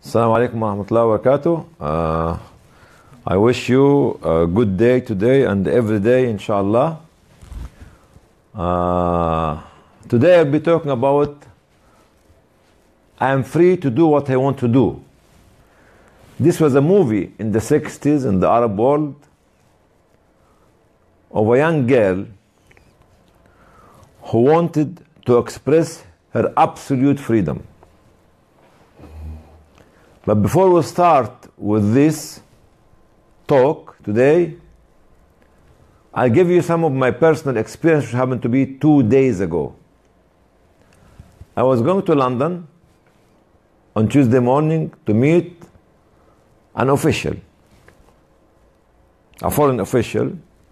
Assalamu alaikum wa rahmatullahi wa barakatuh. Uh, I wish you a good day today and every day, inshallah. Uh, today I'll be talking about I am free to do what I want to do. This was a movie in the 60s in the Arab world of a young girl who wanted to express her absolute freedom. But before we start with this talk today, I'll give you some of my personal experience, which happened to be two days ago. I was going to London on Tuesday morning to meet an official, a foreign official.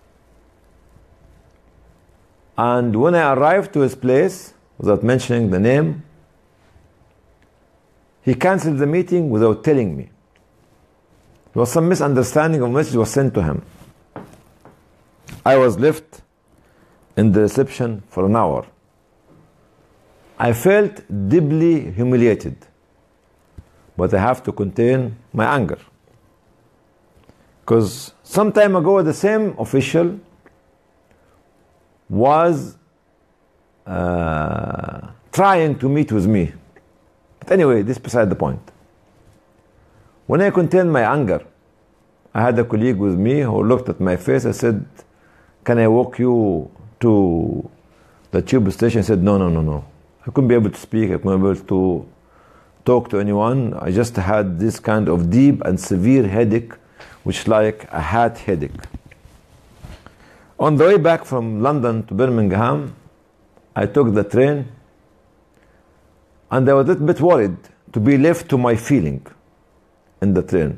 And when I arrived to his place, without mentioning the name, he canceled the meeting without telling me. There was some misunderstanding of message was sent to him. I was left in the reception for an hour. I felt deeply humiliated, but I have to contain my anger. Because some time ago, the same official was uh, trying to meet with me. But anyway, this beside the point. When I contained my anger, I had a colleague with me who looked at my face. I said, Can I walk you to the tube station? He said, No, no, no, no. I couldn't be able to speak. I couldn't be able to talk to anyone. I just had this kind of deep and severe headache, which like a hat headache. On the way back from London to Birmingham, I took the train and I was a little bit worried to be left to my feeling in the train.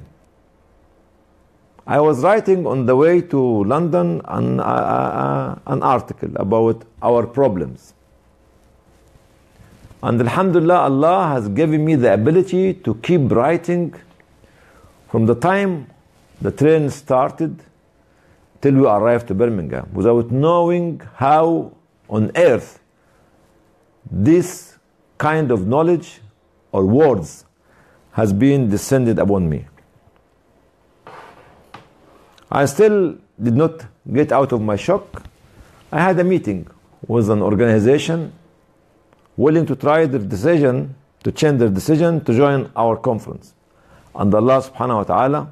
I was writing on the way to London an, uh, uh, an article about our problems. And Alhamdulillah, Allah has given me the ability to keep writing from the time the train started till we arrived to Birmingham without knowing how on earth this kind of knowledge or words has been descended upon me. I still did not get out of my shock. I had a meeting with an organization willing to try their decision, to change their decision to join our conference. And Allah subhanahu wa ta'ala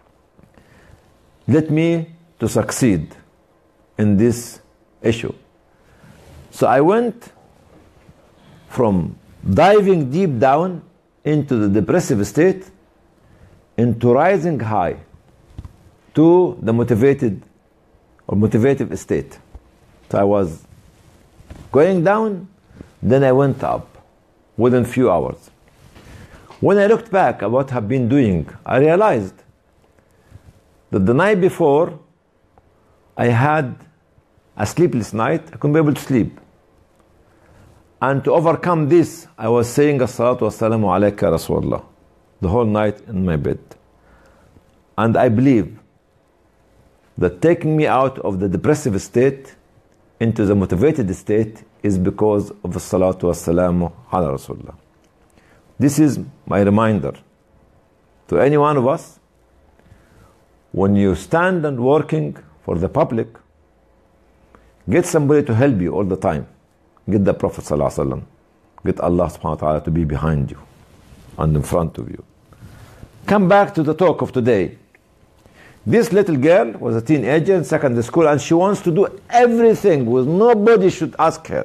let me to succeed in this issue. So I went from diving deep down into the depressive state into rising high to the motivated or motivative state. So I was going down, then I went up within few hours. When I looked back at what I've been doing, I realized that the night before I had a sleepless night. I couldn't be able to sleep. And to overcome this, I was saying As-salatu wassalamu alayka Rasulullah the whole night in my bed. And I believe that taking me out of the depressive state into the motivated state is because of the salatu wassalamu ala Rasulullah. This is my reminder to any one of us when you stand and working for the public, get somebody to help you all the time. Get the Prophet ﷺ. Get Allah subhanahu wa ta'ala to be behind you and in front of you. Come back to the talk of today. This little girl was a teenager in secondary school and she wants to do everything with nobody should ask her.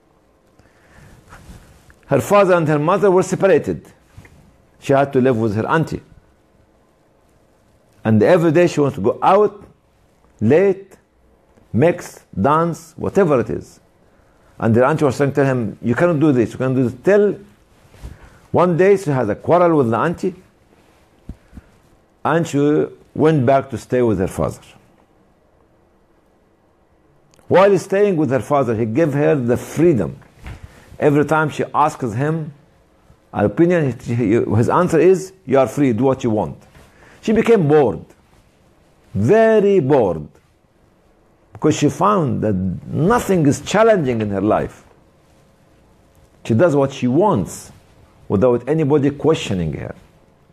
Her father and her mother were separated. She had to live with her auntie. And every day she wants to go out late, mix, dance, whatever it is. And the auntie was trying to tell him, You cannot do this, you cannot do this. Till one day she has a quarrel with the auntie, and she went back to stay with her father. While staying with her father, he gave her the freedom. Every time she asks him an opinion, his answer is, You are free, do what you want. She became bored, very bored, because she found that nothing is challenging in her life. She does what she wants without anybody questioning her.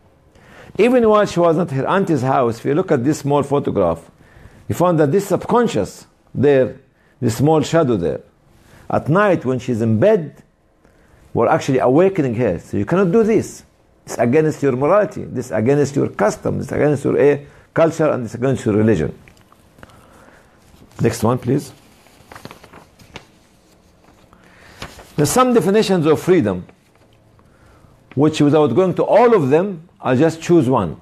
Even while she was at her auntie's house, if you look at this small photograph, you found that this subconscious there, the small shadow there, at night when she's in bed, were actually awakening her. So you cannot do this. It's against your morality. This is against your custom. It's against your uh, culture and it's against your religion. Next one, please. There's some definitions of freedom, which without going to all of them, I'll just choose one.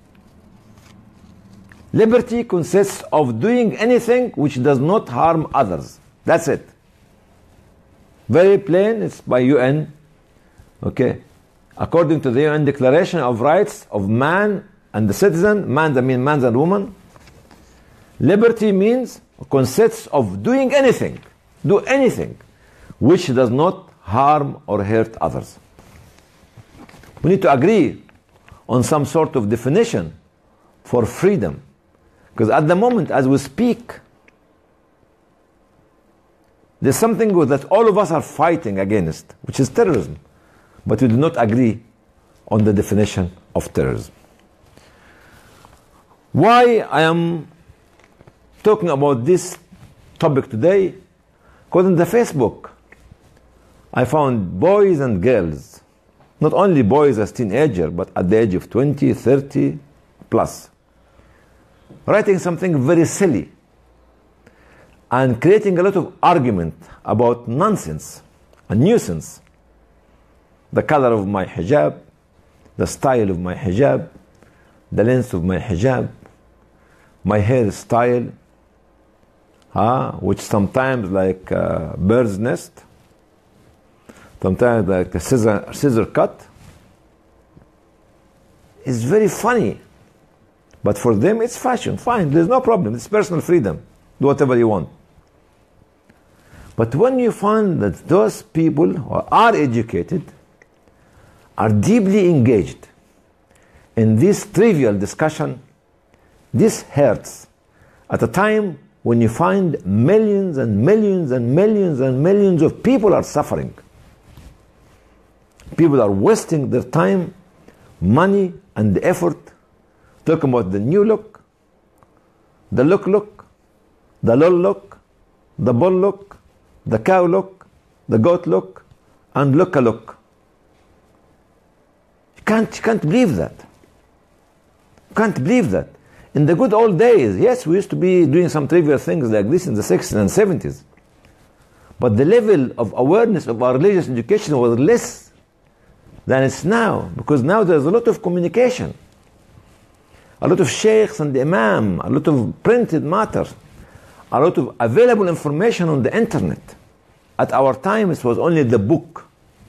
Liberty consists of doing anything which does not harm others. That's it. Very plain, it's by UN. Okay. According to the UN Declaration of Rights of Man and the Citizen, man, I mean man and woman, liberty means consists of doing anything, do anything which does not harm or hurt others. We need to agree on some sort of definition for freedom. Because at the moment, as we speak, there's something that all of us are fighting against, which is terrorism. But we do not agree on the definition of terrorism. Why I am talking about this topic today? Because in the Facebook, I found boys and girls, not only boys as teenager, but at the age of 20, 30 plus, writing something very silly and creating a lot of argument about nonsense and nuisance. The color of my hijab, the style of my hijab, the length of my hijab, my hairstyle, uh, which sometimes like a bird's nest, sometimes like a scissor, scissor cut, is very funny. But for them, it's fashion. Fine, there's no problem. It's personal freedom. Do whatever you want. But when you find that those people who are educated are deeply engaged in this trivial discussion, this hurts at a time when you find millions and millions and millions and millions of people are suffering. People are wasting their time, money, and effort talking about the new look, the look look, the lol look, the bull look, the cow look, the goat look, and look a look. You can't, you can't believe that. You can't believe that. In the good old days, yes, we used to be doing some trivial things like this in the 60s and 70s. But the level of awareness of our religious education was less than it's now, because now there's a lot of communication, a lot of sheikhs and the imam, a lot of printed matter, a lot of available information on the internet. At our time, it was only the book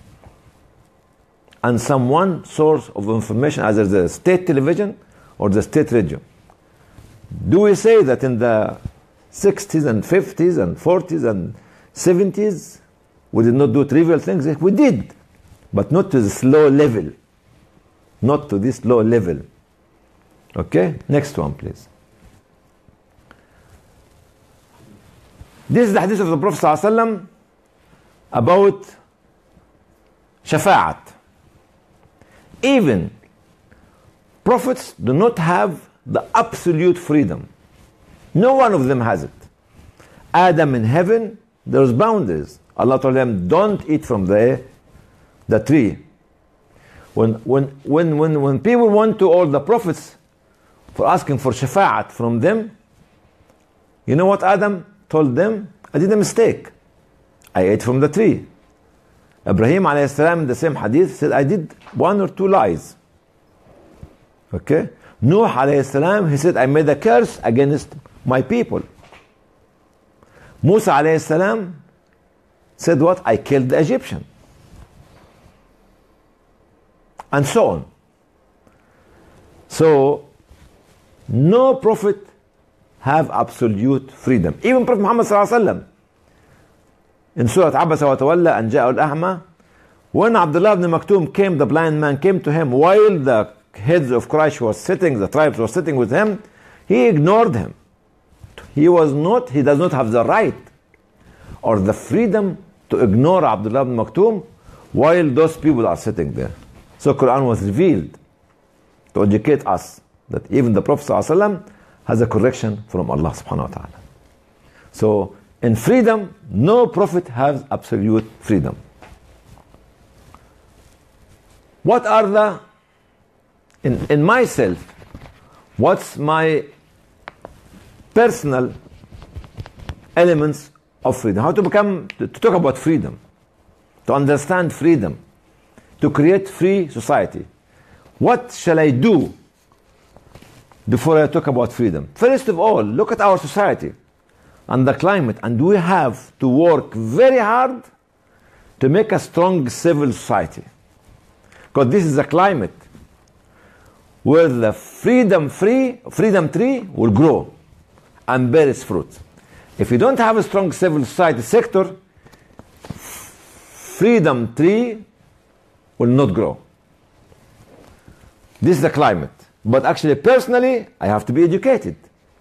and some one source of information, either the state television or the state radio. Do we say that in the 60s and 50s and 40s and 70s we did not do trivial things? We did, but not to this low level. Not to this low level. Okay, next one, please. This is the hadith of the Prophet ﷺ about shafa'at. Even prophets do not have the absolute freedom. No one of them has it. Adam in heaven, there's boundaries. Allah told them, don't eat from the, the tree. When, when, when, when, when people went to all the prophets for asking for shafa'at from them, you know what Adam told them? I did a mistake. I ate from the tree. Ibrahim alayhi salam in the same hadith said, I did one or two lies. Okay? Nuh alayhi salam, he said, I made a curse against my people. Musa alayhi salam said what? I killed the Egyptian. And so on. So, no prophet have absolute freedom. Even Prophet Muhammad sallallahu alaihi wasallam in Surah Abasa wa Tawalla and Ja'al Ahma, when Abdullah ibn Maktoum came, the blind man came to him while the heads of Quraysh was sitting, the tribes were sitting with him, he ignored him. He was not, he does not have the right or the freedom to ignore Abdullah ibn Maktoum while those people are sitting there. So Quran was revealed to educate us that even the Prophet ﷺ has a correction from Allah subhanahu wa ta'ala. So in freedom, no prophet has absolute freedom. What are the in, in myself, what's my personal elements of freedom? How to become to, to talk about freedom, to understand freedom, to create free society. What shall I do before I talk about freedom? First of all, look at our society and the climate, and we have to work very hard to make a strong civil society. Because this is a climate where the freedom free freedom tree will grow and bear its fruit. If you don't have a strong civil society sector, freedom tree will not grow. This is the climate. But actually, personally, I have to be educated.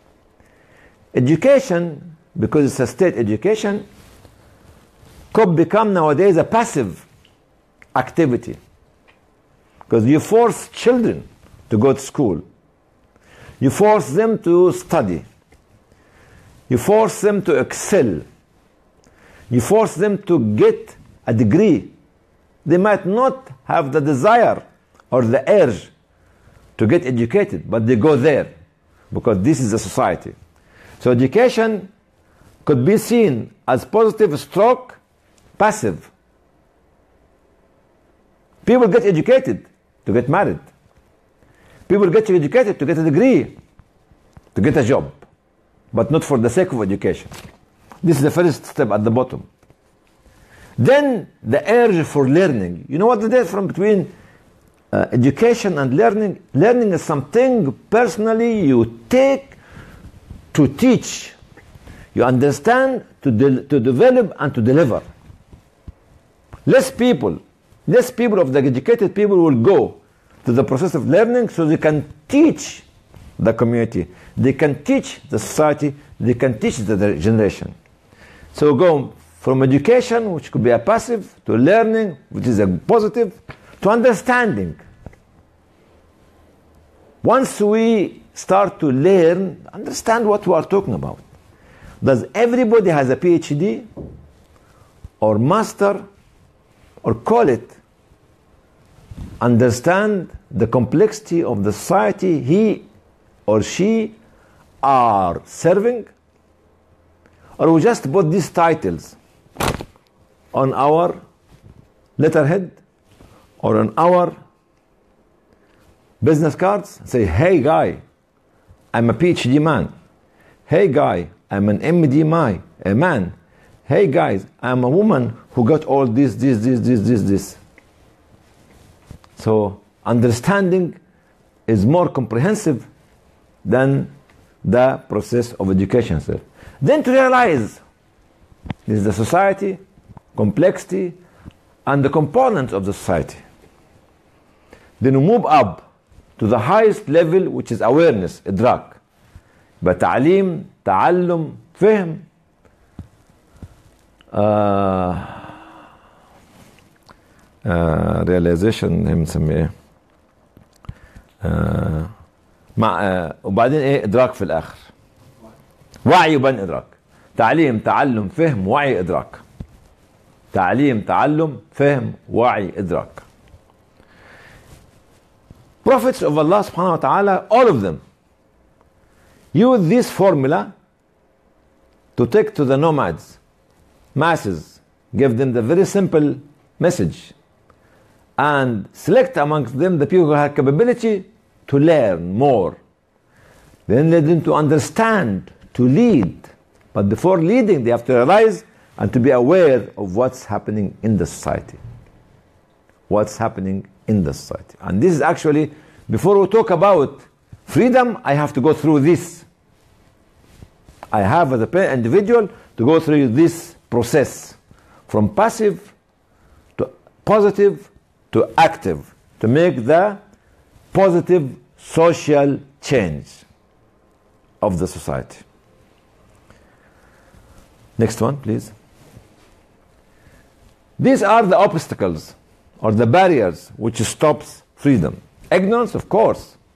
Education, because it's a state education, could become nowadays a passive activity. Because you force children to go to school, you force them to study, you force them to excel, you force them to get a degree. They might not have the desire or the urge to get educated, but they go there because this is a society. So education could be seen as positive stroke passive. People get educated to get married. People get educated to get a degree, to get a job, but not for the sake of education. This is the first step at the bottom. Then the urge for learning. You know what the difference between uh, education and learning? Learning is something personally you take to teach. You understand to, de- to develop and to deliver. Less people, less people of the educated people will go to the process of learning so they can teach the community, they can teach the society, they can teach the generation. So go from education, which could be a passive, to learning, which is a positive, to understanding. Once we start to learn, understand what we are talking about. Does everybody has a PhD or master or call it understand the complexity of the society he or she are serving? Or we just put these titles on our letterhead or on our business cards? Say, hey guy, I'm a PhD man. Hey guy, I'm an MD my, a man. Hey guys, I'm a woman who got all this, this, this, this, this, this. So understanding is more comprehensive than the process of education itself. Then to realize this is the society, complexity, and the components of the society. Then we move up to the highest level which is awareness, إدراك. بتعليم تعلم فهم آه آه realization هي بنسميه ايه آه مع آه وبعدين ايه ادراك في الاخر وعي وبعدين ادراك تعليم تعلم فهم وعي ادراك تعليم تعلم فهم وعي ادراك prophets of Allah subhanahu wa ta'ala all of them use this formula to take to the nomads masses give them the very simple message and select amongst them the people who have capability to learn more. Then lead them to understand, to lead. But before leading, they have to realize and to be aware of what's happening in the society. What's happening in the society. And this is actually, before we talk about freedom, I have to go through this. I have as an individual to go through this process from passive to positive to active to make the positive social change of the society. Next one, please. These are the obstacles or the barriers which stops freedom. Ignorance, of course.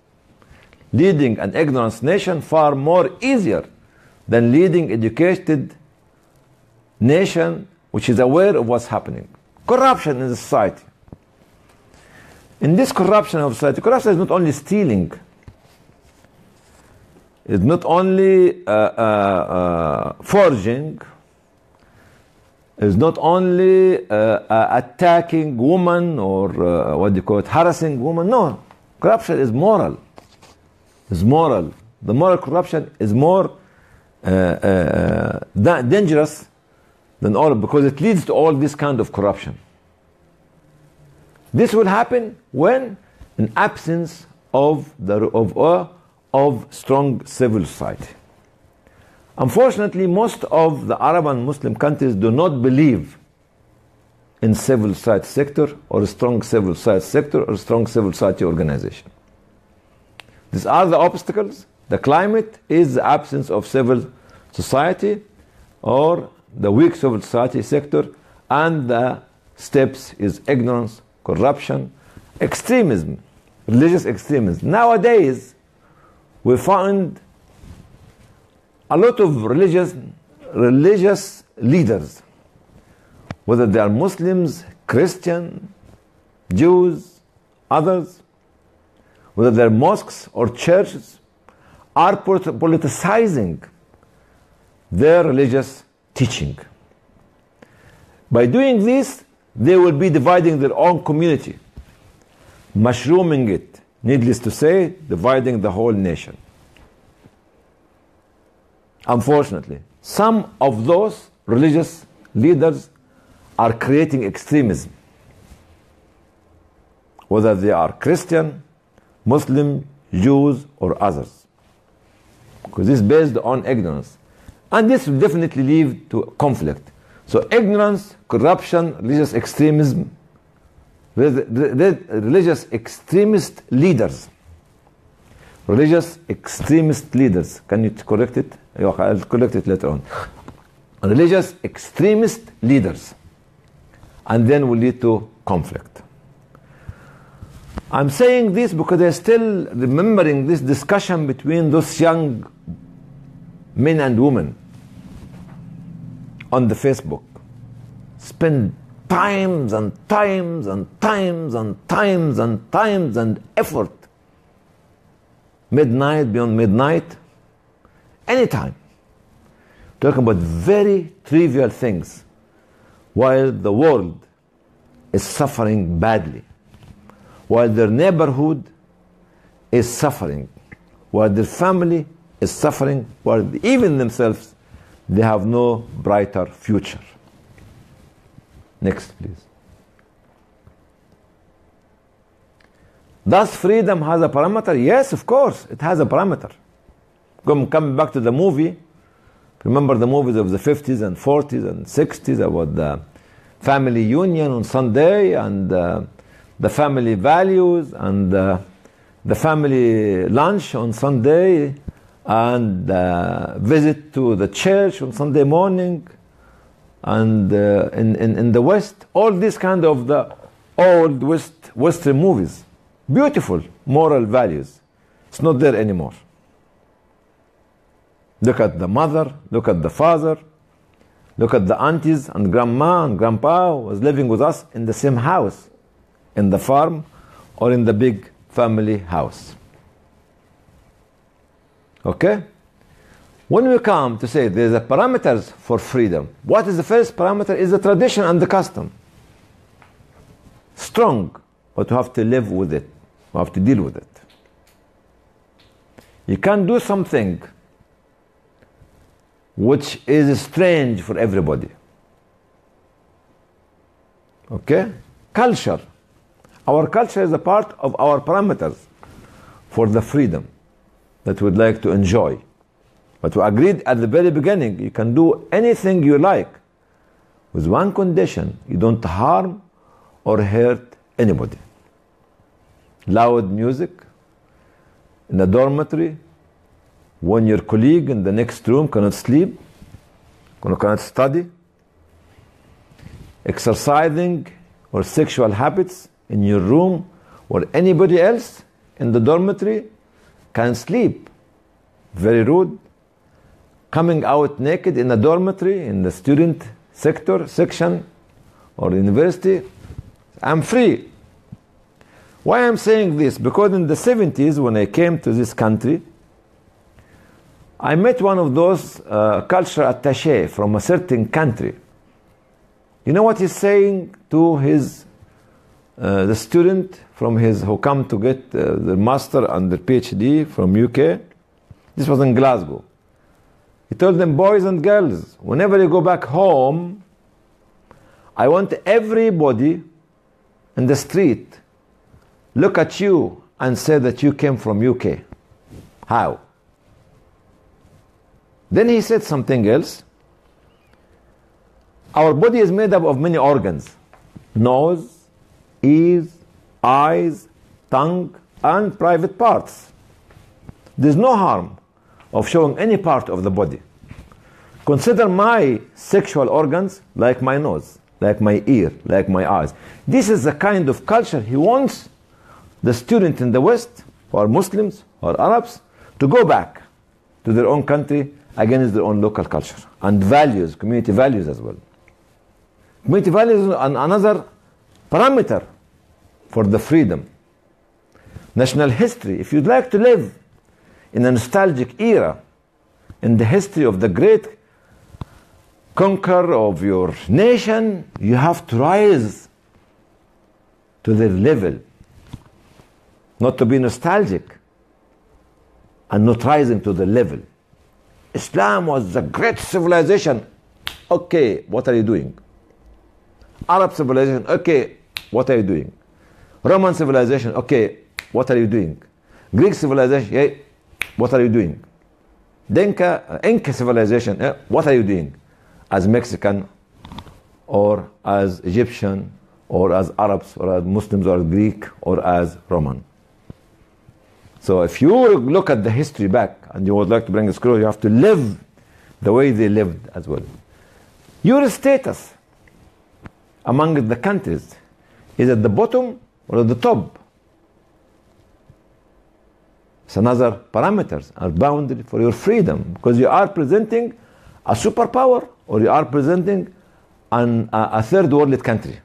leading an ignorant nation far more easier than leading educated nation which is aware of what's happening. Corruption in the society. In this corruption of society, corruption is not only stealing, it's not only uh, uh, uh, forging, it's not only uh, uh, attacking women or uh, what do you call it, harassing women. No, corruption is moral. It's moral. The moral corruption is more dangerous than all because it leads to all this kind of corruption. This will happen when in absence of the of uh, of strong civil society. Unfortunately, most of the Arab and Muslim countries do not believe in civil society sector or a strong civil society sector or a strong civil society organization. These are the obstacles. The climate is the absence of civil society or the weak civil society sector, and the steps is ignorance, corruption, extremism, religious extremism. Nowadays, we find a lot of religious religious leaders, whether they are Muslims, Christian, Jews, others, whether they're mosques or churches, are politicizing their religious teaching. By doing this, they will be dividing their own community, mushrooming it, needless to say, dividing the whole nation. Unfortunately, some of those religious leaders are creating extremism, whether they are Christian, Muslim, Jews, or others. Because this is based on ignorance. And this will definitely lead to conflict. So ignorance, corruption, religious extremism, religious extremist leaders. Religious extremist leaders. Can you correct it? I'll correct it later on. Religious extremist leaders. And then will lead to conflict. I'm saying this because I'm still remembering this discussion between those young men and women on the Facebook spend times and times and times and times and times and effort midnight beyond midnight anytime talking about very trivial things while the world is suffering badly while their neighborhood is suffering while their family is suffering, while even themselves, they have no brighter future. Next, please. Does freedom has a parameter? Yes, of course, it has a parameter. Come, coming back to the movie, remember the movies of the 50s and 40s and 60s about the family union on Sunday and uh, the family values and uh, the family lunch on Sunday and uh, visit to the church on Sunday morning and uh, in, in, in the West, all these kind of the old West, Western movies. Beautiful moral values. It's not there anymore. Look at the mother, look at the father, look at the aunties and grandma and grandpa was living with us in the same house, in the farm or in the big family house. Okay? When we come to say there's a parameters for freedom, what is the first parameter is the tradition and the custom. Strong, but you have to live with it. You have to deal with it. You can't do something which is strange for everybody. Okay? Culture. Our culture is a part of our parameters for the freedom that would like to enjoy. But we agreed at the very beginning you can do anything you like with one condition you don't harm or hurt anybody. Loud music in a dormitory when your colleague in the next room cannot sleep, cannot study, exercising or sexual habits in your room or anybody else in the dormitory can sleep. Very rude. Coming out naked in a dormitory, in the student sector, section, or university, I'm free. Why I'm saying this? Because in the 70s, when I came to this country, I met one of those uh, cultural attaché from a certain country. You know what he's saying to his uh, the student from his who come to get uh, the master and the PhD from UK? This was in Glasgow. He told them, boys and girls, whenever you go back home, I want everybody in the street look at you and say that you came from UK. How? Then he said something else. Our body is made up of many organs nose, ears, eyes, tongue, and private parts. There's no harm of showing any part of the body. Consider my sexual organs like my nose, like my ear, like my eyes. This is the kind of culture he wants the student in the West, or Muslims, or Arabs, to go back to their own country against their own local culture and values, community values as well. Community values is another parameter for the freedom. National history, if you'd like to live in a nostalgic era in the history of the great conqueror of your nation, you have to rise to their level. Not to be nostalgic and not rising to the level. Islam was the great civilization. Okay, what are you doing? Arab civilization, okay, what are you doing? Roman civilization, okay, what are you doing? Greek civilization, yeah, what are you doing? Dinka, uh, Inca civilization, yeah, what are you doing? As Mexican or as Egyptian or as Arabs or as Muslims or as Greek or as Roman. So if you look at the history back and you would like to bring a scroll, you have to live the way they lived as well. Your status among the countries is at the bottom or at the top. It's another parameters or boundary for your freedom because you are presenting a superpower or you are presenting an, a, a third world country.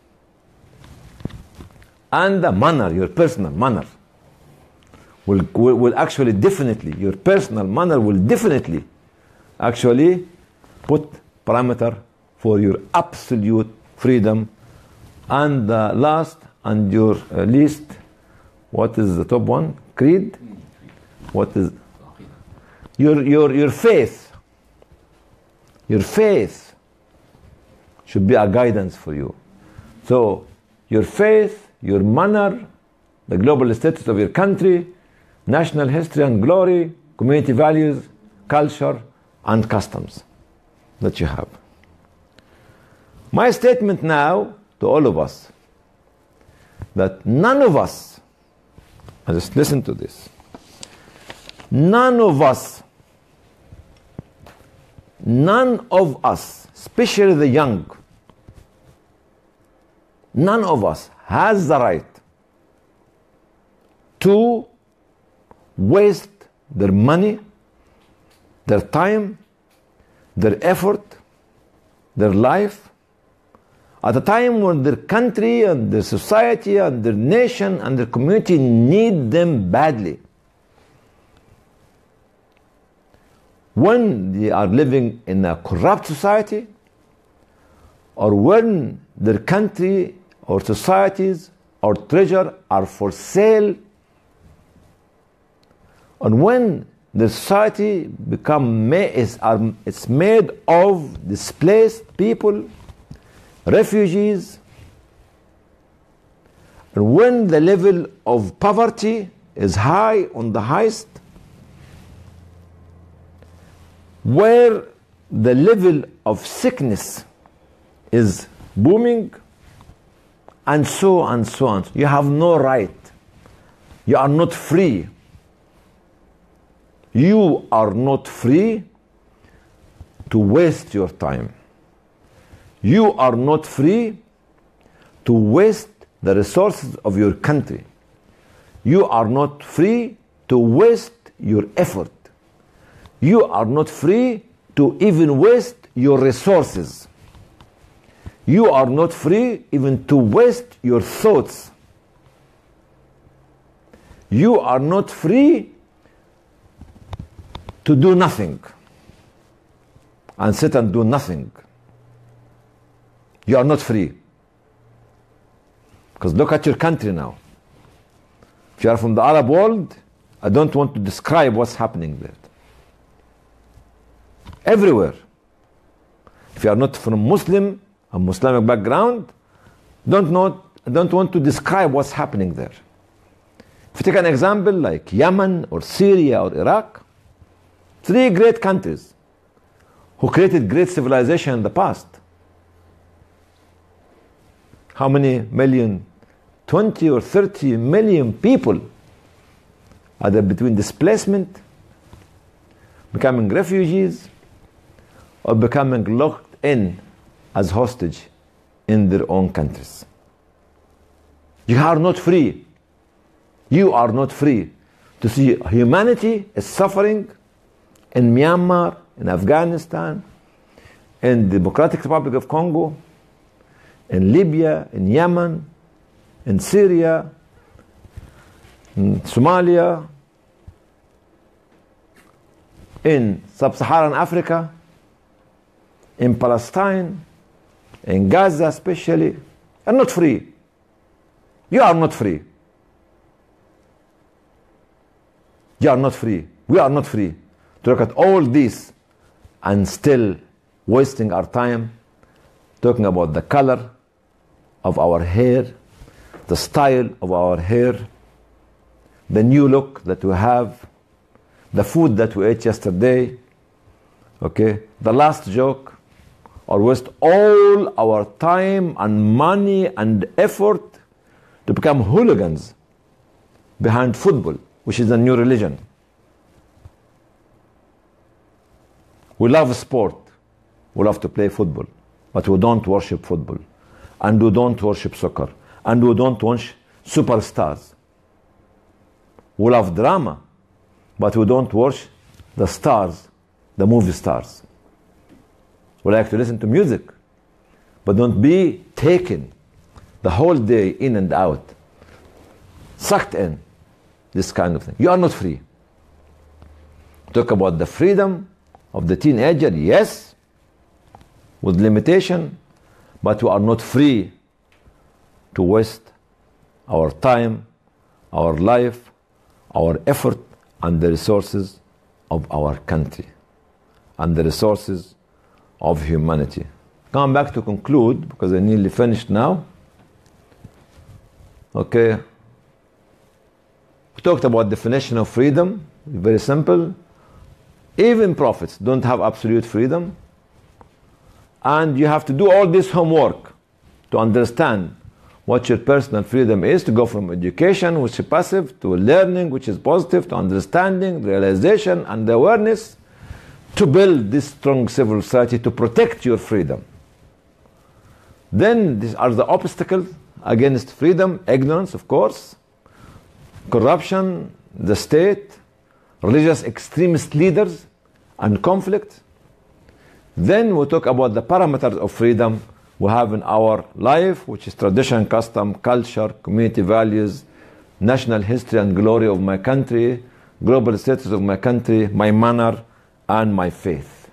And the manner, your personal manner will, will, will actually definitely, your personal manner will definitely actually put parameter for your absolute freedom. And the last and your uh, least, what is the top one? Creed? What is your, your, your faith? Your faith should be a guidance for you. So, your faith, your manner, the global status of your country, national history and glory, community values, culture, and customs that you have. My statement now to all of us that none of us, just listen to this, none of us, none of us, especially the young, none of us has the right to waste their money, their time, their effort, their life at a time when their country and their society and their nation and their community need them badly. When they are living in a corrupt society, or when their country or societies or treasure are for sale and when the society become is are, it's made of displaced people, refugees, and when the level of poverty is high on the highest, where the level of sickness is booming, and so and so on. You have no right. You are not free you are not free to waste your time. You are not free to waste the resources of your country. You are not free to waste your effort. You are not free to even waste your resources. You are not free even to waste your thoughts. You are not free to do nothing and sit and do nothing. You are not free. Because look at your country now. If you are from the Arab world, I don't want to describe what's happening there. Everywhere. If you are not from Muslim, a Muslimic background, don't know, don't want to describe what's happening there. If you take an example like Yemen or Syria or Iraq, three great countries who created great civilization in the past. How many million? 20 or 30 million people either between displacement, becoming refugees, or becoming locked in as hostage in their own countries. You are not free. You are not free to see humanity is suffering in Myanmar, in Afghanistan, in the Democratic Republic of Congo, in Libya, in Yemen, in Syria, in Somalia, in sub Saharan Africa, in Palestine, in Gaza especially, are not free. You are not free. You are not free. We are not free to look at all this and still wasting our time talking about the color of our hair, the style of our hair, the new look that we have, the food that we ate yesterday, okay, the last joke, or waste all our time and money and effort to become hooligans behind football, which is a new religion. We love sport. We love to play football, but we don't worship football. And we don't worship soccer. And we don't watch superstars. We love drama, but we don't watch the stars, the movie stars. We like to listen to music, but don't be taken the whole day in and out, sucked in this kind of thing. You are not free. Talk about the freedom of the teenager, yes, with limitation, but we are not free to waste our time, our life, our effort, and the resources of our country and the resources of humanity. Come back to conclude because I nearly finished now. Okay. We talked about definition of freedom. Very simple. Even prophets don't have absolute freedom. And you have to do all this homework to understand what your personal freedom is to go from education, which is passive, to learning, which is positive, to understanding, realization, and awareness, to build this strong civil society to protect your freedom. Then these are the obstacles against freedom ignorance, of course, corruption, the state, religious extremist leaders, and conflict. Then we talk about the parameters of freedom we have in our life, which is tradition, custom, culture, community values, national history and glory of my country, global status of my country, my manner, and my faith.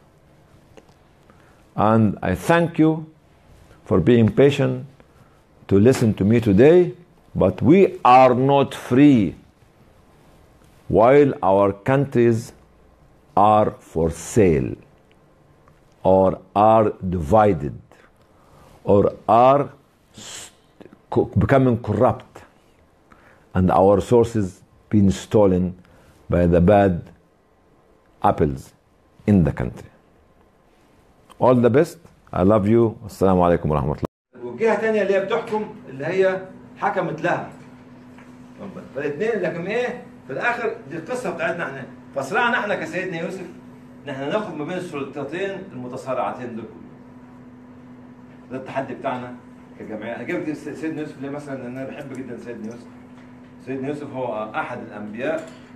And I thank you for being patient to listen to me today, but we are not free while our countries are for sale or are divided or are becoming corrupt and our resources being stolen by the bad apples in the country. All the best. I love you. السلام عليكم ورحمة الله. وجهة تانية اللي هي بتحكم اللي هي حكمت لها. فالاثنين لكن ايه؟ في الاخر دي القصة بتاعتنا احنا فصراعنا احنا كسيدنا يوسف نحن ناخد ما بين السلطتين المتصارعتين دول. ده التحدي بتاعنا كجمعيه انا جبت سيدنا يوسف ليه مثلا لان انا بحب جدا سيدنا يوسف سيدنا يوسف هو احد الانبياء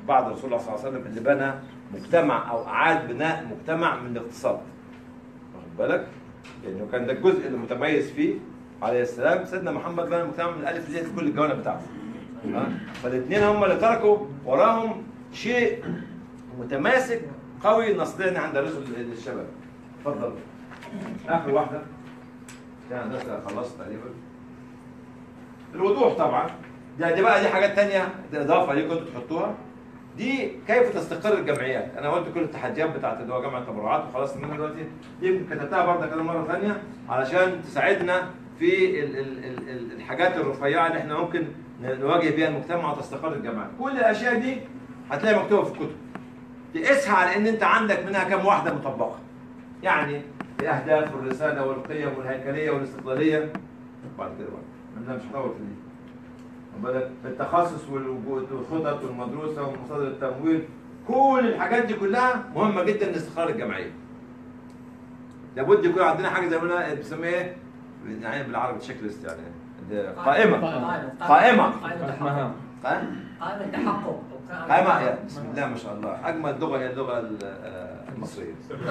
بعد رسول الله صلى الله عليه وسلم اللي بنى مجتمع او اعاد بناء مجتمع من الاقتصاد واخد بالك؟ لانه كان ده الجزء اللي متميز فيه عليه السلام سيدنا محمد بنى المجتمع من الالف للياء في كل الجوانب بتاعته ها؟ فالاثنين هم اللي تركوا وراهم شيء متماسك قوي نستطيع ان احنا ندرسه لل- للشباب اتفضل اخر واحده عشان ده خلصت تقريبا الوضوح طبعا ده دي بقى دي حاجات تانية دي اضافه ليكم انتوا تحطوها دي كيف تستقر الجمعيات انا قلت كل التحديات بتاعت اللي هو جمع التبرعات وخلاص منها دلوقتي دي يمكن كتبتها برضه كده مره ثانيه علشان تساعدنا في ال ال ال ال الحاجات الرفيعه اللي احنا ممكن ن- نواجه بيها المجتمع وتستقر الجماعات كل الاشياء دي هتلاقي مكتوبه في الكتب تقيسها على ان انت عندك منها كم واحده مطبقه يعني الاهداف والرساله والقيم والهيكليه والاستقلاليه بعد كده بقى انا مش هطول في دي واخد بالك؟ التخصص والوجود والخطط والمدروسه ومصادر التمويل كل الحاجات دي كلها مهمه جدا لاستقرار الجمعيه لابد يكون عندنا حاجه زي ما قلنا بنسميها ايه؟ يعني بالعربي تشيك ليست يعني اللي- قائمه قائمة. قائمة اسمها تحقق قائمة تحقق قائمه يا بسم الله ما شاء الله اجمل لغه هي اللغه ال- آه، المصريه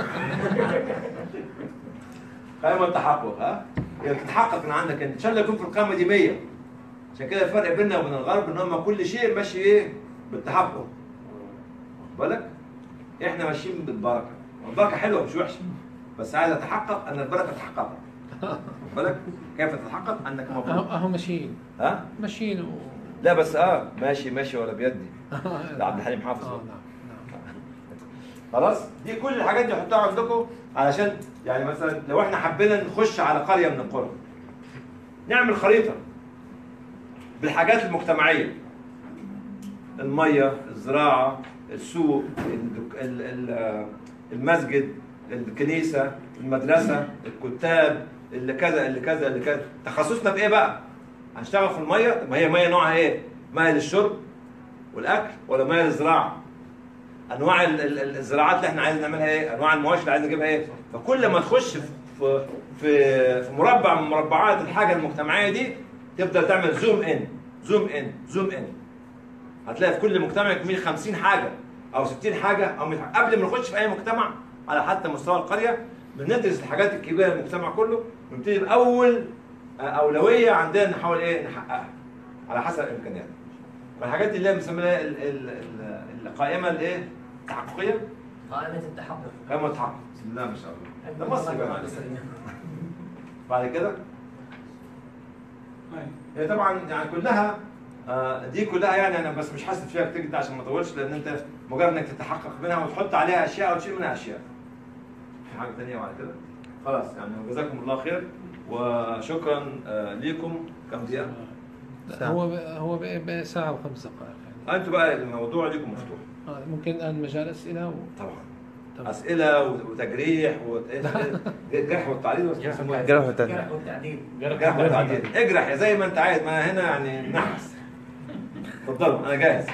قائمه التحقق ها هي بتتحقق من عندك انت ان شاء الله يكون في القائمه دي 100 عشان كده الفرق بيننا وبين الغرب ان هم كل شيء ماشي ايه بالتحقق واخد بالك احنا ماشيين بالبركه والبركه حلوه مش وحشه بس عايز اتحقق ان البركه تحققت واخد بالك كيف تتحقق انك اهو مبروك أهو ماشيين ها ماشيين و... لا بس اه ماشي ماشي ولا بيدي ده عبد الحليم حافظ اه برضه. نعم نعم خلاص دي كل الحاجات دي حطها عندكم علشان يعني مثلا لو احنا حبينا نخش على قريه من القرى نعمل خريطه بالحاجات المجتمعيه الميه الزراعه السوق الدك- ال- ال- المسجد الكنيسه المدرسه الكتاب اللي كذا اللي كذا اللي كذا تخصصنا في ايه بقى هنشتغل في الميه طب ما هي ميه نوعها ايه ميه للشرب والاكل ولا ميه للزراعه انواع ال- ال- ال- الزراعات اللي احنا عايزين نعملها ايه انواع المواشي اللي عايزين نجيبها ايه فكل ما تخش في في في في مربع من مربعات الحاجه المجتمعيه دي تبدا تعمل زوم ان زوم ان زوم ان هتلاقي في كل مجتمع يكمل 50 حاجه او 60 حاجه او 100 حاجة. قبل ما نخش في اي مجتمع على حتى مستوى القريه بندرس الحاجات الكبيره للمجتمع كله ونبتدي باول آه، اولويه عندنا نحاول ايه نحققها على حسب الامكانيات فالحاجات دي اللي هي بنسميها ال- ال- ال- القائمه الايه التحققيه قائمة التحقق قائمه التحقق بسم الله ما شاء الله ده مصري بقى معلش. بعد كده هي طبعا يعني كلها آه، دي كلها يعني انا بس مش حاسس فيها كتير جدا عشان ما اطولش لان انت مجرد انك تتحقق منها وتحط عليها اشياء وتشيل منها اشياء. في حاجه ثانيه بعد كده؟ خلاص يعني جزاكم الله خير وشكرا آه، ليكم كم دقيقه؟ لا، هو هو بقى- بقى ساعة وخمس دقائق يعني انتوا بقى الموضوع ليكم مفتوح آه، ممكن الآن مجال أسئلة و... طبعا طبعا. اسئله وتجريح وجرح والتعديل ولا بيسموها إيه؟ جرح وتدريب جرح والتعديل جرح والتعديل اجرح يا زي ما انت عايز ما هنا يعني نحس اتفضلوا انا جاهز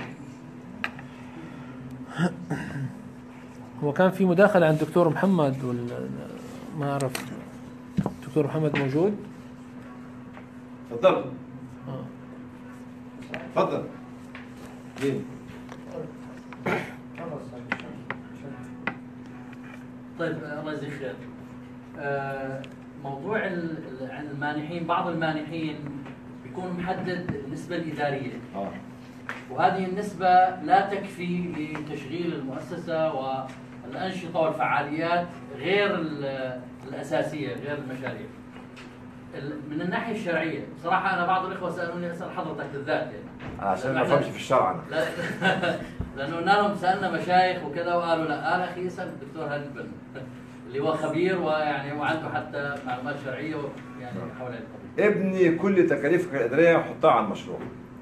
هو كان في مداخلة عن دكتور محمد ولا ما أعرف دكتور محمد موجود؟ اتفضلوا آه. اتفضل مين؟ طيب الله يجزيك خير. آه، موضوع ال- ال- عن المانحين بعض المانحين بيكون محدد النسبة الإدارية اه وهذه النسبة لا تكفي لتشغيل المؤسسة والأنشطة والفعاليات غير ال- الأساسية غير المشاريع. ال- من الناحية الشرعية بصراحة أنا بعض الإخوة سألوني أسأل حضرتك بالذات يعني عشان ما افهمش في الشرع انا لا لانه قلنا لهم سالنا مشايخ وكذا وقالوا لا قال اخي اسال الدكتور هاني بن اللي هو خبير ويعني وعنده حتى معلومات شرعيه يعني حول القضيه ابني كل تكاليفك الاداريه وحطها على المشروع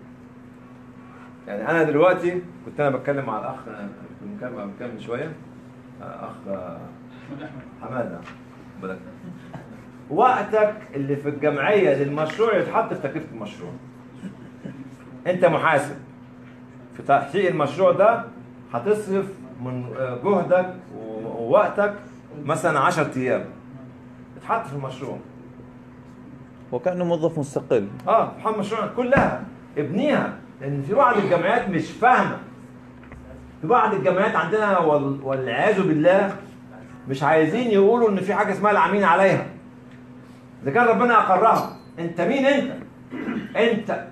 يعني انا دلوقتي كنت انا بتكلم مع الاخ كنت بنتكلم بنتكلم من شويه اخ حماده بالك وقتك اللي في الجمعيه للمشروع يتحط في تكلفه المشروع انت محاسب في تحقيق المشروع ده هتصرف من جهدك ووقتك مثلا 10 ايام اتحط في المشروع وكأنه موظف مستقل اه محمد مشروع كلها ابنيها لان في بعض الجامعات مش فاهمه في بعض الجامعات عندنا وال- والعياذ بالله مش عايزين يقولوا ان في حاجه اسمها العمين عليها اذا كان ربنا اقرها انت مين انت انت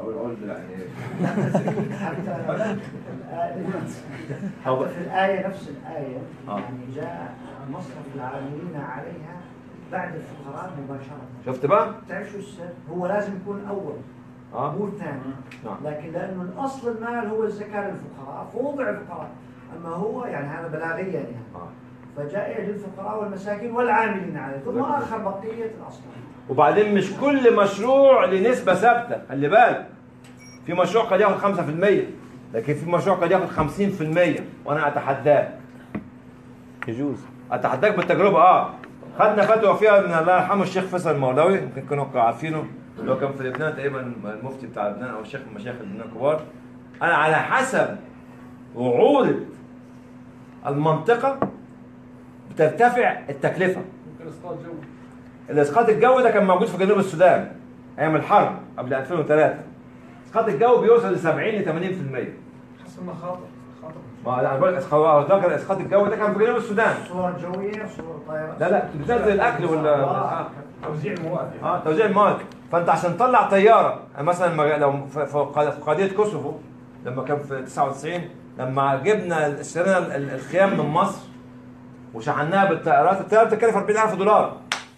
حتى في الآية نفس الآية آه. يعني جاء مصرف العاملين عليها بعد الفقراء مباشرة شفت بقى تعرف شو السر؟ هو لازم يكون أول اه مو الثاني نعم. لكن لأنه الأصل المال هو الزكاة للفقراء فوضع الفقراء أما هو يعني هذا بلاغيا يعني آه. فجاء للفقراء والمساكين والعاملين عليه ثم آخر بقية الأصل وبعدين مش كل مشروع لنسبة ثابتة خلي بالك في مشروع قد ياخد 5% لكن في مشروع قد ياخد 50% وانا اتحداك يجوز اتحداك بالتجربة اه خدنا فتوى فيها من الله يرحمه الشيخ فيصل المولوي يمكن كانوا عارفينه اللي هو كان في لبنان تقريبا المفتي بتاع لبنان او الشيخ من مشايخ لبنان الكبار انا على حسب وعودة المنطقة بترتفع التكلفة ممكن اسقاط جو الاسقاط الجوي ده كان موجود في جنوب السودان ايام الحرب قبل 2003 اسقاط الجو بيوصل ل 70 ل 80% حسب مخاطر خاطر ما انا بقول اسقاط ذكر اسقاط الجو ده كان في جنوب السودان صور جوية صور طائرات لا لا بتنزل الاكل ولا آه. توزيع المواد اه توزيع المواد فانت عشان تطلع طياره يعني مثلا لما- لو في في قض- في قضيه كوسوفو لما كان في 99 لما جبنا اشترينا ال- ال- الخيام من مصر وشحناها بالطائرات الطياره بتكلف 40000 دولار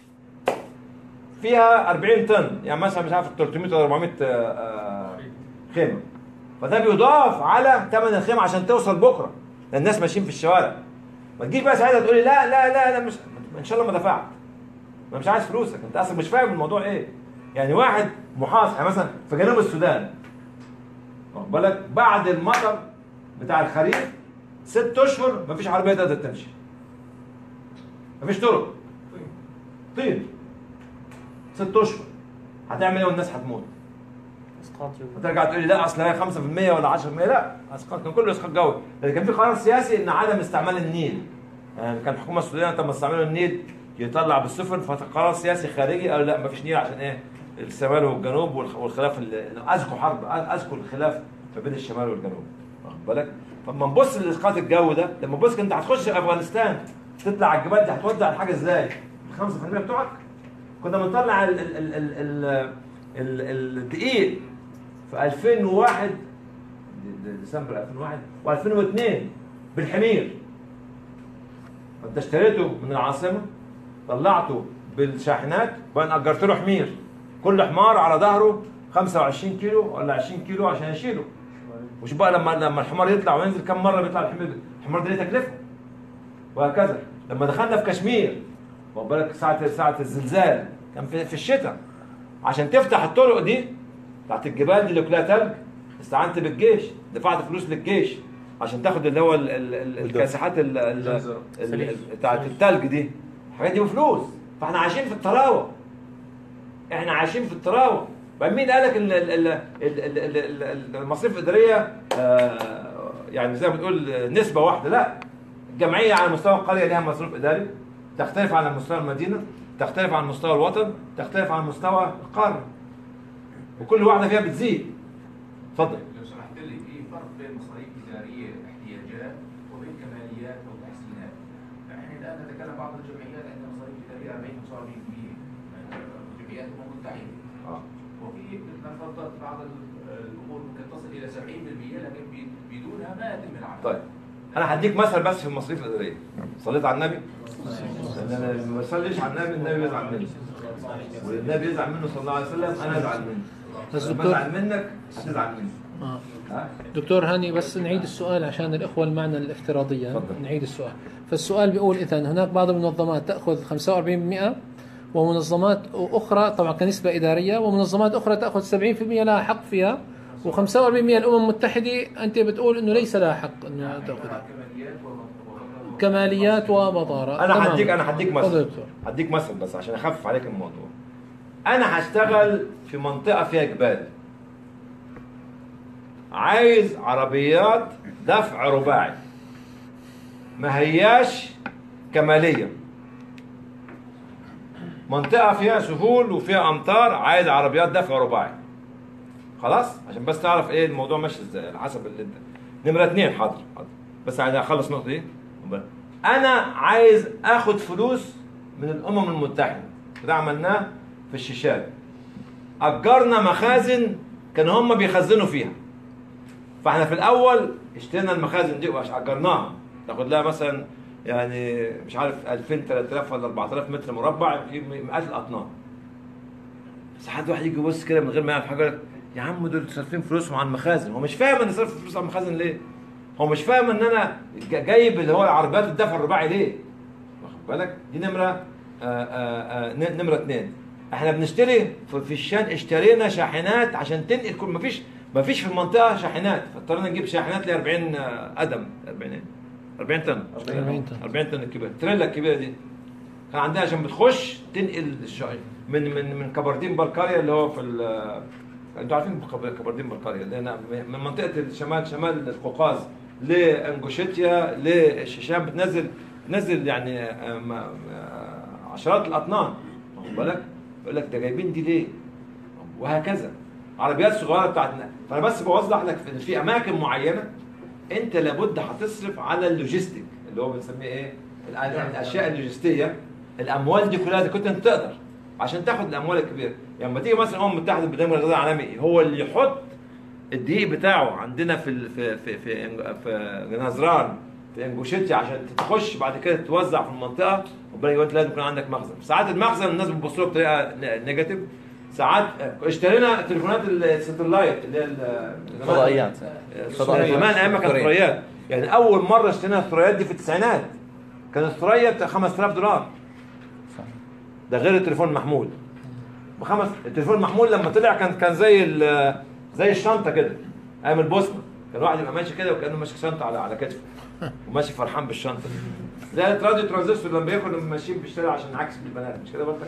فيها 40 طن يعني مثلا مش عارف 300 ولا 400 آه، آه، خيمه فده بيضاف على ثمن الخيمه عشان توصل بكره لان الناس ماشيين في الشوارع ما تجيش بقى ساعتها تقول لي لا لا لا لا مش ان شاء الله ما دفعت ما مش عايز فلوسك انت اصلا مش فاهم الموضوع ايه يعني واحد محاصر يعني مثلا في جنوب السودان واخد بالك بعد المطر بتاع الخريف ست اشهر مفيش عربيه تقدر تمشي مفيش طرق طين ست اشهر هتعمل ايه والناس هتموت اسقاط جو وترجع تقول لي لا اصل هي 5% ولا 10% لا اسقاط كان كله اسقاط جوي لكن كان في قرار سياسي ان عدم استعمال النيل يعني كان الحكومه السودانيه لما استعملوا النيل يطلع بالسفن فقرار سياسي خارجي قالوا لا مفيش نيل عشان ايه الشمال والجنوب والخ- والخلاف اللي اذكوا حرب اذكوا الخلاف ما بين الشمال والجنوب واخد بالك فلما نبص للاسقاط الجو ده لما تبص انت هتخش افغانستان تطلع على الجبال دي هتودع الحاجه ازاي؟ ال 5% بتوعك كنا بنطلع ال- ال- ال- ال- ال- ال- الدقيق في 2001 د- د- ديسمبر 2001 و2002 بالحمير فانت اشتريته من العاصمه طلعته بالشاحنات وبعدين اجرت له حمير كل حمار على ظهره 25 كيلو ولا 20 كيلو عشان يشيله وش بقى لما لما الحمار يطلع وينزل كم مره بيطلع الحمير الحمار ده ليه تكلفه وهكذا لما دخلنا في كشمير واخد بالك ساعه ساعه الزلزال كان في, في الشتاء عشان تفتح الطرق دي بتاعت الجبال دي اللي كلها تلج استعنت بالجيش دفعت فلوس للجيش عشان تاخد اللي هو ال- ال- ال- الكاسحات ال- ال- ال- ال- بتاعت التلج دي الحاجات دي بفلوس فاحنا عايشين في الطراوه احنا عايشين في الطراوه بقى مين قال لك ال- ال- ال- ال- ال- ال- ال- المصاريف الاداريه آه، يعني زي ما بتقول آه، نسبه واحده لا الجمعيه على مستوى القريه لها مصروف اداري تختلف على مستوى المدينه تختلف عن مستوى الوطن تختلف عن مستوى القاره وكل واحده فيها بتزيد اتفضل لو سمحت لي في فرق بين مصاريف اداريه احتياجات وبين كماليات او تحسينات. احنا الان نتكلم بعض الجمعيات عندها مصاريف اداريه 40 45% جمعيات ممكن تعين. آه. وفي مثل ما تفضلت بعض ال- الامور ممكن تصل الى 70% لكن بي- بدونها ما يتم العمل. طيب انا هديك مثل بس في المصاريف الاداريه صليت على النبي لان انا لما بصليش على النبي النبي بيزعل مني والنبي يزعل منه صلى الله عليه وسلم انا ازعل منه بس لما دكتور ازعل منك هتزعل مني آه. ها دكتور هاني بس نعيد السؤال عشان الإخوة المعنى الافتراضية تفضل. نعيد السؤال فالسؤال بيقول إذا هناك بعض المنظمات تأخذ 45% ومنظمات أخرى طبعا كنسبة إدارية ومنظمات أخرى تأخذ 70% لها حق فيها و45% الأمم المتحدة أنت بتقول أنه ليس لها حق أنه تأخذها كماليات ومطلوبات كماليات ومطارة انا تمام. هديك انا هديك تفضل مثل دكتور هديك مثل بس عشان اخفف عليك الموضوع انا هشتغل في منطقه فيها جبال عايز عربيات دفع رباعي ما هياش كماليه منطقه فيها سهول وفيها امطار عايز عربيات دفع رباعي خلاص عشان بس تعرف ايه الموضوع ماشي ازاي على حسب اللي انت نمره اتنين حاضر حاضر بس عايز اخلص النقطه دي انا عايز اخد فلوس من الامم المتحده وده عملناه في الشيشان اجرنا مخازن كانوا هم بيخزنوا فيها فاحنا في الاول اشترينا المخازن دي واجرناها تاخد لها مثلا يعني مش عارف 2000 3000 ولا 4000 متر مربع في مئات الاطنان بس حد واحد يجي يبص كده من غير ما يعرف حاجه يقول لك يا عم دول صارفين فلوسهم على المخازن هو مش فاهم ان صرف فلوس على المخازن ليه هو مش فاهم ان انا جا- جايب اللي هو العربيات الدفع الرباعي ليه واخد بالك دي نمره آآ آآ ن- نمره اثنين احنا بنشتري في في الشان اشترينا شاحنات عشان تنقل كل ما فيش ما فيش في المنطقه شاحنات فاضطرينا نجيب شاحنات ل 40 قدم 40 ايه 40 طن 40 طن. 40 طن الكبيره التريلا الكبيره دي كان عندها عشان بتخش تنقل الشاي من من من كبردين بالكاريا اللي هو في ال- انتوا عارفين كب- كبردين بالكاريا اللي هنا من منطقه الشمال شمال القوقاز لانجوشيتيا للشيشان بتنزل بتنزل يعني آه، ما- آه، عشرات الاطنان واخد بالك يقول لك ده جايبين دي ليه؟ وهكذا عربيات صغيره بتاعت فانا بس بوضح لك في- في اماكن معينه انت لابد هتصرف على اللوجيستيك اللي هو بنسميه ايه؟ الأ- الاشياء اللوجستيه الاموال دي كلها دي كنت انت تقدر عشان تاخد الاموال الكبيره يعني لما تيجي مثلا الامم المتحده البرنامج الغذائي العالمي هو اللي يحط الدقيق بتاعه عندنا في ال- في في في, إنج- في نزران في انجوشيتيا عشان تخش بعد كده توزع في المنطقه وبالك انت لازم يكون عندك مخزن ساعات المخزن الناس بتبص له بطريقه ن- نيجاتيف ساعات اشترينا تليفونات الستلايت اللي هي ال- فضائيات فضائيات زمان ايام ما كانت ثريات يعني اول مره اشترينا الثريات دي في التسعينات كانت الثريا بتاع 5000 دولار ده غير التليفون المحمول بخمس التليفون المحمول لما طلع كان كان زي ال- زي الشنطه كده ايام البوسنه كان واحد يبقى ماشي كده وكانه ماسك شنطه على على كتفه وماشي فرحان بالشنطه دي زي الراديو ترانزستور لما ياكل ماشيين في الشارع عشان نعكس بالبنات مش كده برضك؟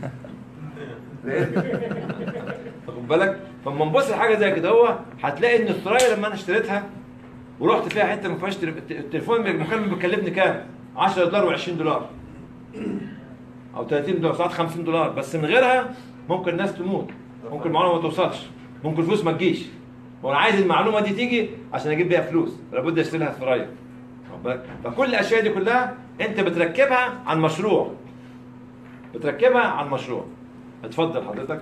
واخد بالك؟ فلما نبص لحاجه زي كده هو هتلاقي ان الثريا لما انا اشتريتها ورحت فيها حته ما فيهاش تليف- التليفون المكالمه بيكلفني كام؟ 10 دولار و20 دولار او 30 دولار ساعات 50 دولار بس من غيرها ممكن الناس تموت ممكن المعلومه ما توصلش ممكن الفلوس ما تجيش وانا عايز المعلومه دي تيجي عشان اجيب بيها فلوس لابد اشتري لها ثريا واخد بالك؟ فكل الاشياء دي كلها انت بتركبها على المشروع بتركبها على المشروع اتفضل حضرتك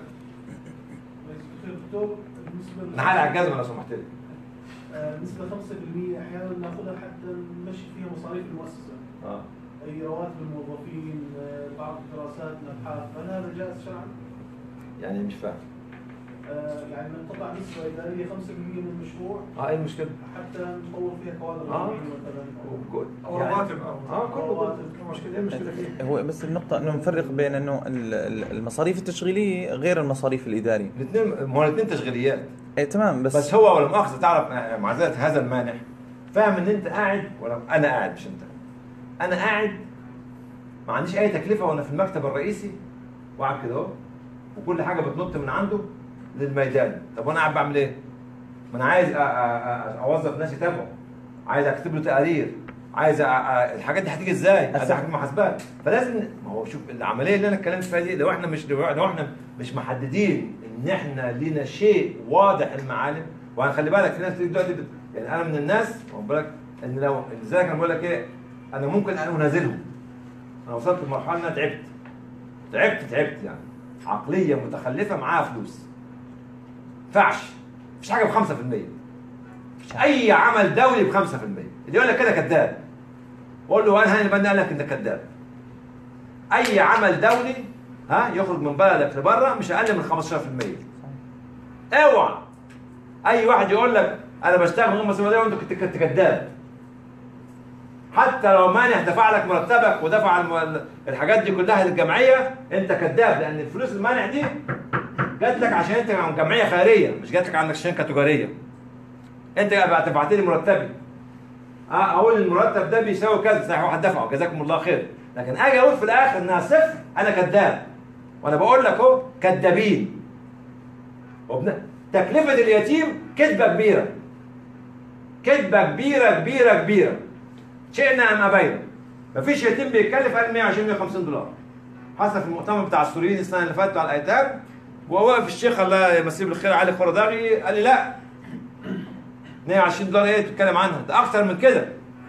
دكتور بالنسبه انا هقلع الجزمه لو سمحت لي آه، بالنسبه ل 5% احيانا ناخذها حتى نمشي فيها مصاريف المؤسسه اه اي رواتب الموظفين آه، بعض الدراسات الابحاث هل هذا جائز شرعا؟ يعني مش فاهم آه، يعني نقطع نسبه اداريه 5% من المشروع اه ايه المشكله؟ حتى نطور فيها كوادر آه. العاملين مثلا او رواتب اه كله مشكله ايه المشكله فيه؟ هو بس النقطة انه نفرق بين انه ال- ال- المصاريف التشغيلية غير المصاريف الإدارية. الاثنين ما هو الاثنين تشغيليات ايه تمام بس, بس هو ولا مؤاخذه تعرف آه، مع ذلك هذا المانح فاهم ان انت قاعد ولا انا قاعد مش انت انا قاعد ما عنديش اي تكلفه وانا في المكتب الرئيسي وقاعد كده اهو وكل حاجه بتنط من عنده للميدان طب وانا قاعد بعمل ايه؟ ما انا عايز أ- أ- أ- اوظف ناس يتابعوا عايز اكتب له تقارير عايز أ- أ- الحاجات دي هتيجي ازاي؟ عايز احكم محاسبات فلازم ما هو شوف العمليه اللي انا اتكلمت فيها دي لو احنا مش لو احنا مش محددين ان احنا لينا شيء واضح المعالم وهنخلي بالك في ناس كتير دلوقتي بت... يعني انا من الناس واخد بالك ان لو لذلك انا بقول لك ايه انا ممكن انا انازلهم انا وصلت لمرحله ان انا تعبت تعبت تعبت يعني عقليه متخلفه معاها فلوس ينفعش مفيش حاجه ب 5% مفيش اي عمل دولي ب 5% اللي يقول لك كده كذاب قول له انا هاني بنا قال لك انت كذاب اي عمل دولي ها يخرج من بلدك لبره مش اقل من 15% اوعى اي واحد يقول لك انا بشتغل من غير مسؤوليه وانت كنت كنت كذاب حتى لو مانع دفع لك مرتبك ودفع الم- الحاجات دي كلها للجمعيه انت كذاب لان الفلوس المانع دي جات لك عشان انت جمعيه خيريه مش جات لك عندك شركه تجاريه انت دفعت لي مرتبي اه اقول المرتب ده بيساوي كذا صحيح واحد دفعه جزاكم الله خير لكن اجي اقول في الاخر انها صفر انا كذاب وانا بقول لك اهو كذابين وبن... تكلفه اليتيم كذبه كبيره كذبه كبيره كبيره كبيره شئنا ام ابينا مفيش يتيم بيتكلف اقل من 120 150 دولار حصل في المؤتمر بتاع السوريين السنه اللي فاتت على الايتام وواقف الشيخ الله يمسيه بالخير علي خرداغي قال لي لا 120 دولار ايه تتكلم عنها ده اكتر من كده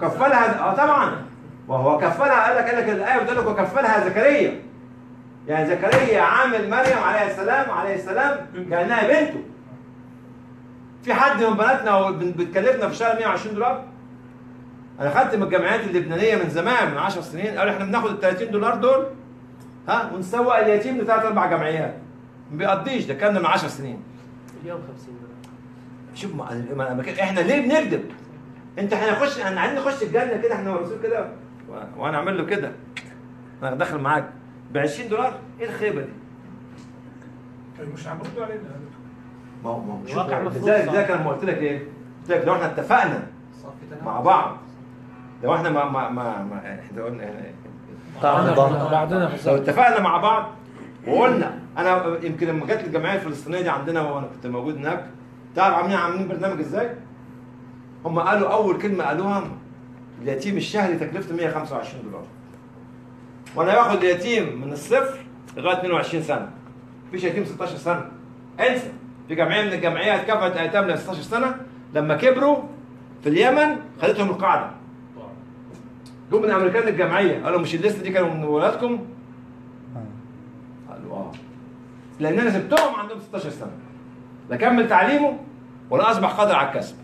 كفلها اه طبعا وهو كفلها قال لك قال لك الايه بتقول لك وكفلها زكريا يعني زكريا عامل مريم عليه السلام عليه السلام كانها بنته في حد من بناتنا بن- بتكلفنا في الشهر 120 دولار انا خدت من الجمعيات اللبنانيه من زمان من 10 سنين قالوا احنا بناخد ال 30 دولار دول ها ونسوق اليتيم لثلاث اربع جمعيات ما بيقضيش ده كان من 10 سنين اليوم 50 دولار شوف ما ما- ما- احنا ليه بنكذب؟ انت هنخش احنا عايزين نخش الجنه كده احنا والرسول كده و- وانا اعمل له كده انا داخل معاك ب 20 دولار ايه الخيبه دي؟ طيب مش عم يردوا علينا ما هو ما هو شوف الواقع مفروض لذلك صح. لذلك انا لما قلت لك ايه؟ قلت لك لو احنا اتفقنا مع بعض لو احنا ما ما ما, ما احنا قلنا بعدنا بعدنا لو اتفقنا مع بعض وقلنا انا يمكن لما جت الجمعيه الفلسطينيه دي عندنا وانا كنت موجود هناك تعرف عاملين عاملين برنامج ازاي؟ هم قالوا اول كلمه قالوها اليتيم الشهري تكلفته 125 دولار وانا باخد اليتيم من الصفر لغايه 22 سنه مفيش يتيم 16 سنه انسى في جمعيه من الجمعيات كفت ايتام ل 16 سنه لما كبروا في اليمن خدتهم القاعده جم من امريكان الجمعيه قالوا مش الليسته دي كانوا من ولادكم قالوا اه لان انا سبتهم عندهم 16 سنه لا كمل تعليمه ولا اصبح قادر على الكسب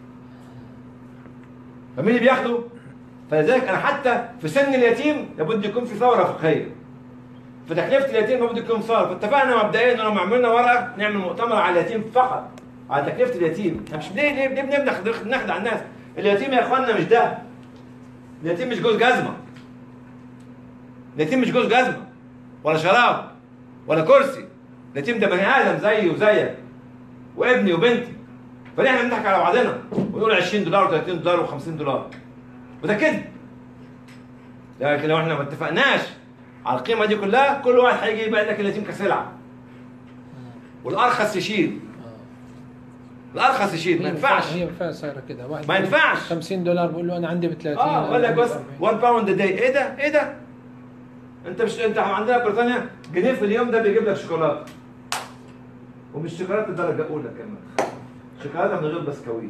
فمين اللي بياخده؟ فلذلك انا حتى في سن اليتيم لابد يكون في ثوره فقهيه في تكلفه اليتيم لابد يكون ثوره فاتفقنا مبدئيا ان لما عملنا ورقه نعمل مؤتمر على اليتيم فقط على تكلفه اليتيم احنا مش ليه ليه ليه بنخدع نخدع الناس اليتيم يا اخوانا مش ده اليتيم مش جوز جزمه اليتيم مش جوز جزمه ولا شراب ولا كرسي اليتيم ده بني ادم زيي وزيك وابني وبنتي فليه احنا بنضحك على بعضنا ونقول 20 دولار و30 دولار و50 دولار وده كذب لكن لو احنا ما اتفقناش على القيمه دي كلها كل واحد هيجي يبيع لك اليتيم كسلعه والارخص يشيل الارخص يشيل ما ينفعش هي بالفعل صايره كده واحد ما ينفعش. 50 دولار بقول له انا عندي ب 30 اه اقول لك بس 1 باوند داي ايه ده ايه ده انت مش انت عندنا في بريطانيا جنيه في اليوم ده بيجيب لك شوكولاته ومش شوكولاته درجه اولى كمان شوكولاته من غير بسكويت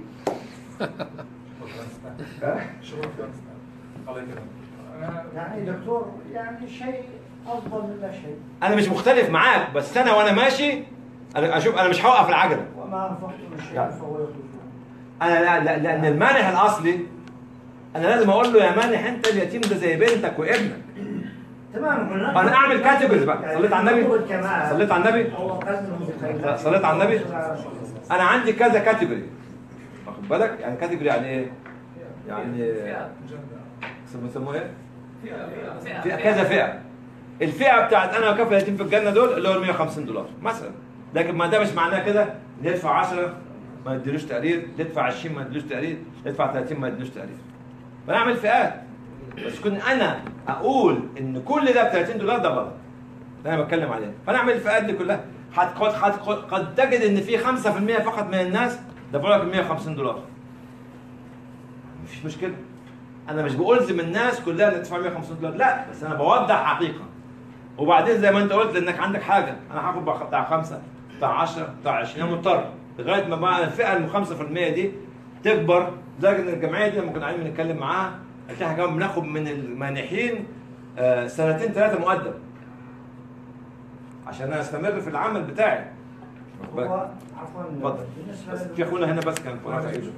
شكرا الله يكرمك يعني دكتور يعني شيء افضل من لا شيء انا مش مختلف معاك بس انا وانا ماشي انا اشوف انا مش هوقف العجله وما انفقتم الشيء يعني. فهو يخلفه انا لا لا لان المانح الاصلي انا لازم اقول له يا مانح انت اليتيم ده زي بنتك وابنك تمام انا اعمل categories بقى. صليت على النبي؟ الكمال صليت على النبي؟ هو قدم الخيرات. صليت على النبي؟ انا عندي كذا كاتيجوري واخد بالك يعني كاتيجوري يعني ايه يعني يسموه يسموه ايه فئه كذا فئه الفئه بتاعت انا وكفى اليتيم في الجنه دول اللي هو ال 150 دولار مثلا لكن ما ده مش معناه كده اللي يدفع 10 ما يديلوش تقرير اللي يدفع 20 ما يديلوش تقرير اللي يدفع 30 ما يديلوش تقرير بنعمل فئات بس كنت انا اقول ان كل ده ب 30 دولار ده غلط ده انا بتكلم عليه فانا اعمل الفئات دي كلها قد قد قد قد تجد ان في 5% فقط من الناس دفعوا لك 150 دولار مفيش مشكله انا مش بألزم الناس كلها انها تدفع 150 دولار لا بس انا بوضح حقيقه وبعدين زي ما انت قلت لانك عندك حاجه انا هاخد بقى بتاع خمسه بتاع 10 بتاع 20 انا مضطر لغايه ما بقى الفئه ال 5% دي تكبر لدرجه ان الجمعيه دي لما كنا قاعدين بنتكلم معاها قالت لي احنا كمان بناخد من المانحين آه، سنتين ثلاثه مقدم عشان انا استمر في العمل بتاعي واخد بالك؟ هو عفوا اتفضل بالنسبه بس لل- في اخونا هنا بس كان فوق اتفضل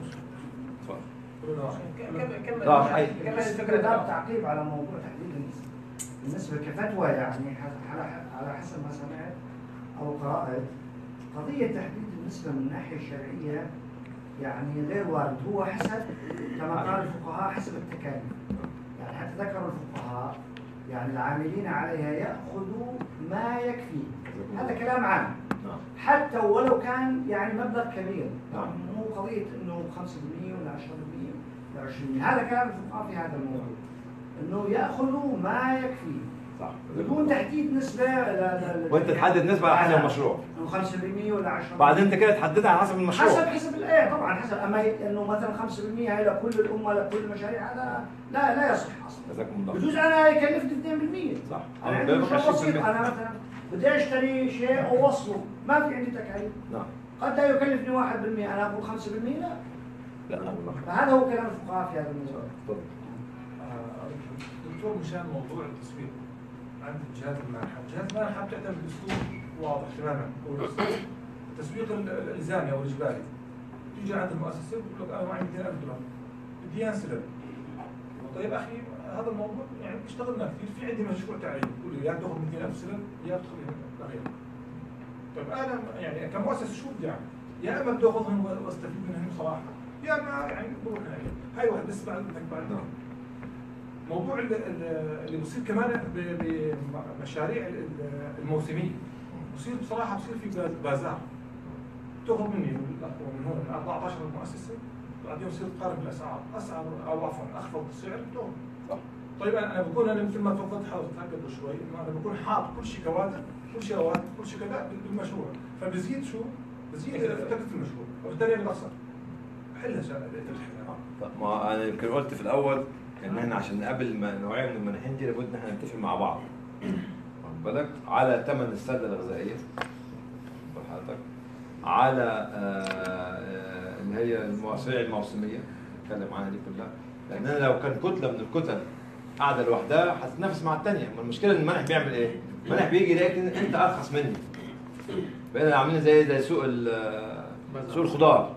كمل لا حقيقي بس فكرة ده تعقيب على موضوع تحديد النسبة. بالنسبة كفتوى يعني ح- على على حسب ما سمعت أو قرأت قضية تحديد النسبة من الناحية الشرعية يعني غير وارد هو حسب كما قال الفقهاء حسب التكاليف يعني حتى ذكروا الفقهاء يعني العاملين عليها يأخذوا ما يكفي هذا كلام عام نعم. حتى ولو كان يعني مبلغ كبير نعم. مو قضية انه 5% ولا 10% ولا 20% هذا كلام الفقهاء في هذا الموضوع انه ياخذوا ما يكفي صح بدون تحديد نسبة لا لا لا وانت تحدد نسبه على حسب المشروع انه 5% ولا 10% بعدين انت كده تحددها على حسب المشروع حسب حسب الايه طبعا حسب اما ي- انه مثلا 5% هي لكل الامه لكل المشاريع هذا لا لا يصح اصلا جزاكم الله بجوز انا يكلفني 2% صح انا أنا عندي بيبقى مشروع 20%. بسيط انا مثلا بدي اشتري شيء اوصله ما في عندي تكاليف نعم قد لا يكلفني 1% انا اقول 5% لا فهذا هو كلام الفقهاء في هذا الموضوع تفضل آه، دكتور مشان موضوع التسويق عند جهات المنحة، جهات المنحة بتعتمد باسلوب واضح تماما هو الأسلوب التسويق ال- الالزامي او الاجباري تيجي عند المؤسسه بتقول لك انا معي 200000 دولار بدي اياه سلم طيب اخي هذا الموضوع يعني اشتغلنا كثير في عندي مشروع تعليمي بقول لي يا تاخذ 200000 سلم يا تدخل غير طيب انا يعني كمؤسسه شو بدي اعمل؟ يا اما بدي اخذهم واستفيد منهم صراحه يا اما يعني بروح عليه هاي واحد بس بعد بدك بعد موضوع ال- ال- اللي بصير كمان ب- بمشاريع ال- ال- الموسميه بصير بصراحه بصير في باز- بازار تاخذ مني من الأخ- من هون من 14 مؤسسه بعدين بصير تقارن الاسعار اسعار او عفوا اخفض السعر تاخذ طيب انا أنا بكون انا مثل ما تفضلت حضرتك قبل شوي انه انا بكون حاط كل شيء كوادر كل شيء رواتب كل شيء كذا بالمشروع فبزيد شو؟ بزيد تكلفه المشروع وبالتالي انا بخسر حلها سهله طب ما انا يمكن قلت في الاول ان احنا عشان نقابل م- نوعيه من المناحين دي لابد ان احنا نتفق مع بعض واخد بالك على ثمن السله الغذائيه واخد حضرتك على آه، آه، اللي هي المواصيع الموسميه نتكلم عنها دي كلها لان انا لو كان كتله من الكتل قاعده لوحدها هتتنافس مع الثانيه ما المشكله ان المنح بيعمل ايه؟ المنح بيجي يلاقي إن انت ارخص مني بقينا عاملين زي زي سوق ال- سوق الخضار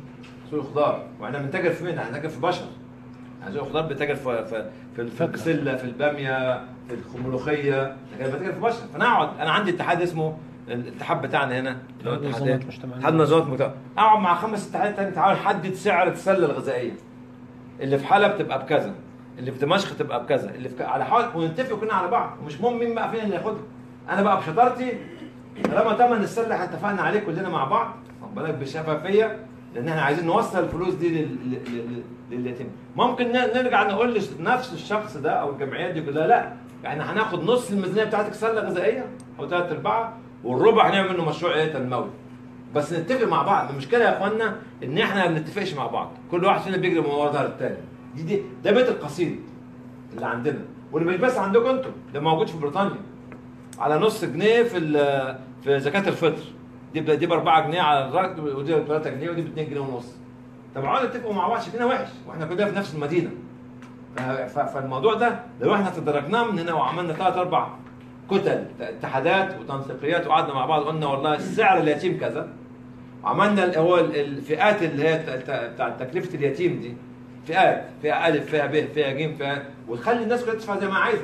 سوق الخضار واحنا بنتاجر في مين؟ احنا بنتاجر في بشر يعني سوق الخضار بتاجر في في في في البسله في الباميه في الملوخيه لكن بتاجر في بشر فانا اقعد انا عندي اتحاد اسمه الاتحاد بتاعنا هنا اللي هو اتحاد اتحاد منظمات إيه؟ مجتمع اتحاد منظمات مجتمع اقعد مع خمس اتحادات تاني تعال نحدد سعر السله الغذائيه اللي في حلب تبقى بكذا اللي في دمشق تبقى بكذا اللي في ك... على حال ونتفق كلنا على بعض ومش مهم مين بقى فين اللي ياخدها انا بقى بشطارتي طالما ثمن السله احنا اتفقنا عليه كلنا مع بعض خد بالك بشفافيه لان احنا عايزين نوصل الفلوس دي لل... لل... لل... لليتيم ممكن ن- نرجع نقول لنفس الشخص ده او الجمعيات دي كلها لا احنا هناخد نص الميزانيه بتاعتك سله غذائيه او ثلاث ارباعها والربع هنعمل منه مشروع ايه تنموي بس نتفق مع بعض المشكله يا اخوانا ان احنا ما بنتفقش مع بعض كل واحد فينا بيجري من ورا ظهر التاني دي, دي ده بيت القصيد اللي عندنا واللي مش بس عندكم انتم ده موجود في بريطانيا على نص جنيه في ال- في زكاه الفطر دي ب- دي ب 4 جنيه على الراتب ودي ب 3 جنيه ودي ب 2 جنيه ونص طب اقعدوا اتفقوا مع بعض شكلنا وحش واحنا كلنا في نفس المدينه ف- ف- فالموضوع ده لو احنا تدرجناه من هنا وعملنا ثلاث اربع كتل اتحادات وتنسيقيات وقعدنا مع بعض قلنا والله السعر اليتيم كذا عملنا ال- هو ال- الفئات اللي هي ت- ت- بتاع تكلفه اليتيم دي فئات فئه الف فئه ب فئه ج فئه وتخلي الناس كلها تدفع زي ما عايزه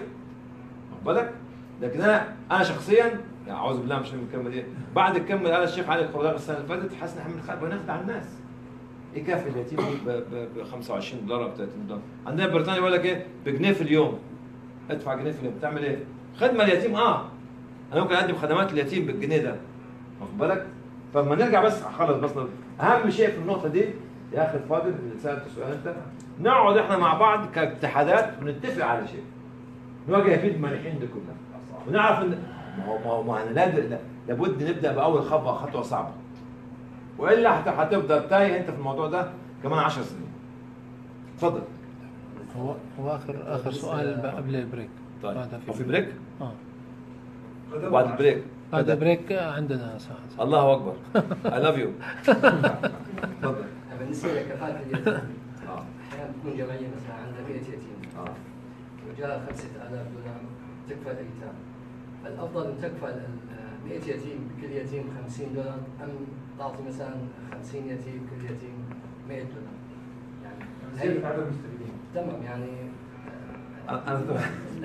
واخد بالك لكن انا انا شخصيا يعني اعوذ بالله مش من الكلمه دي بعد الكلمه اللي قالها الشيخ علي الخضار السنه اللي فاتت حاسس ان احنا بنخ- بنخدع الناس ايه كافي اليتيم دي ب 25 دولار او 30 دولار عندنا بريطانيا يقول لك ايه بجنيه في اليوم ادفع جنيه في اليوم تعمل ايه؟ خدمه اليتيم اه انا ممكن اقدم خدمات اليتيم بالجنيه ده واخد بالك؟ فلما نرجع بس خلص بس اهم شيء في النقطه دي يا اخي الفاضل اللي سالت السؤال انت نقعد احنا مع بعض كاتحادات ونتفق على شيء نواجه فيه المانحين دي كلها ونعرف ان ما هو ما هو ما احنا لا- لا- لابد نبدا باول خطوه خطوه صعبه والا هت- هتفضل تايه انت في الموضوع ده كمان 10 سنين اتفضل هو هو اخر اخر سؤال ب- قبل البريك طيب بعدها هو في بريك؟ اه بعد البريك بعد البريك عندنا ساعه الله اكبر اي لاف يو اتفضل بالنسبه لكفاءه اليتيم اه احيانا بتكون جمعيه مثلا عندها 100 يتيم اه وجاء 5000 دولار تكفى الايتام فالافضل ان تكفى ال- ال- 100 يتيم بكل يتيم 50 دولار ام تعطي مثلا 50 يتيم كل يتيم 100 دولار يعني زيادة عدد المستفيدين تمام يعني انا أنا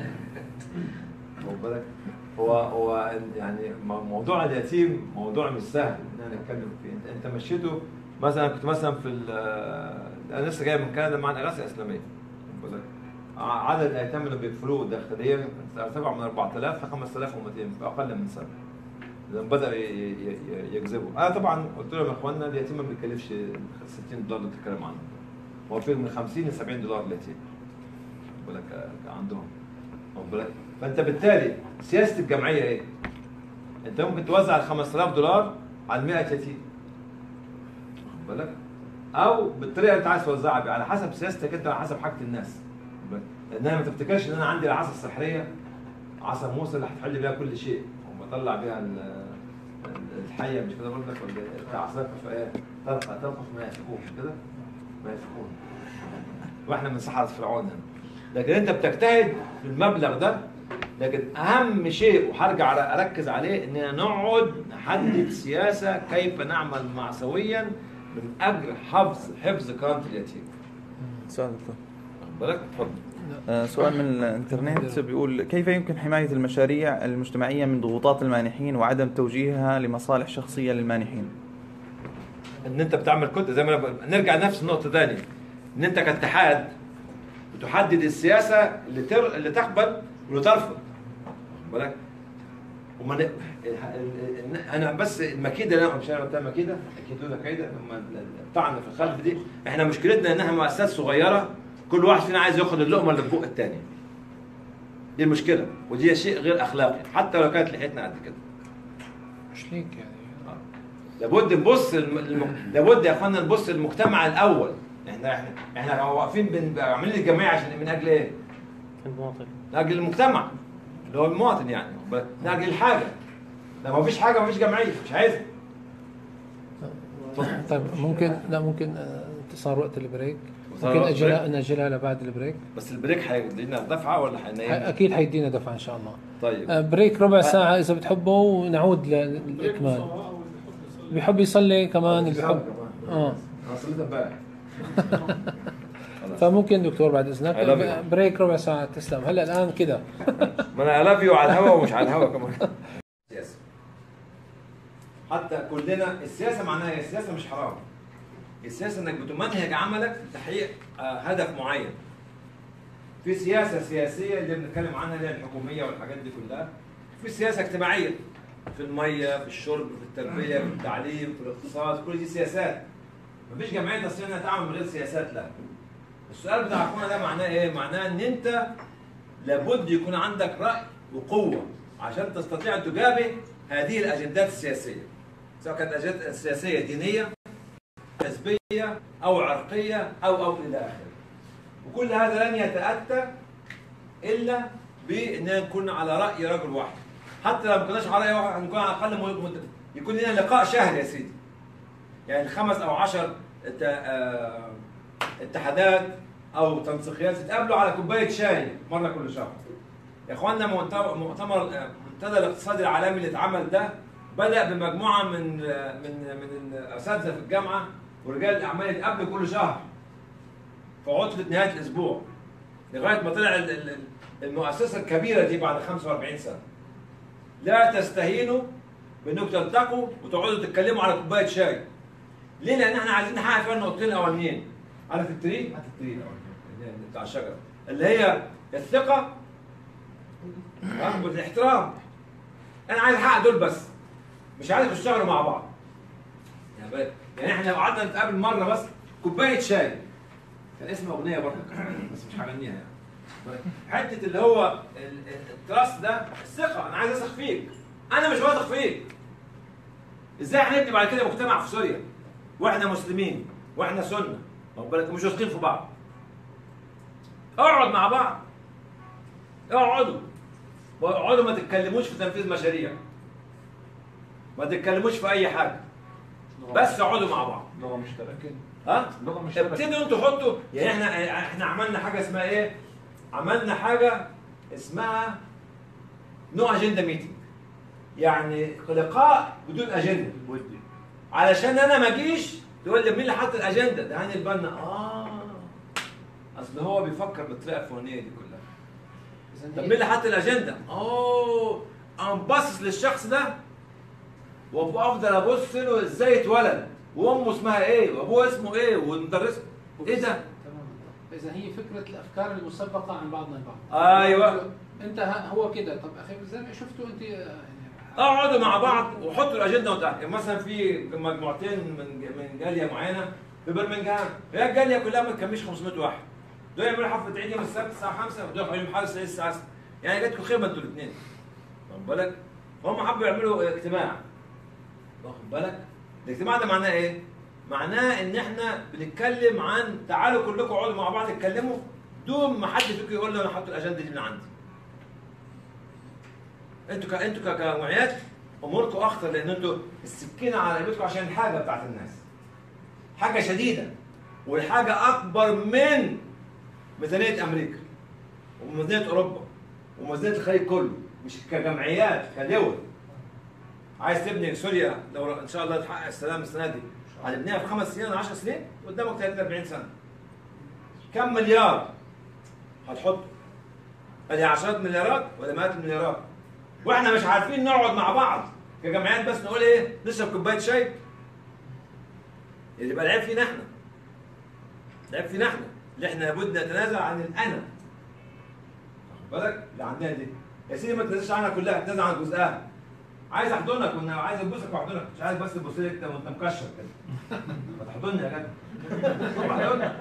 واخد بالك هو هو يعني مو- موضوع اليتيم موضوع مش سهل ان احنا نتكلم فيه انت انت مشيته مثلا كنت مثلا في ال- انا لسه جاي من كندا مع الاغاثه الاسلاميه واخد بالك ع- عدد الايتام اللي بيكفلوه داخليا ارتفع من 4000 ل 5200 في اقل من سنه لما بدأوا ي- ي- ي- يجذبوا انا طبعا قلت لهم يا اخوانا اليتيم ما بيكلفش 60 دولار اللي بتتكلم عنه هو في من 50 ل 70 دولار اليتيم واخد بالك آه، عندهم واخد بالك فانت بالتالي سياسه الجمعيه ايه؟ انت ممكن توزع ال 5000 دولار على 100 يتيم واخد بالك؟ او بالطريقه اللي انت عايز توزعها بيها على حسب سياستك انت على حسب حاجه الناس واخد بالك؟ لان انا ما تفتكرش ان انا عندي العصا السحريه عصا موسى اللي هتحل بيها كل شيء وبطلع بيها ال- ال- الحيه مش كده برضك ولا إيه؟ بتاع عصاك في ايه؟ تلقى تلقى في ما يفكوه مش كده؟ ما يفهمون واحنا من سحرة فرعون هنا لكن انت بتجتهد في المبلغ ده لكن اهم شيء وهرجع اركز عليه اننا نقعد نحدد سياسه كيف نعمل مع سويا من اجل حفظ حفظ كرامه اليتيم سؤال دكتور واخد بالك اتفضل آه، سؤال من الانترنت بيقول كيف يمكن حماية المشاريع المجتمعية من ضغوطات المانحين وعدم توجيهها لمصالح شخصية للمانحين؟ ان انت بتعمل كنت زي ما أنا بقول. نرجع لنفس النقطه تاني ان انت كاتحاد بتحدد السياسه اللي تر... اللي تقبل واللي ترفض واخد بالك وما ن... ال- ال- ال- انا بس المكيده اللي انا مش انا قلتها مكيده اكيد ده كيده لما ال- ال- بتاعنا في الخلف دي احنا مشكلتنا انها مؤسسات صغيره كل واحد فينا عايز ياخد اللقمه اللي في بق الثاني دي المشكله ودي شيء غير اخلاقي حتى لو كانت لحيتنا قد كده مش ليك يعني لابد نبص الم... الم... لابد يا اخوانا نبص المجتمع الاول احنا احنا احنا واقفين بن... عاملين الجمعيه عشان من اجل ايه؟ المواطن من اجل المجتمع اللي هو المواطن يعني من اجل الحاجه لو ما فيش حاجه ما فيش جمعيه مش عايزها طيب ممكن لا ممكن آه، صار وقت البريك صار ممكن وقت اجلها البريك؟ ناجلها لبعد البريك بس البريك هيدينا دفعه ولا ح- هينيمنا؟ اكيد حيدينا دفعه ان شاء الله طيب آه، بريك ربع ساعه اذا بتحبوا ونعود للاكمال بيحب يصلي كمان اللي بيحب اه انا صليت امبارح فممكن دكتور بعد اذنك I love you. بريك ربع ساعه تسلم هلا الان كده ما انا الاف يو على الهوا ومش على الهوا كمان سياسه حتى كلنا السياسه معناها ايه؟ السياسه مش حرام السياسه انك بتمنهج عملك لتحقيق آه، هدف معين في سياسه سياسيه اللي بنتكلم عنها اللي هي الحكوميه والحاجات دي كلها في سياسه اجتماعيه في الميه في الشرب في التربيه في التعليم في الاقتصاد كل دي سياسات مفيش جمعيه تصير انها تعمل من غير سياسات لا السؤال بتاع اخونا ده معناه ايه؟ معناه ان انت لابد يكون عندك رأي وقوة عشان تستطيع أن تجابه هذه الأجندات السياسية سواء كانت أجندات سياسية دينية حزبية أو عرقية أو أو إلى آخره وكل هذا لن يتأتى إلا بأننا نكون على رأي رجل واحد حتى لو ما كناش على رأي واحد نكون على الأقل م- مت- يكون لنا لقاء شهري يا سيدي يعني خمس أو عشر ات- آه، اتحادات او تنسيقيات يتقابلوا على كوبايه شاي مره كل شهر. يا اخوانا مؤتمر مؤتمر منتدى الاقتصادي العالمي اللي اتعمل ده بدا بمجموعه من من من الاساتذه في الجامعه ورجال الاعمال يتقابلوا كل شهر في عطله نهايه الاسبوع لغايه ما طلع ال- ال- المؤسسه الكبيره دي بعد 45 سنه. لا تستهينوا بانكم تلتقوا وتقعدوا تتكلموا على كوبايه شاي. ليه؟ لان احنا عايزين نحقق فيها النقطتين الاولانيين. عارف التري؟ هات التري الاولاني اللي هي بتاع الشجره اللي هي الثقه ها، والاحترام. انا عايز احقق دول بس. مش عايز يشتغلوا مع بعض. يعني بقى- يعني احنا لو قعدنا نتقابل مره بس كوبايه شاي. كان اسم اغنيه برضه بس مش هغنيها يعني. حته اللي هو ال- ال- التراست ده الثقه انا عايز اثق فيك. انا مش واثق فيك. ازاي هنبني بعد كده مجتمع في سوريا واحنا مسلمين واحنا سنه واخد بالك مش واثقين في بعض اقعد مع بعض اقعدوا واقعدوا ما تتكلموش في تنفيذ مشاريع ما تتكلموش في اي حاجه بس اقعدوا مع بعض لغه مشتركه ها لغه مشتركه ابتدوا انتوا حطوا يعني احنا احنا عملنا حاجه اسمها ايه عملنا حاجه اسمها نو اجندا ميتنج يعني لقاء بدون اجنده علشان انا ما اجيش تقول لي مين اللي حط الاجنده ده هاني البنا اه اصل هو بيفكر بالطريقه الفلانيه دي كلها طب مين اللي حط الاجنده اوه انا باصص للشخص ده وافضل ابص له ازاي اتولد وامه اسمها ايه وابوه اسمه ايه والمدرس ايه ده تمام اذا هي فكره الافكار المسبقه عن بعضنا البعض ايوه انت ه- هو كده طب اخي بالزلمه شفتوا انت يعني اقعدوا مع بعض وحطوا الاجنده وتحت يعني مثلا في مجموعتين من من جاليه معينه في برمنجهام هي الجاليه كلها ما تكملش 500 واحد دول يعملوا حفله عيد يوم السبت الساعه 5 ودول يعملوا يوم حارس الساعه 6 يعني جاتكم خيمه انتوا الاثنين واخد بالك هم حبوا يعملوا اجتماع واخد بالك الاجتماع ده معناه ايه؟ معناه ان احنا بنتكلم عن تعالوا كلكم اقعدوا مع بعض اتكلموا دون ما حد فيكم يقول لي انا حاطط الاجنده دي من عندي انتوا ك... انتوا ك- كجمعيات اموركم اخطر لان انتوا السكينه على رقبتكم عشان الحاجه بتاعت الناس حاجه شديده والحاجه اكبر من ميزانيه امريكا وميزانيه اوروبا وميزانيه الخليج كله مش كجمعيات كدول عايز تبني سوريا لو ان شاء الله تحقق السلام السنه دي هتبنيها في خمس سنين 10 سنين قدامك 30 40 سنه كم مليار هتحط ادي عشرات مليارات ولا مئات المليارات واحنا مش عارفين نقعد مع بعض كجمعيات بس نقول ايه نشرب كوبايه شاي يبقى العيب فينا احنا العيب فينا احنا اللي احنا لابد نتنازل عن الانا واخد بالك اللي عندنا دي يا سيدي ما تنزلش عنها كلها تنازل عن جزءها عايز احضنك وانا عايز ابوسك واحضنك مش عايز بس تبص لي كده وانت مكشر كده ما تحضني يا جدع احضنك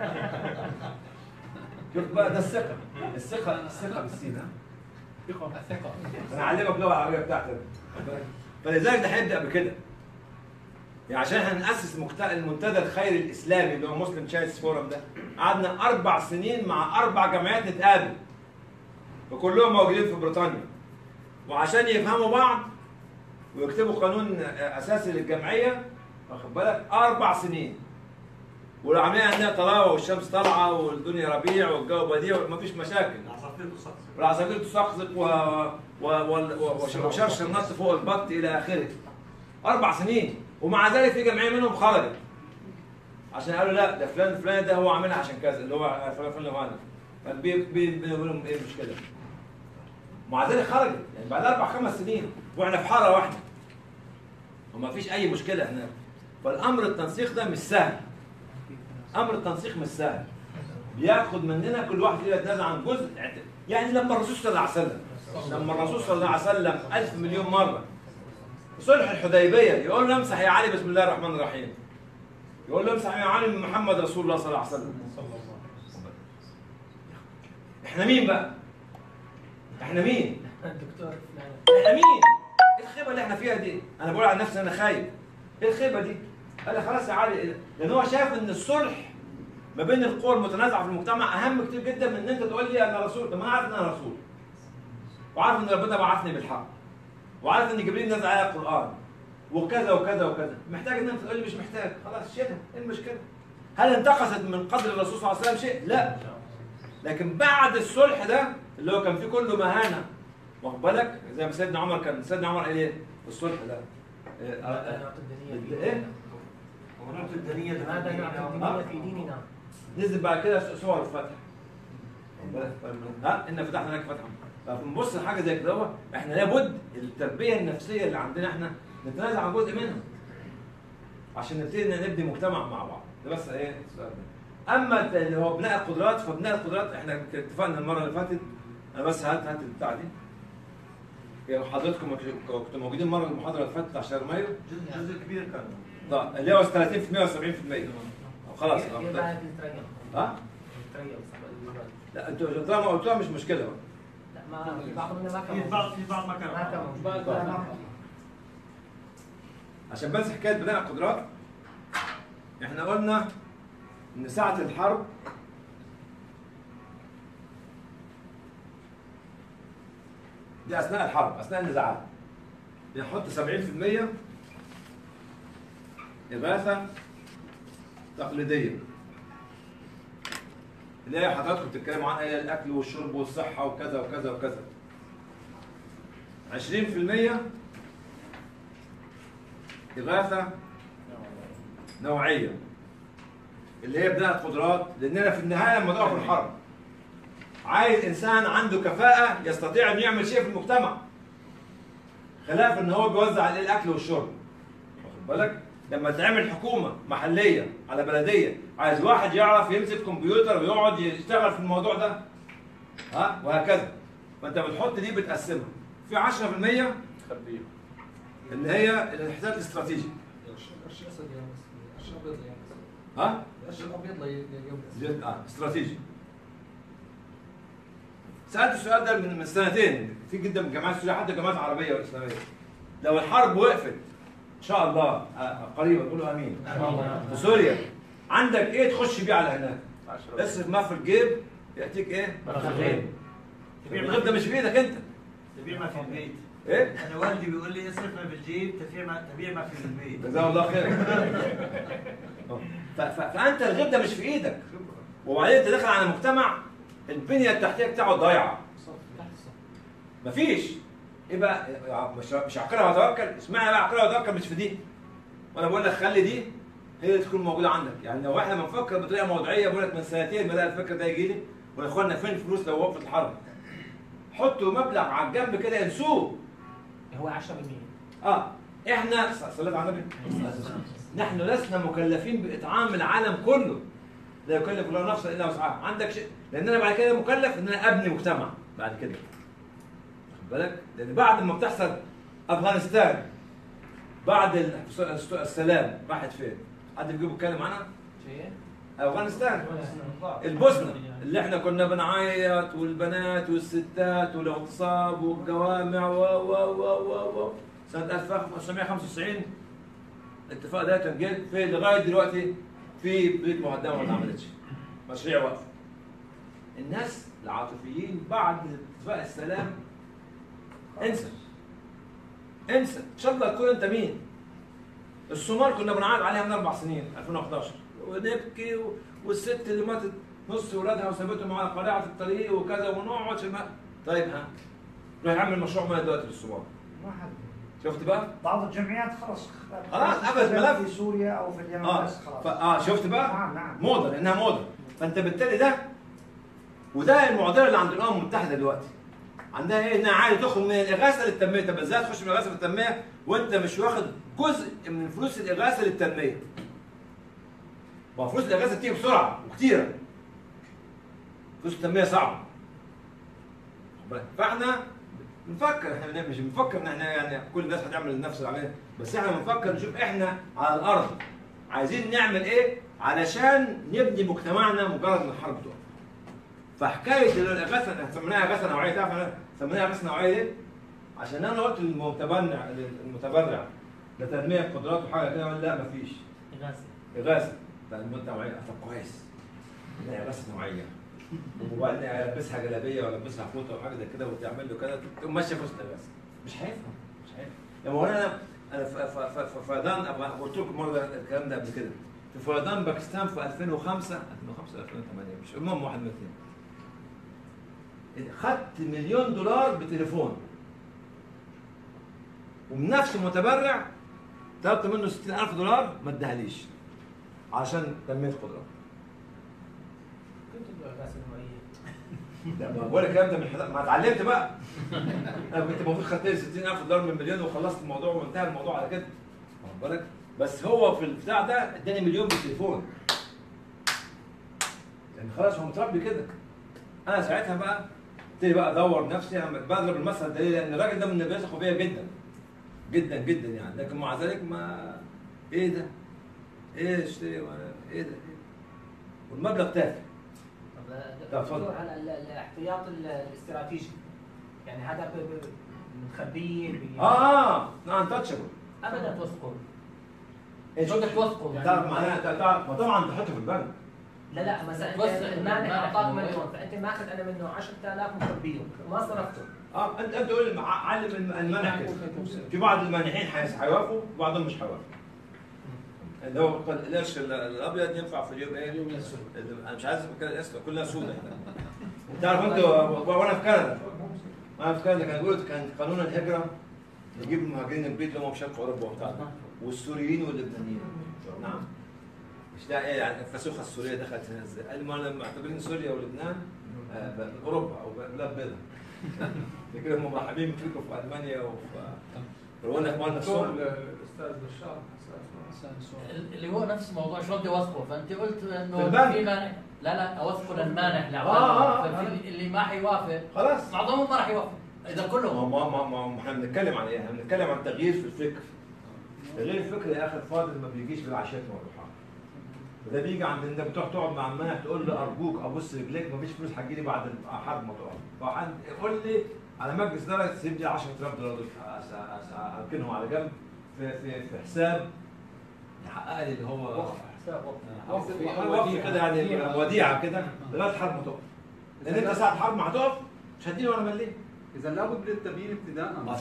شوف بقى ده الثقه الثقه الثقه بالسين ها الثقه انا اعلمك اللغه العربيه بتاعتك فلذلك ده هيبدا بكده يعني عشان احنا ناسس مكت- المنتدى الخيري الاسلامي اللي هو مسلم تشايلدز فورم ده قعدنا اربع سنين مع اربع جمعيات نتقابل وكلهم موجودين في بريطانيا وعشان يفهموا بعض ويكتبوا قانون اساسي للجمعيه واخد بالك اربع سنين والعمليه عندنا طلاوه والشمس طالعه والدنيا ربيع والجو بديع ومفيش مشاكل والعصافير تسقسق و... و... و... و... وشرشر النص فوق البط الى اخره اربع سنين ومع ذلك في جمعيه منهم خرجت عشان قالوا لا ده فلان فلان ده هو عاملها عشان كذا اللي هو فلان فلان هو كان بي بي بيقول لهم ايه المشكله ومع ذلك خرجت يعني بعد اربع خمس سنين واحنا في حاره واحده وما فيش اي مشكله هناك فالامر التنسيق ده مش سهل امر التنسيق مش سهل بياخد مننا كل واحد فينا يتنازل عن جزء يعني لما الرسول صلى الله عليه وسلم لما الرسول صلى الله عليه وسلم ألف مليون مرة صلح الحديبية يقول له امسح يا علي بسم الله الرحمن الرحيم يقول له امسح يا علي من محمد رسول الله صلى الله عليه وسلم احنا مين بقى؟ احنا مين؟ الدكتور احنا مين؟ ايه الخيبة اللي احنا فيها دي؟ انا بقول عن نفسي انا خايف ايه الخيبة دي؟ قال لي خلاص يا علي لان هو شايف ان الصلح ما بين القوى المتنازعه في المجتمع اهم كتير جدا من ان انت تقول لي انا رسول طب ما انا عارف ان انا رسول وعارف ان ربنا بعثني بالحق وعارف ان جبريل نزل عليا القران وكذا وكذا وكذا محتاج ان انت تقول لي مش محتاج خلاص شيلها ايه المشكله هل انتقصت من قدر الرسول صلى الله عليه وسلم شيء لا لكن بعد الصلح ده اللي هو كان فيه كله مهانه واخد بالك زي ما سيدنا عمر كان سيدنا عمر قال ايه في الصلح ده إيه؟ ايه ونعطي الدنيا ماذا نعطي الدنيا في ديننا نزل بعد كده صور الفتح ها ان فتحنا لك فتحا فبنبص لحاجه زي كده هو احنا لابد التربيه النفسيه اللي عندنا احنا نتنازع عن جزء منها عشان نبتدي إن نبني مجتمع مع بعض ده بس ايه السؤال ده اما الت- اللي هو بناء القدرات فبناء القدرات احنا اتفقنا المره اللي فاتت انا بس هات هات البتاع دي يعني حضرتكم كنتوا موجودين مره المحاضره اللي فاتت عشان مايو جزء جزء كبير كان طيب اللي هو 30% و70% خلاص كيف اه بعد التريل؟ ها؟ التريل صعب. لا انتوا طالما قلتوها مش مشكله بقى لا ما في بعض منا ما كان في بعض في بعض ما كان ما كان موجود. طيب. عشان بس حكايه بناء القدرات احنا قلنا ان ساعه الحرب دي اثناء الحرب اثناء النزاعات بنحط 70% اغاثه تقليديه اللي هي حضراتكم بتتكلموا عنها هي الاكل والشرب والصحه وكذا وكذا وكذا 20% إغاثة نوعية اللي هي بناء القدرات لأننا في النهاية لما نقف في الحرب عايز إنسان عنده كفاءة يستطيع أن يعمل شيء في المجتمع خلاف إن هو بيوزع عليه الأكل والشرب واخد بالك لما تعمل حكومة محلية على بلدية عايز واحد يعرف يمسك كمبيوتر ويقعد يشتغل في الموضوع ده ها وهكذا فأنت بتحط دي بتقسمها في 10% خبيه اللي هي الانحدار الاستراتيجي القرش الاسود يا بس القرش الابيض يا بس ها القرش الابيض لليوم زي- اه استراتيجي سالت السؤال ده من من سنتين في جدا من الجامعات السوريه حتى الجامعات العربيه والاسلاميه لو الحرب وقفت ان شاء الله آه، قريبا قولوا امين في سوريا عندك ايه تخش بيه على هناك اصرف ما في الجيب ياتيك ايه رغيف. الرغيف ده مش في ايدك انت تبيع ما في البيت ايه انا والدي بيقول لي اصرف ما بالجيب تبيع ما تبيع ما في البيت جزاه الله خير ف- ف- فانت الغيب ده مش في ايدك وبعدين انت داخل على مجتمع البنيه التحتيه بتاعه ضايعه مفيش ايه بقى مش مش عقلها وتوكل اسمعي بقى عقلها وتوكل مش في دي وانا بقول لك خلي دي هي اللي تكون موجوده عندك يعني لو احنا بنفكر بطريقه موضوعيه بقول لك من سنتين بدا الفكر ده يجي لي ويا اخوانا فين الفلوس لو وقفت الحرب حطوا مبلغ على الجنب كده انسوه هو 10% اه احنا صليت على النبي نحن لسنا مكلفين باطعام العالم كله لا يكلف الله نفسا الا وسعها عندك شيء لان انا بعد كده مكلف ان انا ابني مجتمع بعد كده واخد بالك لان بعد ما بتحصل افغانستان بعد ال- السلام راحت فين؟ حد بيجيب يتكلم عنها؟ افغانستان البوسنه اللي احنا كنا بنعيط والبنات والستات والاغتصاب والجوامع و و و و و سنه 1995 الاتفاق ده كان جه في لغايه دلوقتي في بيت مقدمه ما اتعملتش مشاريع واقفه الناس العاطفيين بعد اتفاق السلام انسى انسى ان شاء الله تكون انت مين الصومال كنا بنعيط عليها من اربع سنين 2011 ونبكي و... والست اللي ماتت نص ولادها وسابتهم على قارعه الطريق وكذا ونقعد في الماء طيب ها روح يعمل مشروع ميه دلوقتي في الصومال ما حد شفت بقى؟ بعض الجمعيات خلص خلاص قفلت ملف. في سوريا او في اليمن اه بس خلاص ف... اه شفت بقى؟ نعم نعم موضه لانها موضه فانت بالتالي ده وده المعضله اللي عند الامم المتحده دلوقتي عندها ايه انها عايزه تخرج من الاغاثه للتنميه طب ازاي تخش من الاغاثه للتنميه وانت مش واخد جزء من فلوس الاغاثه للتنميه ما هو فلوس الاغاثه بتيجي بسرعه وكتيره فلوس التنميه صعبه واخد بالك؟ فاحنا بنفكر احنا مش بنفكر ان احنا يعني كل الناس هتعمل نفس العمليه بس احنا بنفكر نشوف احنا على الارض عايزين نعمل ايه علشان نبني مجتمعنا مجرد ان الحرب تقف فحكايه الاغاثه احنا سميناها اغاثه نوعيه تعرف احنا سميناها اغاثه نوعيه ليه؟ عشان انا قلت للمتبرع المتبرع لتنميه قدراته حاجه كده ولا لا مفيش إغاثة اغاثه تنميه نوعيه طب كويس لا اغاثه نوعيه وبعدين البسها جلابيه ولا البسها فوطه او حاجه زي كده وتعمل له كده تقوم ماشيه في وسط الاغاثه مش هيفهم مش هيفهم لما هو انا انا في ف- ف- ف- فيضان أبغى- قلت لكم مره الكلام ده قبل كده في فيضان باكستان في 2005 2005 2008 مش المهم واحد من الاثنين خدت مليون دولار بتليفون ومن نفس المتبرع طلبت منه 60000 دولار ما اداهاليش عشان تنميه قدرات كنت إغاثة نوعية لا ما بقول لك الكلام ده من حد... ما اتعلمت بقى انا كنت المفروض خدت لي 60000 دولار من مليون وخلصت الموضوع وانتهى الموضوع على كده واخد بالك بس هو في البتاع ده اداني مليون بالتليفون يعني خلاص هو متربي كده انا ساعتها بقى ابتدي بقى ادور نفسي انا بضرب المثل ده ليه؟ لان الراجل ده من الناس بيثقوا فيا جدا جدا جدا يعني لكن مع ذلك ما ايه ده؟ ايه اشتري ولا ايه ده؟ والمبلغ تافه طب لا، اتفضل. دكتور على ال- الاحتياط ال- الاستراتيجي يعني هذا ب- ب- مخبيه ب- اه اه انتشبل ابدا توثقه ايش شو بدك توثقه تعرف معناها تعرف ما طبعا تحطه في البنك لا لا مثلا توثق انت المانح المانح اعطاك إنه مليون فانت ماخذ انا منه 10000 مخبيه ما صرفته اه انت انت قول مع- علم الم- المنح كده في بعض المانحين حيس- حيوافقوا وبعضهم مش حيوافقوا اللي هو قد- القرش ال- الابيض ينفع في اليوم ايه؟ اليوم الاسود انا مش عايز اتكلم الاسود كلها سوداء تعرف انت و- وانا في كندا وانا في كندا كان بيقولوا كان قانون الهجره يجيب المهاجرين البيت اللي هم في شرق اوروبا وبتاع ده. والسوريين واللبنانيين نعم مش ده ايه يعني الفسوخه السوريه دخلت هنا ازاي؟ قال ما انا معتبرين سوريا ولبنان آه، ب- اوروبا او بلاد بيضاء كده هم مرحبين فيكم في المانيا وفي بيقول لك مال دكتور نفسهم الاستاذ بشار اللي هو نفس الموضوع شو بدي اوثقه فانت قلت في انه البنك. في مانع لا لا اوثقه للمانح اللي آه، آه، عطاه آه. ففي اللي ما حيوافق خلاص معظمهم ما راح يوافق اذا ما كلهم ما ما ما ما احنا بنتكلم عن ايه؟ احنا بنتكلم عن تغيير في الفكر. تغيير الفكر يا اخي الفاضل ما بيجيش بالعشاء والضحى. وده بيجي عند انك بتروح تقعد مع المانح تقول له ارجوك ابص رجليك مفيش فلوس هتجيلي بعد الحرب ما تقف. فحد قول لي على مجلس اداره تسيب لي 10000 دولار دول أس- أس- اركنهم على جنب في في في حساب يحقق لي اللي هو وقف وقف كده يعني وديعه كده لغايه الحرب ما تقف. لان انت ساعه الحرب ما هتقف مش هتديني ولا مليم. اذا لابد من التبيين ابتداء اه طبعا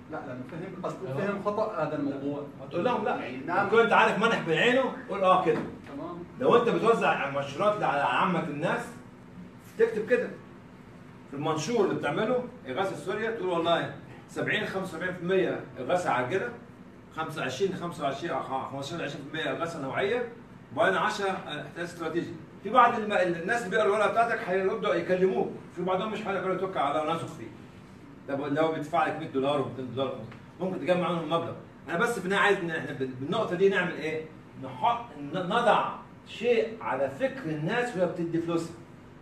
لا لما فهم قد فهم خطا هذا الموضوع هتقول لهم لا يعني نعم نعم كنت عارف منح بعينه قول اه كده تمام لو انت بتوزع مشروعات على عامة الناس تكتب كده في المنشور اللي بتعمله اغاثه سوريا تقول والله 70 75% اغاثه عاجله 25 25 أو 15 20% اغاثه نوعيه وبعدين 10 احتياج استراتيجي في بعض الم... الناس اللي بيقروا الورقه بتاعتك هيبداوا يكلموك في بعضهم مش هيقدروا يتوكل على ونثق فيه طب لو بيدفع لك 100 دولار و 200 دولار ممكن تجمع منهم مبلغ انا بس في النهايه عايز ان احنا بال- بالنقطه دي نعمل ايه؟ نحط ن- نضع شيء على فكر الناس وهي بتدي فلوسها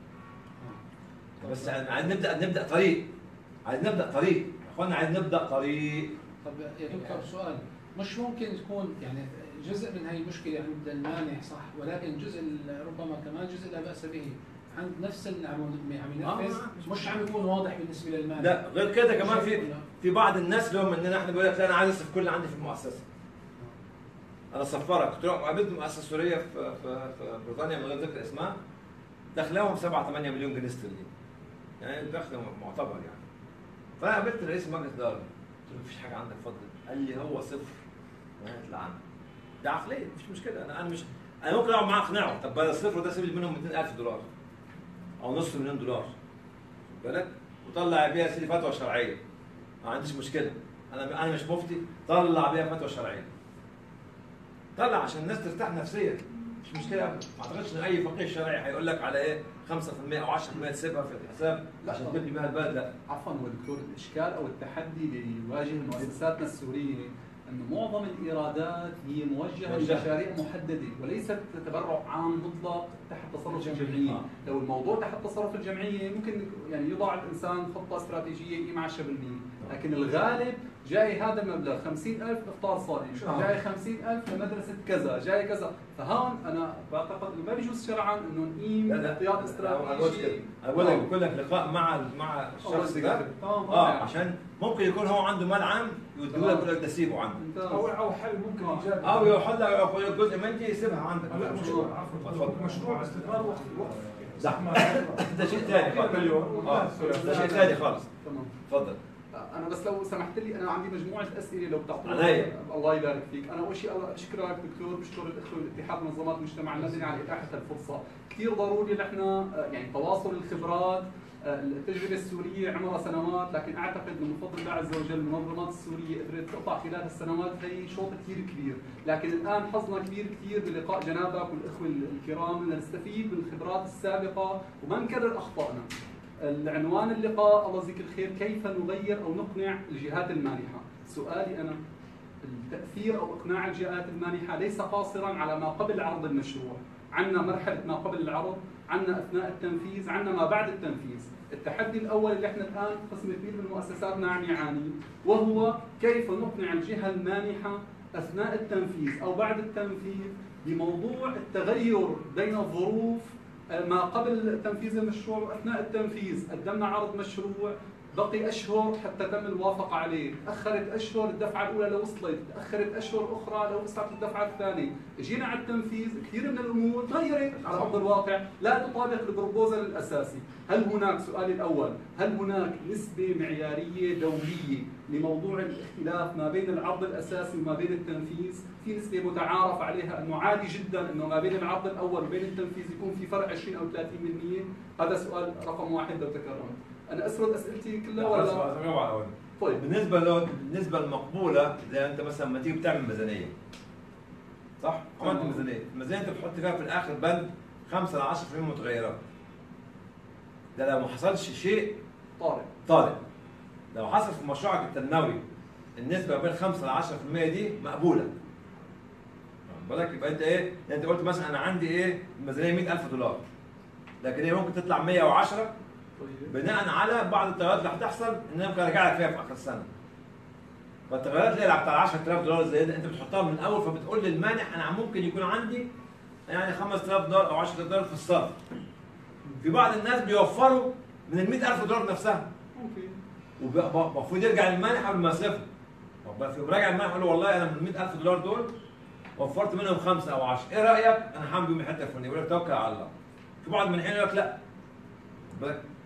بس عايز نبدا نبدا طريق عايز نبدا طريق يا اخوانا عايز نبدا طريق طب يا دكتور سؤال مش ممكن تكون يعني جزء من هاي المشكله عند المانح صح ولكن جزء ال- ربما كمان جزء لا باس به عند نفس اللي عم عم ينفذ مش عم يكون واضح بالنسبه للمانح لا غير كده كمان في ولا- في بعض الناس اللي هم مننا احنا بيقول لك لا انا عايز اصرف كل اللي عندي في المؤسسه انا صفرك كنت رحت قابلت مؤسسه سوريه في في في بريطانيا من غير ذكر اسمها دخلهم 7 8 مليون جنيه استرليني يعني دخل معتبر يعني فانا قابلت رئيس مجلس الاداره قلت له مفيش حاجه عندك اتفضل قال لي هو صفر ونهايه العام ده عقليه مفيش مشكله انا انا مش انا ممكن اقعد معاه اقنعه طب بدل الصفر ده سيب لي منهم 200000 دولار او نصف مليون دولار خد بالك وطلع بيها سيدي فتوى شرعيه ما عنديش مشكله انا انا مش مفتي طلع بيها فتوى شرعيه طلع عشان الناس ترتاح نفسيا مش مشكله أبدا. ما اعتقدش ان اي فقيه شرعي هيقول لك على ايه 5% او 10% تسيبها في الحساب لا عشان طبعا. تبني بيها البلد لا عفوا هو دكتور الاشكال او التحدي اللي يواجه مؤسساتنا السوريه انه معظم الايرادات هي موجهه موجهة. لمشاريع محدده وليست تبرع عام مطلق تحت تصرف الجمعيه، آه. لو الموضوع تحت تصرف الجمعيه ممكن يعني يضع الانسان خطه استراتيجيه يقيم 10% لكن الغالب جاي هذا المبلغ 50000 افطار صائم، آه. جاي 50000 لمدرسه كذا، جاي كذا، فهون انا بعتقد انه ما بيجوز شرعا انه نقيم لا لا احتياط انا بقولش كده استراتيجي انا بقول لك بكون لك لقاء مع مع الشخص الله ده يسلمك. تمام اه رائع. عشان ممكن يكون هو عنده مال عام يديه لك يقول لك ده سيبه عنده ممتاز. او او حل ممكن ايجابي او ياخد لك ياخد جزء من دي يسيبها عندك لا مشروع عفوا اتفضل. مشروع استثمار وقف وقف لا ده شيء ثاني خالص مليون. اه ده شيء ثاني خالص تمام اتفضل انا بس لو سمحت لي انا عندي مجموعه اسئله لو بتعطوني عناية. الله يبارك فيك انا اول شيء الله اشكرك دكتور بشكر الاخوه الاتحاد منظمات المجتمع المدني على اتاحه الفرصه كثير ضروري نحن آه، يعني تواصل الخبرات آه، التجربه السوريه عمرها سنوات لكن اعتقد انه من فضل الله عز وجل المنظمات السوريه قدرت تقطع خلال السنوات هي شوط كثير كبير لكن الان حظنا كبير كثير بلقاء جنابك والاخوه الكرام لنستفيد من الخبرات السابقه وما نكرر اخطائنا العنوان اللقاء الله يجزيك الخير كيف نغير او نقنع الجهات المانحه سؤالي انا التاثير او اقناع الجهات المانحه ليس قاصرا على ما قبل عرض المشروع عندنا مرحله ما قبل العرض عندنا اثناء التنفيذ عندنا ما بعد التنفيذ التحدي الاول اللي احنا الان قسم كبير من مؤسساتنا عم يعاني وهو كيف نقنع الجهه المانحه اثناء التنفيذ او بعد التنفيذ بموضوع التغير بين الظروف ما قبل تنفيذ المشروع واثناء التنفيذ قدمنا عرض مشروع بقي اشهر حتى تم الموافقه عليه، تاخرت اشهر الدفعه الاولى لو وصلت، تاخرت اشهر اخرى لو وصلت الدفعه الثانيه، جينا على التنفيذ كثير من الامور تغيرت على ارض الواقع، لا تطابق البروبوزل الاساسي، هل هناك سؤالي الاول، هل هناك نسبه معياريه دوليه لموضوع الاختلاف ما بين العرض الاساسي وما بين التنفيذ؟ في نسبه متعارف عليها انه عادي جدا انه ما بين العرض الاول وبين التنفيذ يكون في فرق 20 او 30%، هذا سؤال رقم واحد لو تكرمت. انا اسرد اسئلتي كلها ولا لا؟ خلاص، جاوب على الأول. طيب بالنسبه له بالنسبه المقبوله زي انت مثلا لما تيجي بتعمل ميزانيه صح؟ عملت تمام. ميزانيه، الميزانيه انت بتحط فيها في الاخر بند 5 ل 10% متغيرات ده لو ما حصلش شيء طارئ طارئ لو حصل في مشروعك التنموي النسبه بين 5 ل 10% دي مقبوله واخد بالك يبقى انت ايه؟ انت قلت مثلا انا عندي ايه؟ الميزانيه 100000 دولار لكن هي ممكن تطلع 110 طيب بناء على بعض التغيرات اللي هتحصل ان انا ممكن ارجع لك فيها في اخر السنه. فالتغيرات اللي هي بتاع 10000 دولار زي ده انت بتحطها من الاول فبتقول للمانح انا ممكن يكون عندي يعني 5000 دولار او 10000 دولار في الصرف. في بعض الناس بيوفروا من ال 100000 دولار نفسها ممكن ومفروض يرجع للمانح قبل ما يصرفها. طب في مراجع المانح يقول له والله انا من ال 100000 دولار دول وفرت منهم خمسه او 10 ايه رايك؟ انا هعمل بيهم الحته الفلانيه يقول لك توكل على الله. في بعض المنحين يقول لك لا. خد بالك؟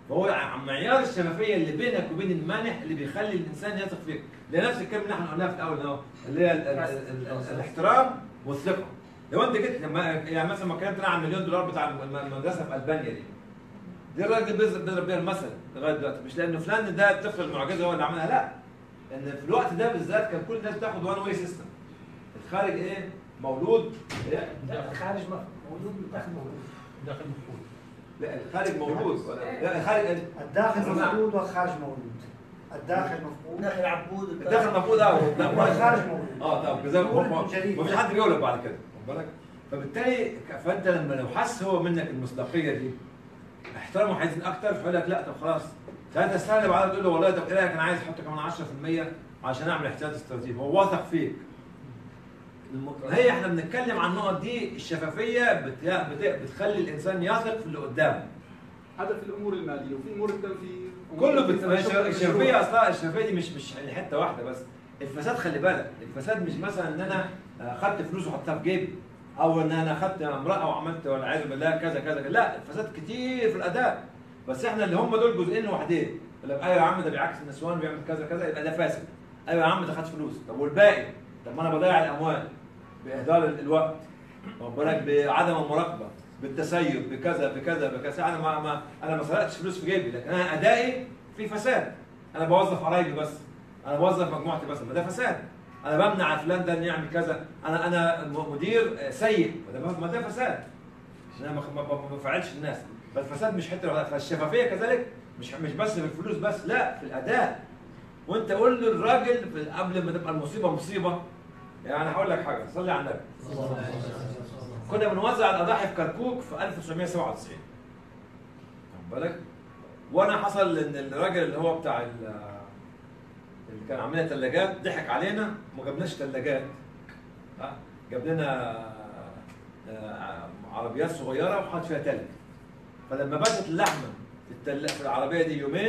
فهو ع- معيار الشفافيه اللي بينك وبين المانح اللي بيخلي الانسان يثق فيك لنفس الكلمه اللي احنا قلناها في الاول اهو اللي هي ال- ال- ال- ال- الاحترام والثقه لو انت جيت لما يعني مثلا ما كانت عن مليون دولار بتاع الم- المدرسه في البانيا دي دي الراجل بيضرب بيضرب بيها المثل لغايه دلوقتي مش لان فلان ده الطفل المعجزه هو اللي عملها لا لان في الوقت ده بالذات كان كل الناس بتاخد وان واي سيستم الخارج ايه مولود إيه؟ لا الخارج ما موجود والداخل موجود داخل مفقود لا الخارج موجود ولا لا الخارج الداخل اسمع. مفقود والخارج موجود الداخل مفقود داخل عبود الداخل موجود اه والخارج موجود اه طب كذا موجود جديد. ما فيش حد بيقول لك بعد كده واخد بالك فبالتالي ك- فانت لما لو حس هو منك المصداقيه دي احترامه هيزيد اكتر فيقول لك لا طب خلاص ساعتها تستهل بعدها تقول له والله طب ايه رايك انا عايز احط كمان 10% عشان اعمل احتياط استراتيجي هو واثق فيك الم- هي احنا بنتكلم عن النقط دي الشفافيه بت... بت... بتخلي الانسان يثق في اللي قدامه هذا في الامور الماليه وفي امور التنفيذ كله أمور بت... التنفيذ. الشفافيه اصلا الشفافيه دي مش مش حته واحده بس الفساد خلي بالك الفساد مش مثلا ان انا اخدت فلوس وحطها في جيبي او ان انا اخدت امراه وعملت والعياذ بالله كذا كذا كذا. لا الفساد كتير في الاداء بس احنا اللي هم دول جزئين لوحدين يقول لك ايوه يا عم ده بيعكس النسوان بيعمل كذا كذا يبقى ده فاسد ايوه يا عم ده خد فلوس طب والباقي طب ما انا بضيع الاموال باهدار ال- الوقت واخد بالك بعدم المراقبه بالتسيب بكذا بكذا بكذا انا ما, ما انا ما سرقتش فلوس في جيبي لكن انا ادائي في فساد انا بوظف قرايبي بس انا بوظف مجموعتي بس ما ده فساد انا بمنع فلان ده انه يعمل كذا انا انا م- مدير سيء ما ده ما ده فساد انا ما ما- ما ما بفعلش الناس فالفساد مش حته واحدة. فالشفافيه كذلك مش مش بس في الفلوس بس لا في الاداء وانت قول للراجل في- قبل ما تبقى المصيبه مصيبه يعني هقول لك حاجه صلي على النبي كنا بنوزع الاضاحي في كركوك في 1997 واخد بالك وانا حصل ان الراجل اللي هو بتاع ال- اللي كان عامل ثلاجات ضحك علينا وما جابناش ثلاجات جاب لنا آه، عربيات صغيره وحط فيها تلج فلما باتت اللحمه في, التل... في العربيه دي يومين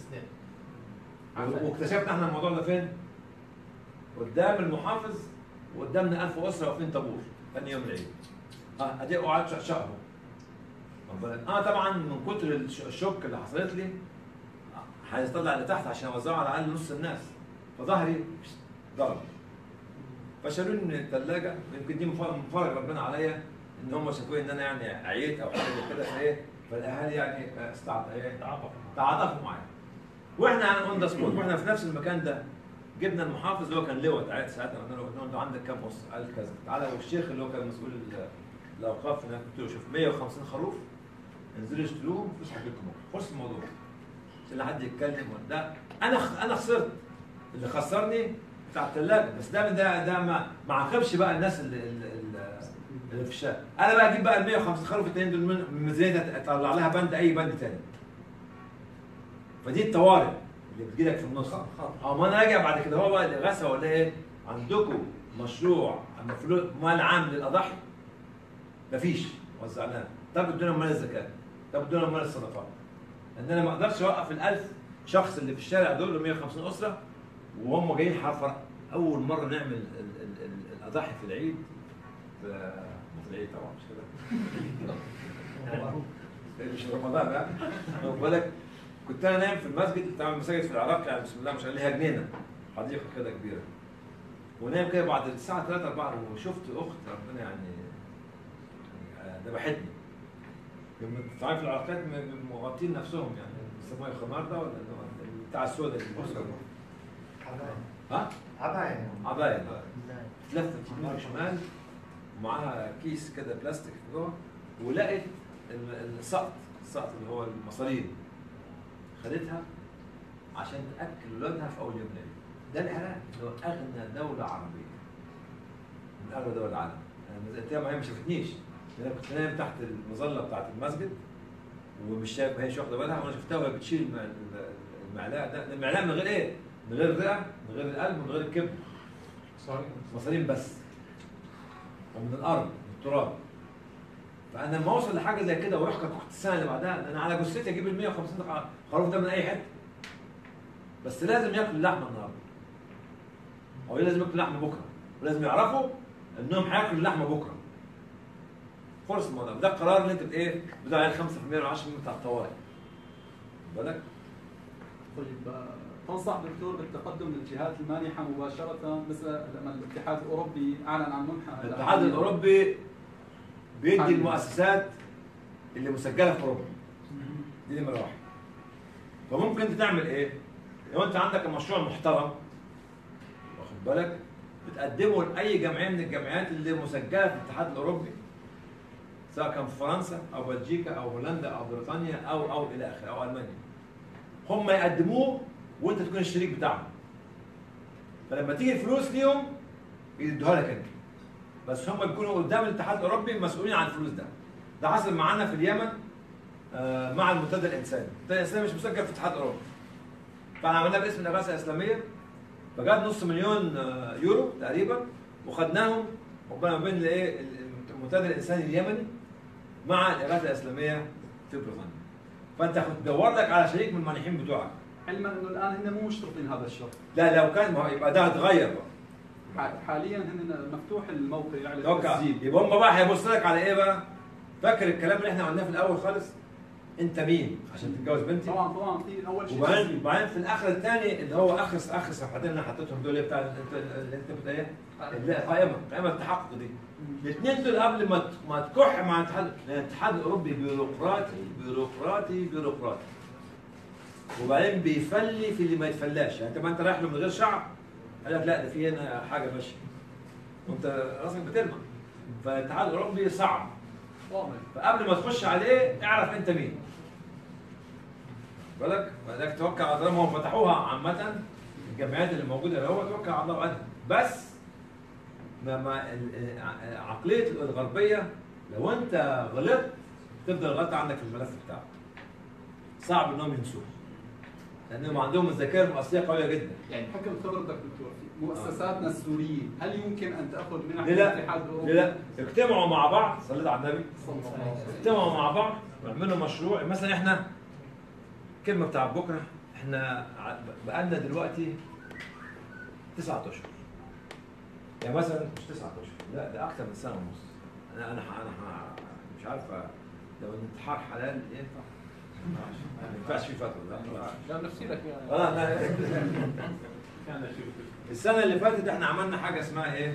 واكتشفنا احنا الموضوع ده فين؟ قدام المحافظ وقدامنا 1000 اسره واقفين طابور ثاني يوم العيد اه ادي قعدت شقشقهم واخد بالك؟ انا طبعا من كتر الش- الشوك اللي حصلت لي آه، عايز اطلع لتحت عشان اوزعه على الاقل نص الناس فظهري ضرب فشالوا لي من الثلاجه يمكن دي مف- من فرج ربنا عليا ان هم شافوا ان انا يعني عييت او حاجه زي كده فايه فالاهالي يعني آه، استعط ايه تعاطفوا معايا واحنا اون ذا سبوت واحنا في نفس المكان ده جبنا المحافظ اللي هو كان لواء عاد ساعتها قلنا له قلنا له انت عندك كام اسره؟ قال كذا تعالى والشيخ اللي هو كان مسؤول ال- الاوقاف هناك قلت له شوف 150 خروف انزلوا اشتروهم مفيش حاجه لكم بكره خلص الموضوع مش لا حد يتكلم ولا ده انا خ- انا خسرت اللي خسرني بتاع الثلاجه بس ده ده ده ما ما عاقبش بقى الناس اللي, اللي, اللي في الشارع انا بقى اجيب بقى ال 150 خروف التانيين دول من من الميزانيه اطلع لها بند اي بند تاني فدي الطوارئ اللي بتجيلك في النص اه ما انا راجع بعد كده هو بقى الغسه ولا ايه عندكم مشروع مفلوس مال عام للاضاحي مفيش وزعناه طب ادونا مال الزكاه طب ادونا مال الصدقات ان انا ما اقدرش اوقف ال1000 شخص اللي في الشارع دول ال 150 اسره وهم جايين حفر اول مره نعمل ال ال ال الاضاحي في العيد في في العيد طبعا مش كده مش رمضان ها واخد بالك كنت انا نايم في المسجد بتاع المساجد في العراق يعني بسم الله ما شاء الله ليها جنينه حديقه كده كبيره ونايم كده بعد الساعه 3 4 وشفت اخت ربنا يعني يعني ذبحتني لما انت عارف العراقيات م- م- مغطين نفسهم يعني بيسموها الخمار ده ولا اللي هو البتاع السوداء اللي بيلبسوها ده؟ عباية ها؟ عباية عباية تلفت يمين وشمال ومعاها كيس كده بلاستيك جوه ولقت ال- السقط السقط اللي هو المصارين خدتها عشان تاكل ولادها في اول يوم العيد ده العراق اللي هو اغنى دوله عربيه من اغنى دول العالم انا نزلتها ما هي ما شافتنيش انا كنت نايم تحت المظله بتاعت المسجد ومش شايف هي مش واخده بالها وانا شفتها وهي بتشيل الم- ال- المعلقه ده ده المعلقه من غير ايه؟ من غير الرئه من غير القلب من غير الكبد مصارين بس ومن الارض من التراب فانا لما اوصل لحاجه زي كده واروح كنت السنه اللي بعدها ده انا على جثتي اجيب ال 150 دقيقة خروف ده من اي حته بس لازم ياكلوا اللحمه النهارده او لازم ياكلوا اللحمه بكره ولازم يعرفوا انهم هياكلوا اللحمه بكره خلص الموضوع ده القرار اللي انت بت ايه بتاع ال 5% ولا 10% بتاع الطوارئ بالك طيب آه، تنصح دكتور بالتقدم للجهات المانحه مباشره مثل لما الاتحاد الاوروبي اعلن عن منحه الاتحاد الاوروبي بيدي حالياً. المؤسسات اللي مسجله في اوروبا دي نمره واحد فممكن انت تعمل ايه؟ لو انت عندك مشروع محترم واخد بالك بتقدمه لاي جمعيه من الجمعيات اللي مسجله في الاتحاد الاوروبي سواء كان في فرنسا او بلجيكا او هولندا او بريطانيا او او الى اخره او المانيا هم يقدموه وانت تكون الشريك بتاعهم فلما تيجي الفلوس ليهم يدوها لك انت بس هم بيكونوا قدام الاتحاد الاوروبي مسؤولين عن الفلوس ده ده حصل معانا في اليمن آه، مع المنتدى الانساني المنتدى الانساني مش مسجل في الاتحاد الاوروبي فاحنا عملناه باسم الاغاثه الاسلاميه فجاب نص مليون آه، يورو تقريبا وخدناهم وبقى ما بين الايه المنتدى الانساني اليمني مع الاغاثه الاسلاميه في بريطانيا فانت تدور لك على شريك من المانحين بتوعك علما انه الان هن مو مشترطين هذا الشرط لا لو كان ما هو يبقى ده هتغير بقى ح- حاليا هن مفتوح الموقع يعني توقع للتسجيل يبقى هم بقى هيبص لك على ايه بقى؟ فاكر الكلام اللي احنا قلناه في الاول خالص؟ انت مين عشان تتجوز بنتي؟ طبعا طبعا في اول شيء وبعدين تسجيل. وبعدين في الاخر الثاني اللي هو اخر اخر صفحتين اللي أنا حطيتهم دول بتاع انت اللي انت بتاع ايه؟ اللي هي قائمه قائمه التحقق دي الاثنين دول قبل ما ت- ما تكح مع الاتحاد لأن الاتحاد الاوروبي بيروقراطي بيروقراطي بيروقراطي وبعدين بيفلي في اللي ما يتفلاش يعني انت ما انت رايح له من غير شعب قال لك لا ده في هنا حاجه ماشيه وانت راسك بتلمع فالاتحاد الاوروبي صعب واضح فقبل ما تخش عليه اعرف انت مين بالك فلذلك توكل على الله هم فتحوها عامة الجمعيات اللي موجودة هو توكل على الله وقتها بس ما ما ال- ع- عقلية الغربية لو انت غلطت تفضل غلطة عندك في الملف بتاعك صعب انهم ينسوه لانهم عندهم الذاكرة المؤثرة قوية جدا يعني بحكم خبرتك دكتور في مؤسساتنا السوريين هل يمكن ان تاخذ منح ليه لا؟ الاتحاد الاوروبي؟ ليه لا؟ اجتمعوا مع بعض صليت على النبي صلى الله عليه وسلم. اجتمعوا مع بعض ويعملوا مشروع مثلا احنا كلمه بتاع بكره احنا ع- بقالنا دلوقتي تسعة اشهر يعني مثلا مش تسعة اشهر لا ده اكتر من سنه ونص انا انا ح- انا ح- مش عارف لو الانتحار حلال ينفع ما ينفعش في فتره لا لا نفسي لك يعني اه لا السنه اللي فاتت احنا عملنا حاجه اسمها ايه؟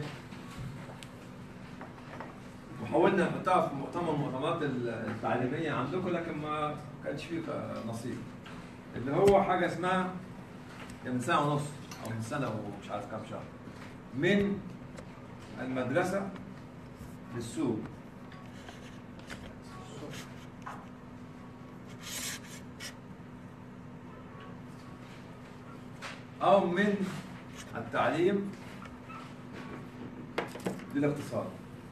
وحاولنا نحطها في مؤتمر المؤتمرات التعليميه عندكم لكن ما كانش فيه نصيب اللي هو حاجه اسمها من سنه ونص او من سنه ومش عارف كام شهر من المدرسه للسوق او من التعليم للاقتصاد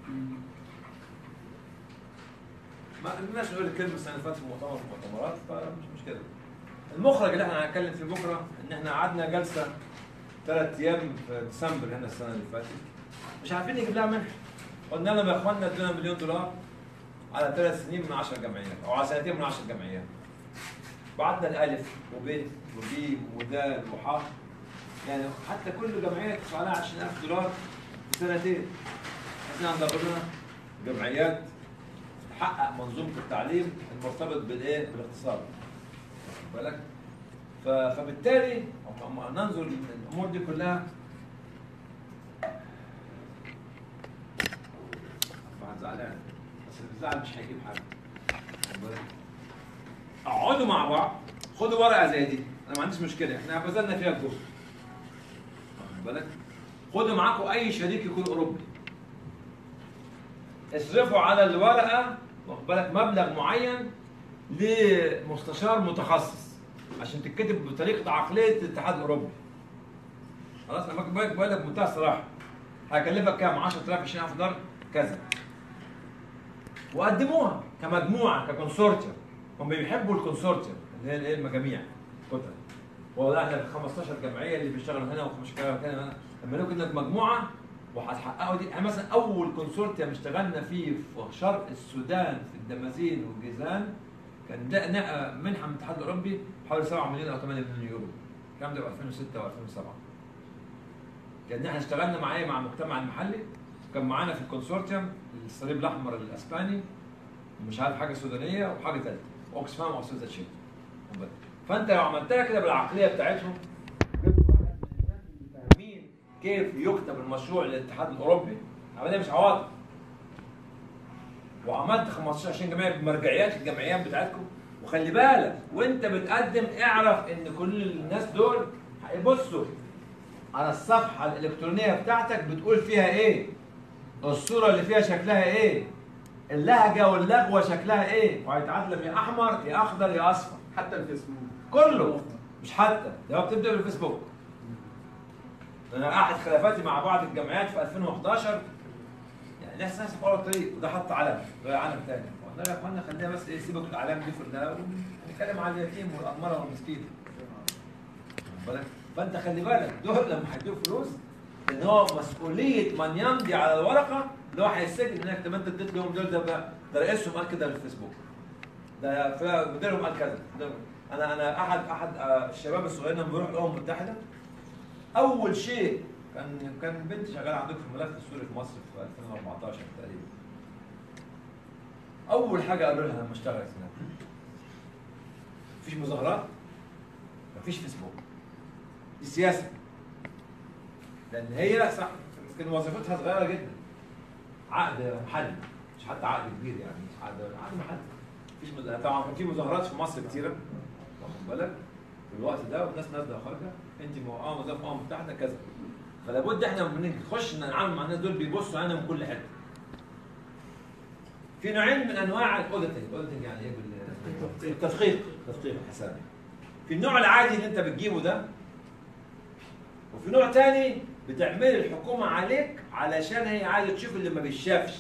ما قدرناش نقول الكلمه السنه اللي فاتت في مؤتمر في المؤتمرات فمش مشكله المخرج اللي احنا هنتكلم فيه بكره ان احنا قعدنا جلسه ثلاث ايام في ديسمبر هنا السنه اللي فاتت مش عارفين نجيب لها منح قلنا لهم يا اخوانا ادونا مليون دولار على ثلاث سنين من 10 جمعيات او على سنتين من 10 جمعيات بعتنا الالف وب وب ودال وح يعني حتى كل جمعيه تدفع لها 20000 دولار في سنتين احنا هندربنا جمعيات تحقق منظومه التعليم المرتبط بالايه؟ بالاقتصاد. واخد بالك؟ ف- فبالتالي أما ننظر للامور دي كلها واحد زعلان بس الزعل مش هيجيب حاجه. واخد بالك؟ اقعدوا مع بعض خدوا ورقه زي دي انا ما عنديش مشكله احنا بذلنا فيها الجهد. واخد بالك؟ خدوا معاكم اي شريك يكون اوروبي. اصرفوا على الورقه واخد بالك مبلغ معين لمستشار متخصص عشان تتكتب بطريقه عقليه الاتحاد الاوروبي. خلاص انا بقول بقول لك بمنتهى الصراحه. هيكلفك كام؟ 10000 20000 دولار كذا. وقدموها كمجموعه ككونسورتيوم هم بيحبوا الكونسورتيوم اللي هي الايه المجاميع كتل والله احنا ال 15 جمعيه اللي بيشتغلوا هنا و15 هنا هنا لما لكم انك مجموعه وهتحققوا دي يعني مثلا اول كونسورتيوم اشتغلنا فيه في شرق السودان في الدمازين والجيزان كان ده نقى منحه من الاتحاد الاوروبي حوالي 7 مليون او 8 مليون يورو الكلام ده في 2006 و2007 كان احنا اشتغلنا مع ايه مع المجتمع المحلي كان معانا في الكونسورتيوم الصليب الاحمر الاسباني ومش عارف حاجه سودانيه وحاجه ثالثه اوكسفام او سوزا تشيل فانت لو عملتها كده بالعقليه بتاعتهم جبت واحد من الناس اللي فاهمين كيف يكتب المشروع للاتحاد الاوروبي عمليه مش عواطف وعملت 15 20 جمعيه بمرجعيات الجمعيات بتاعتكم وخلي بالك وانت بتقدم اعرف ان كل الناس دول هيبصوا على الصفحه الالكترونيه بتاعتك بتقول فيها ايه الصوره اللي فيها شكلها ايه اللهجه واللغوه شكلها ايه وهيتعلم يا احمر يا اخضر يا اصفر حتى الفيسبوك كله مش حتى ده هو بتبدا بالفيسبوك انا احد خلافاتي مع بعض الجمعيات في 2011 يعني ناس ناس في اول الطريق وده حط علم غير علم تاني قلنا له يا اخوانا خلينا بس ايه سيبك من الاعلام دي في ده ونتكلم على اليتيم والارمله والمسكين واخد بالك فانت خلي بالك دول لما هيدوك فلوس ان هو مسؤوليه من يمضي على الورقه اللي هو هيسجل انك طب انت اديت لهم دول ده بقى ده رئيسهم قال كده في الفيسبوك ده فلان مديرهم قال كذا ده انا انا احد احد آه، الشباب الصغيرين لما بيروح الامم المتحده اول شيء كان كان بنتي شغاله عندكم في الملف السوري في مصر في 2014 تقريبا اول حاجه قالوا لها لما اشتغلت هناك مفيش مظاهرات مفيش فيسبوك دي سياسه لان هي صح كان وظيفتها صغيره جدا عقد محلي مش حتى عقد كبير يعني مش عقد عقد محلي مفيش مز... طبعا كان في مظاهرات في مصر كتيره واخد بالك في الوقت ده والناس نازله وخارجه انت موقعه وظيفه الامم المتحده كذا فلا بد احنا لما نخش نتعامل مع الناس دول بيبصوا علينا من كل حته في نوعين من انواع الاوديتنج الاوديتنج يعني ايه بال- التدقيق التدقيق الحسابي في النوع العادي اللي انت بتجيبه ده وفي نوع تاني بتعمل الحكومه عليك علشان هي عايزه تشوف اللي ما بيشافش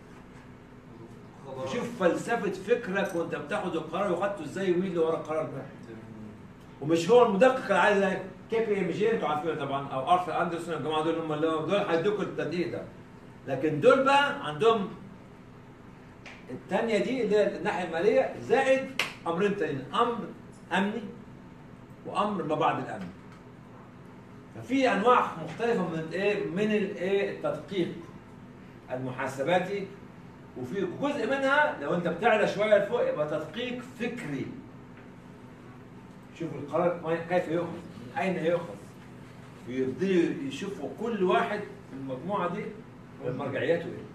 تشوف فلسفه فكرك وانت بتاخد القرار وخدته ازاي ومين اللي ورا القرار ده ومش هو المدقق اللي عايز زي كيف ام جي انتوا عارفينه طبعا او ارثر اندرسون الجماعه دول هم اللي دول هيدوكوا التدقيق ده لكن دول بقى عندهم الثانيه دي اللي هي الناحيه الماليه زائد امرين تانيين امر امني وامر ما بعد الامن ففي انواع مختلفه من الايه من الايه التدقيق المحاسباتي وفي جزء منها لو انت بتعلى شويه لفوق يبقى تدقيق فكري شوف القرار ما- كيف يؤخذ من اين يؤخذ ويبتدوا يشوفوا كل واحد في المجموعه دي مرجعياته ايه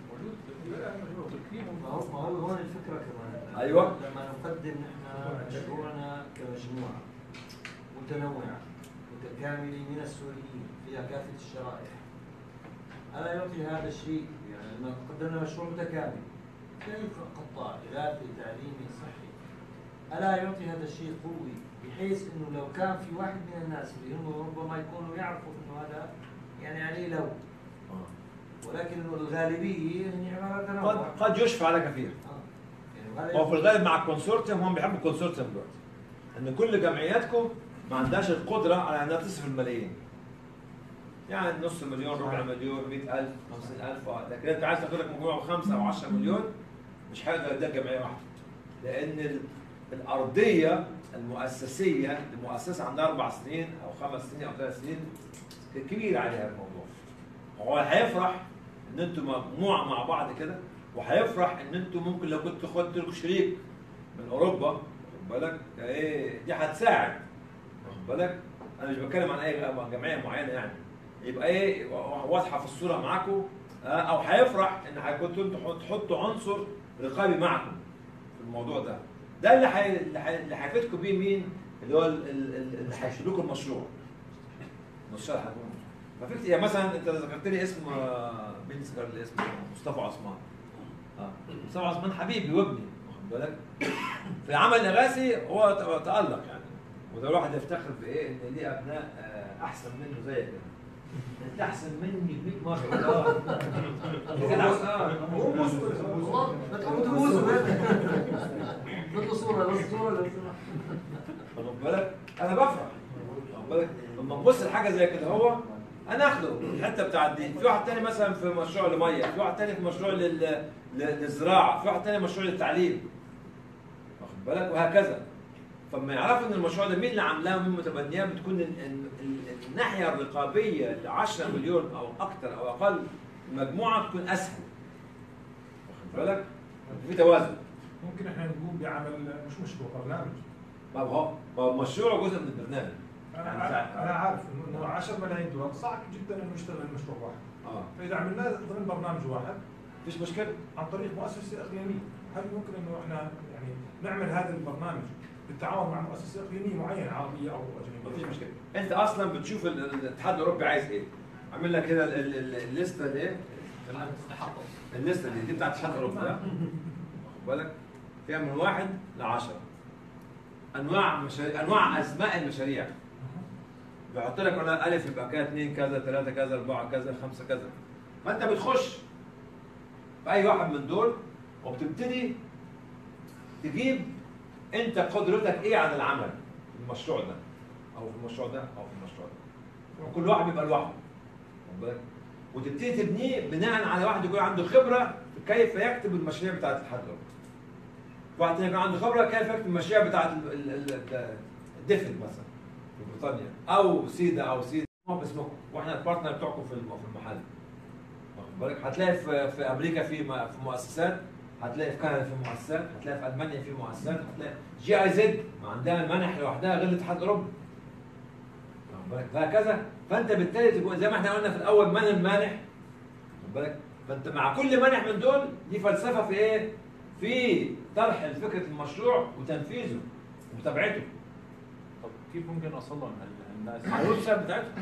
ما هو ما هو هون الفكره كمان أيوة. لما نقدم نحن مشروعنا كمجموعه متنوعه متكامله من السوريين فيها كافه الشرائح الا يعطي هذا الشيء يعني لما قدمنا مشروع متكامل في اي قطاع اغاثي تعليمي صحي الا يعطي هذا الشيء قوي بحيث انه لو كان في واحد من الناس اللي هم ربما يكونوا يعرفوا انه هذا يعني عليه لو ولكن الغالبيه هي عباره عن قد قد يشفع لك فيها هو في الغالب مع الكونسورتيوم هم بيحبوا الكونسورتيوم دلوقتي ان كل جمعياتكم ما عندهاش القدره على انها تصرف الملايين يعني نص مليون ربع مليون 100000 50000 آه. لكن انت عايز تاخد لك مجموعه بخمسه او 10 مليون مش هيقدر يديك جمعيه واحده لان ال- الارضيه المؤسسيه المؤسسه عندها اربع سنين او خمس سنين او ثلاث سنين كبير عليها الموضوع هو هيفرح ان انتوا مجموعه مع بعض كده وهيفرح ان انتوا ممكن لو كنتوا خدتوا لكم شريك من اوروبا واخد بالك ايه دي هتساعد واخد بالك انا مش بتكلم عن اي جمعيه معينه يعني يبقى ايه واضحه في الصوره معاكم آه، او هيفرح ان هيكونوا انتوا تحطوا عنصر رقابي معكم في الموضوع ده ده اللي حي... اللي حي- اللي هيفيدكم بيه مين اللي هو ال- ال- ال- اللي هيشيلوا لكم المشروع المشروع هيكون ففكرة يعني مثلا انت ذكرت لي اسم آه، مين ذكر لي اسمه مصطفى عثمان اه مصطفى عثمان حبيبي وابني واخد بالك في العمل الاغاثي هو ت- تالق يعني وده الواحد يفتخر بايه ان ليه ابناء آه، احسن منه زي كده انت احسن مني ب 100 مره اه كده اه هو والله بتقوموا تبوسوا بدنا صوره بس صوره لو سمحت واخد بالك انا بفرح واخد بالك لما نبص لحاجه زي كده هو انا اخده الحته بتاعت دي في واحد تاني مثلا في مشروع لميه في واحد تاني في مشروع لل... لل- للزراعه في واحد تاني مشروع للتعليم واخد بالك وهكذا فلما يعرفوا ان المشروع ده مين اللي عاملاه ومين متبنياه بتكون ال... ال... ال... الناحيه الرقابيه ل 10 مليون او اكثر او اقل مجموعه تكون اسهل واخد بالك في توازن ممكن احنا نقوم بعمل مش مشروع برنامج ما هو ما هو مشروع جزء من البرنامج انا يعني انا ساعة- أنا عارف انه إنه 10 ملايين دولار صعب جدا انه يشتغل مشروع واحد اه فاذا عملناه ضمن برنامج واحد مفيش مشكله عن طريق مؤسسه اقليميه هل يمكن انه احنا يعني نعمل هذا البرنامج بالتعاون مع مؤسسه اقليميه معينه عربيه او اجنبيه مفيش مشكله انت اصلا بتشوف ال- ال- الاتحاد الاوروبي عايز ايه عامل لك كده ال- ال- ال- الليسته اللي ايه الليسته دي دي بتاعت الاتحاد الاوروبي ها؟ واخد بالك فيها من واحد لعشرة انواع مشاريع انواع اسماء المشاريع بيحط لك ولا الف يبقى كده اثنين كذا ثلاثه كذا اربعه كذا خمسه كذا فانت بتخش في اي واحد من دول وبتبتدي تجيب انت قدرتك ايه على العمل في المشروع ده او في المشروع ده او في المشروع ده وكل واحد بيبقى لوحده واخد بالك؟ وتبتدي تبنيه بناء على واحد يكون عنده خبره في كيف يكتب المشاريع بتاعت الاتحاد الاوروبي واحد تاني يكون عنده خبره كيف يكتب المشاريع بتاعت ال- ال- ال- الدفن مثلا في بريطانيا او سيدا او سيدا هم باسمكم واحنا البارتنر بتوعكم في الم- في المحل واخد بالك هتلاقي في في امريكا في م- في مؤسسات هتلاقي في كندا في مؤسسات هتلاقي في المانيا في مؤسسات هتلاقي جي اي زد ما عندها المنح لوحدها غير الاتحاد الاوروبي واخد بالك؟ فهكذا فانت بالتالي تكون زي ما احنا قلنا في الاول من المانح واخد بالك فانت مع كل مانح من دول دي فلسفه في ايه؟ في طرح فكره المشروع وتنفيذه ومتابعته طب كيف ممكن اوصل لهم هال- الناس على الويب سايت بتاعتهم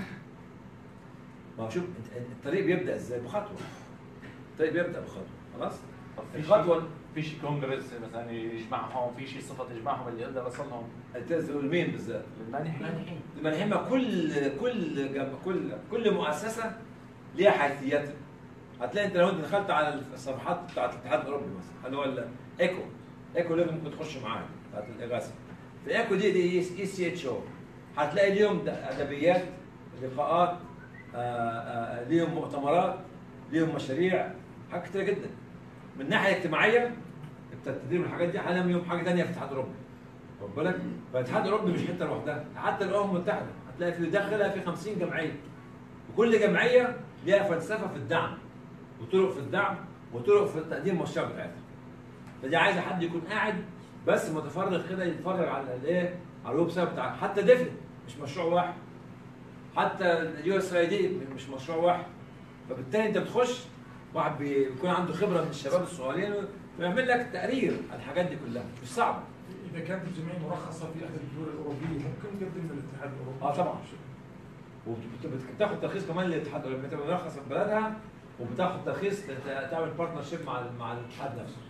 ما هو شوف انت- الطريق بيبدا ازاي؟ بخطوه الطريق بيبدا بخطوه خلاص؟ طب في الخطوه شيء في شيء كونغرس مثلا يجمعهم في شيء صفه تجمعهم اللي يقدر يوصلهم تقول مين بالذات؟ المانحين المنحمة كل كل جم... كل كل مؤسسة ليها حيثياتها هتلاقي انت لو انت دخلت على الصفحات بتاعت الاتحاد الاوروبي مثلا اللي هو الايكو ايكو اللي ممكن تخش معاه بتاعت الاغاثه في ايكو دي دي اي سي اتش او هتلاقي ليهم د- ادبيات لقاءات آه، آه، ليهم مؤتمرات ليهم مشاريع حاجات كتير جدا من الناحيه الاجتماعيه التدريب والحاجات دي حاليا ليهم حاجه ثانيه في الاتحاد الاوروبي واخد بالك؟ فالاتحاد الاوروبي مش حته لوحدها، حتى الامم المتحده هتلاقي في داخلها في 50 جمعيه. وكل جمعيه ليها فلسفه في الدعم وطرق في الدعم وطرق في تقديم المشروع بتاعتها. فدي عايزه حد يكون قاعد بس متفرغ كده يتفرج على الايه؟ على الويب سايت بتاع حتى ديفن مش مشروع واحد. حتى اليو اس اي دي مش مشروع واحد. فبالتالي انت بتخش واحد بي- بيكون عنده خبره من الشباب الصغيرين ويعمل لك تقرير عن الحاجات دي كلها مش صعبه. اذا كانت الجمعيه مرخصه في احد الدول الاوروبيه ممكن نقدم للاتحاد الاوروبي اه طبعا وبتاخد ترخيص كمان للاتحاد الاوروبي بتبقى مرخصه في بلدها وبتاخد ترخيص ت- تعمل بارتنرشيب مع ال- مع الاتحاد نفسه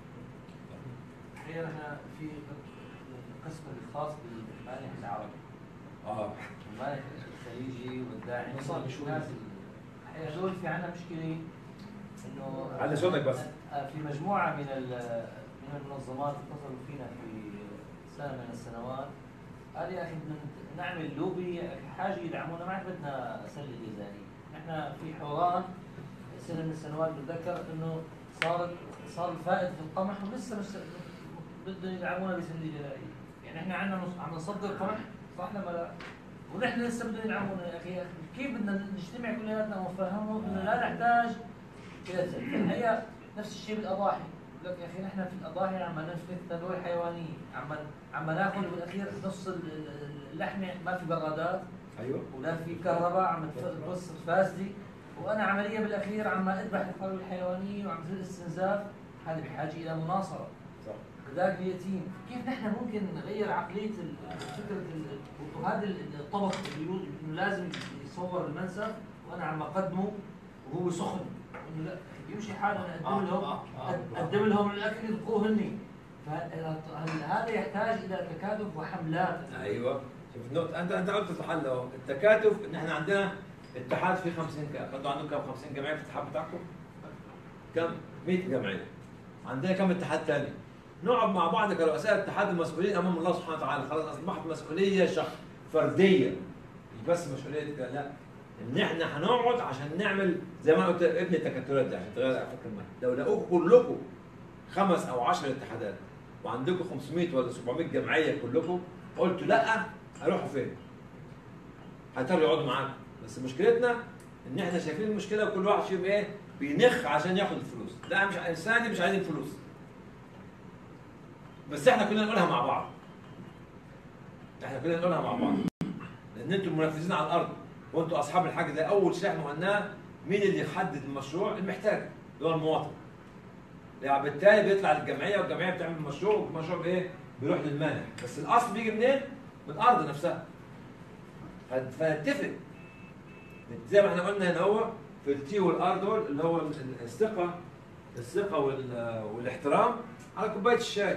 احيانا احنا في القسم الخاص بالمانح العربي اه المانح الخليجي والداعم صعب شوي. الناس احيانا هذول في عندنا مشكله انه على صوتك بس. آه، في مجموعه من ال- من المنظمات اتصلوا فينا في سنه من السنوات قال يا اخي بدنا نعمل لوبي حاجه يدعمونا ما عاد بدنا سله جزائيه نحن في حوار سنه من السنوات بتذكر انه صارت صار الفائض في القمح ولسه مش بدهم يدعمونا بسله جزائيه يعني احنا عندنا نص- عم نصدر قمح صح ولا لا؟ ونحن لسه بدهم يدعمونا يا اخي يا اخي كيف بدنا نجتمع كلياتنا ونفهمهم انه لا نحتاج الى سله الحقيقه نفس الشيء بالاضاحي يقول لك يا اخي نحن في الاضاحي عم نفلت تنويع حيوانيه عم عم ناخذ بالاخير نص ال- ال- اللحمه ما في برادات ايوه ولا في كهرباء عم تف- توصل فاسده وانا عمليا بالاخير عم اذبح الفروه الحيوانيه وعم تصير استنزاف هذا بحاجه الى مناصره صح غذاء اليتيم كيف نحن ممكن نغير عقليه ال- فكره ال- وهذا ال- الطبق اللي يقول انه لازم يصور المنسف وانا عم اقدمه وهو سخن انه لا يمشي حاله انا اقدم لهم اقدم لهم الاكل يذوقوه هني فهذا يحتاج الى تكاتف وحملات ايوه شوف النقطة انت انت قلت الحل اهو التكاتف ان احنا عندنا اتحاد فيه 50 كام انتوا عندكم كام 50 جمعية في الاتحاد بتاعكم؟ كم؟ 100 جمعية عندنا كم اتحاد ثاني؟ نقعد مع بعض كرؤساء الاتحاد المسؤولين امام الله سبحانه وتعالى خلاص اصبحت مسؤولية شخص فردية مش بس مسؤولية ك- لا ان احنا هنقعد عشان نعمل زي ما أنا قلت ابن التكتلات دي عشان تغير على فكره المنهج. لو لقوكم كلكم خمس او 10 اتحادات وعندكم 500 ولا 700 جمعيه كلكم قلتوا لا هروحوا فين؟ هيضطروا يقعدوا معاكم بس مشكلتنا ان احنا شايفين المشكله وكل واحد فيهم ايه؟ بينخ عشان ياخد الفلوس، لا مش انساني مش عايزين فلوس. بس احنا كلنا نقولها مع بعض. احنا كلنا نقولها مع بعض لان انتم منفذين على الارض وانتم اصحاب الحاجه ده اول شيء احنا قلناه مين اللي يحدد المشروع المحتاج اللي هو المواطن يعني بالتالي بيطلع للجمعيه والجمعيه بتعمل مشروع والمشروع بايه؟ بيروح للمانح بس الاصل بيجي منين؟ من الارض نفسها فن- فنتفق زي ما احنا قلنا هنا هو في التي والار دول اللي هو الثقه الثقه وال- والاحترام على كوبايه الشاي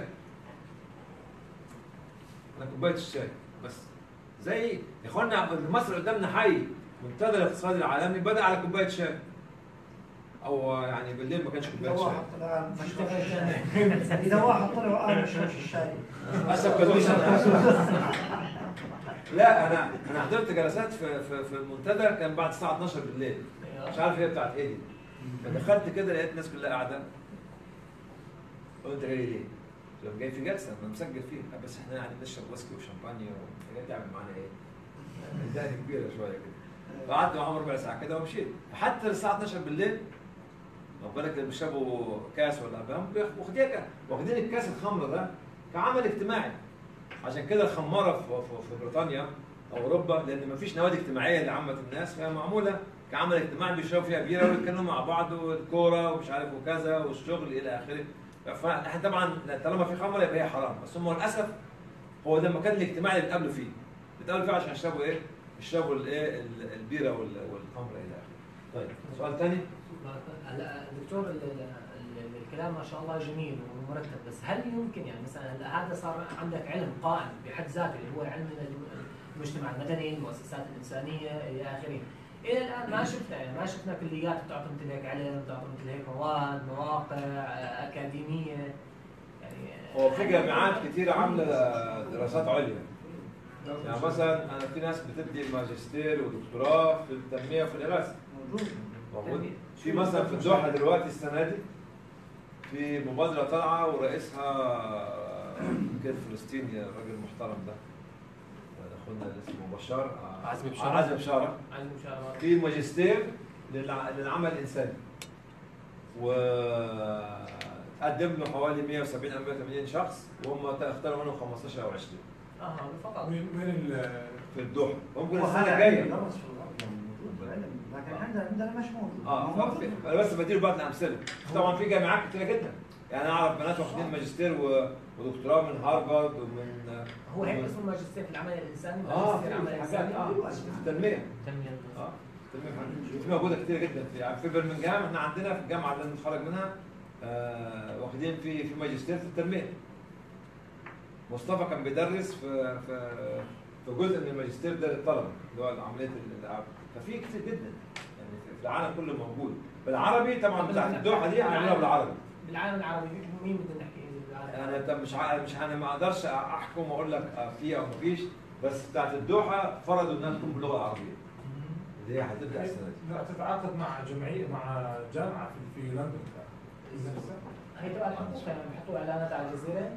على كوبايه الشاي بس زي يا اخوانا مصر قدامنا حي منتدى الاقتصادي العالمي بدا على كوبايه شاي او يعني بالليل ما كانش اذا كوبايه واحد شاي طلع ما يشربش الشاي اذا واحد طلع وقال ما يشربش الشاي اسف كدوش انا لا انا انا حضرت جلسات في في في المنتدى كان بعد الساعه 12 بالليل مش عارف هي بتاعت ايه دي فدخلت كده لقيت الناس كلها قاعده قلت جاي ليه؟ قلت لهم جاي في جلسه انا مسجل فيها بس احنا يعني بنشرب ويسكي وشامبانيا وحاجات تعمل معانا ايه؟ اداني كبيره شويه كده فقعدت معاهم ربع ساعه كده ومشيت حتى الساعه 12 بالليل واخد بالك اللي بيشربوا كاس ولا قهوه واخدين واخدين الكاس الخمر ده كعمل اجتماعي عشان كده الخماره في, في, في بريطانيا او اوروبا لان مفيش نوادي اجتماعيه لعامه الناس فهي معموله كعمل اجتماعي بيشربوا فيها بيره ويتكلموا مع بعض والكوره ومش عارف وكذا والشغل الى اخره فاحنا طبعا طالما في خمر يبقى هي حرام بس هم للاسف هو ده المكان الاجتماعي اللي بيتقابلوا فيه بيتقابلوا فيه عشان يشربوا ايه؟ يشربوا الايه ال- البيره وال- والخمر الى اخره. طيب سؤال ثاني؟ هلا دكتور ال- ال- ال- الكلام ما شاء الله جميل ومرتب بس هل يمكن يعني مثلا هلا هذا صار عندك علم قائم بحد ذاته اللي هو علم الم- المجتمع المدني المؤسسات الانسانيه الى اخره الى الان ما شفنا يعني ما شفنا كليات بتعطي مثل هيك علم بتعطي مثل هيك مواد مواقع آه، اكاديميه يعني هو في جامعات كتيرة عاملة دراسات عليا يعني مثلا أنا في ناس بتدي ماجستير ودكتوراه في التنمية وفي الإغاثة موجود موجود في مثلا في الدوحة دلوقتي السنة دي في مبادرة طالعة ورئيسها كده فلسطيني الراجل المحترم ده اخونا اللي اسمه بشار عزمي بشارة. عزمي بشارة علم مشاورات في ماجستير للع- للعمل الانساني وقدم له حوالي 170 او 180 شخص وهم اختاروا منهم 15 او 20 اه فقط وين وين ال- في الدوحه ممكن وهذا السنه علم الجايه يدرس في الارض يعني موجود علم لكن عندنا عندنا مش موجود اه موجود. ففي- انا بس بديله بعض الامثله طبعا في جامعات كتيره جدا يعني انا اعرف بنات واخدين ماجستير و- ودكتوراه من هارفارد ومن هو هيك اسمه ماجستير في العمل الانساني اه ماجستير في العمل حاجات الانساني اه في التنميه تنمية. اه التنميه في موجوده كتير جدا في يعني في برمنجهام احنا عندنا في الجامعه اللي نتخرج منها آه واخدين في في ماجستير في التنميه مصطفى كان بيدرس في في في جزء من الماجستير ده للطلبه اللي هو عمليه الالعاب ففي كتير جدا يعني في- في العالم كله موجود بالعربي طبعا بتاعت الدوحه دي هنعملها بالعربي بالعالم العربي مين بدنا نحكي بالعالم انا طب مش عارف مش انا ما اقدرش احكم واقول لك آه في او ما فيش بس بتاعت الدوحه فرضوا انها تكون باللغه العربيه اللي هي هتبدا السنه دي لا تتعاقد مع جمعيه مع جامعه في, في لندن هي تبع الحقوق يعني بيحطوا اعلانات على الجزيره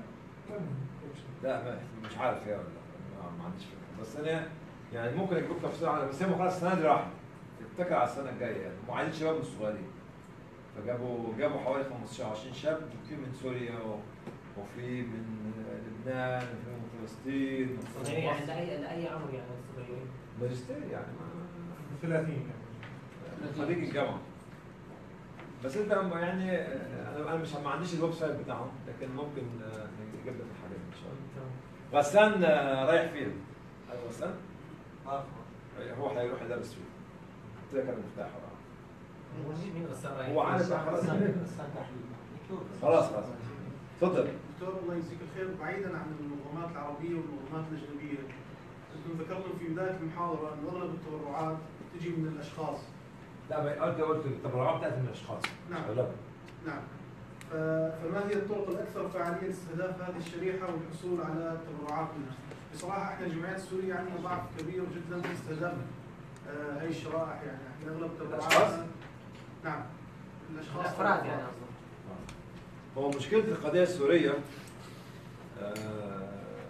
لا ما مش عارف هي ولا لا. ما- ما عنديش فكره بس انا يعني ممكن اجيب لك تفصيل عنها بس هي خلاص السنه دي راحت تتكل على السنه الجايه يعني هم عايزين شباب من الصغيرين فجابوا جابوا حوالي 15 20 شاب في من سوريا و- وفي من لبنان وفي من فلسطين وفي صغيرين من يعني مصر. لاي لاي عمر يعني صغيرين ماجستير يعني ما 30 خريج الجامعه بس انت أما يعني آه، انا انا مش ما عنديش الويب سايت بتاعهم لكن ممكن آه، نجيب لك الحاجات ان شاء الله غسان آه، رايح فين؟ هذا غسان؟ هو هيروح يدرس فيه قلت لك انا مفتاح مين غسان رايح؟ هو عارف بقى خلاص خلاص خلاص اتفضل دكتور الله يجزيك الخير بعيدا عن المنظمات العربيه والمنظمات الاجنبيه انتم ذكرتم في بدايه المحاضره ان اغلب التبرعات تجي من الاشخاص لا ما قلت قلت التبرعات بتاعت من الاشخاص نعم. أغلبها. نعم ف- فما هي الطرق الاكثر فعاليه لاستهداف هذه الشريحه والحصول على التبرعات منها؟ بصراحه احنا الجمعيات السوريه عندنا ضعف كبير جدا في استهداف آه، هاي الشرائح يعني احنا اغلب الأشخاص؟ تبرعاتنا نعم الاشخاص الافراد يعني قصدك هو مشكله القضيه السوريه آه،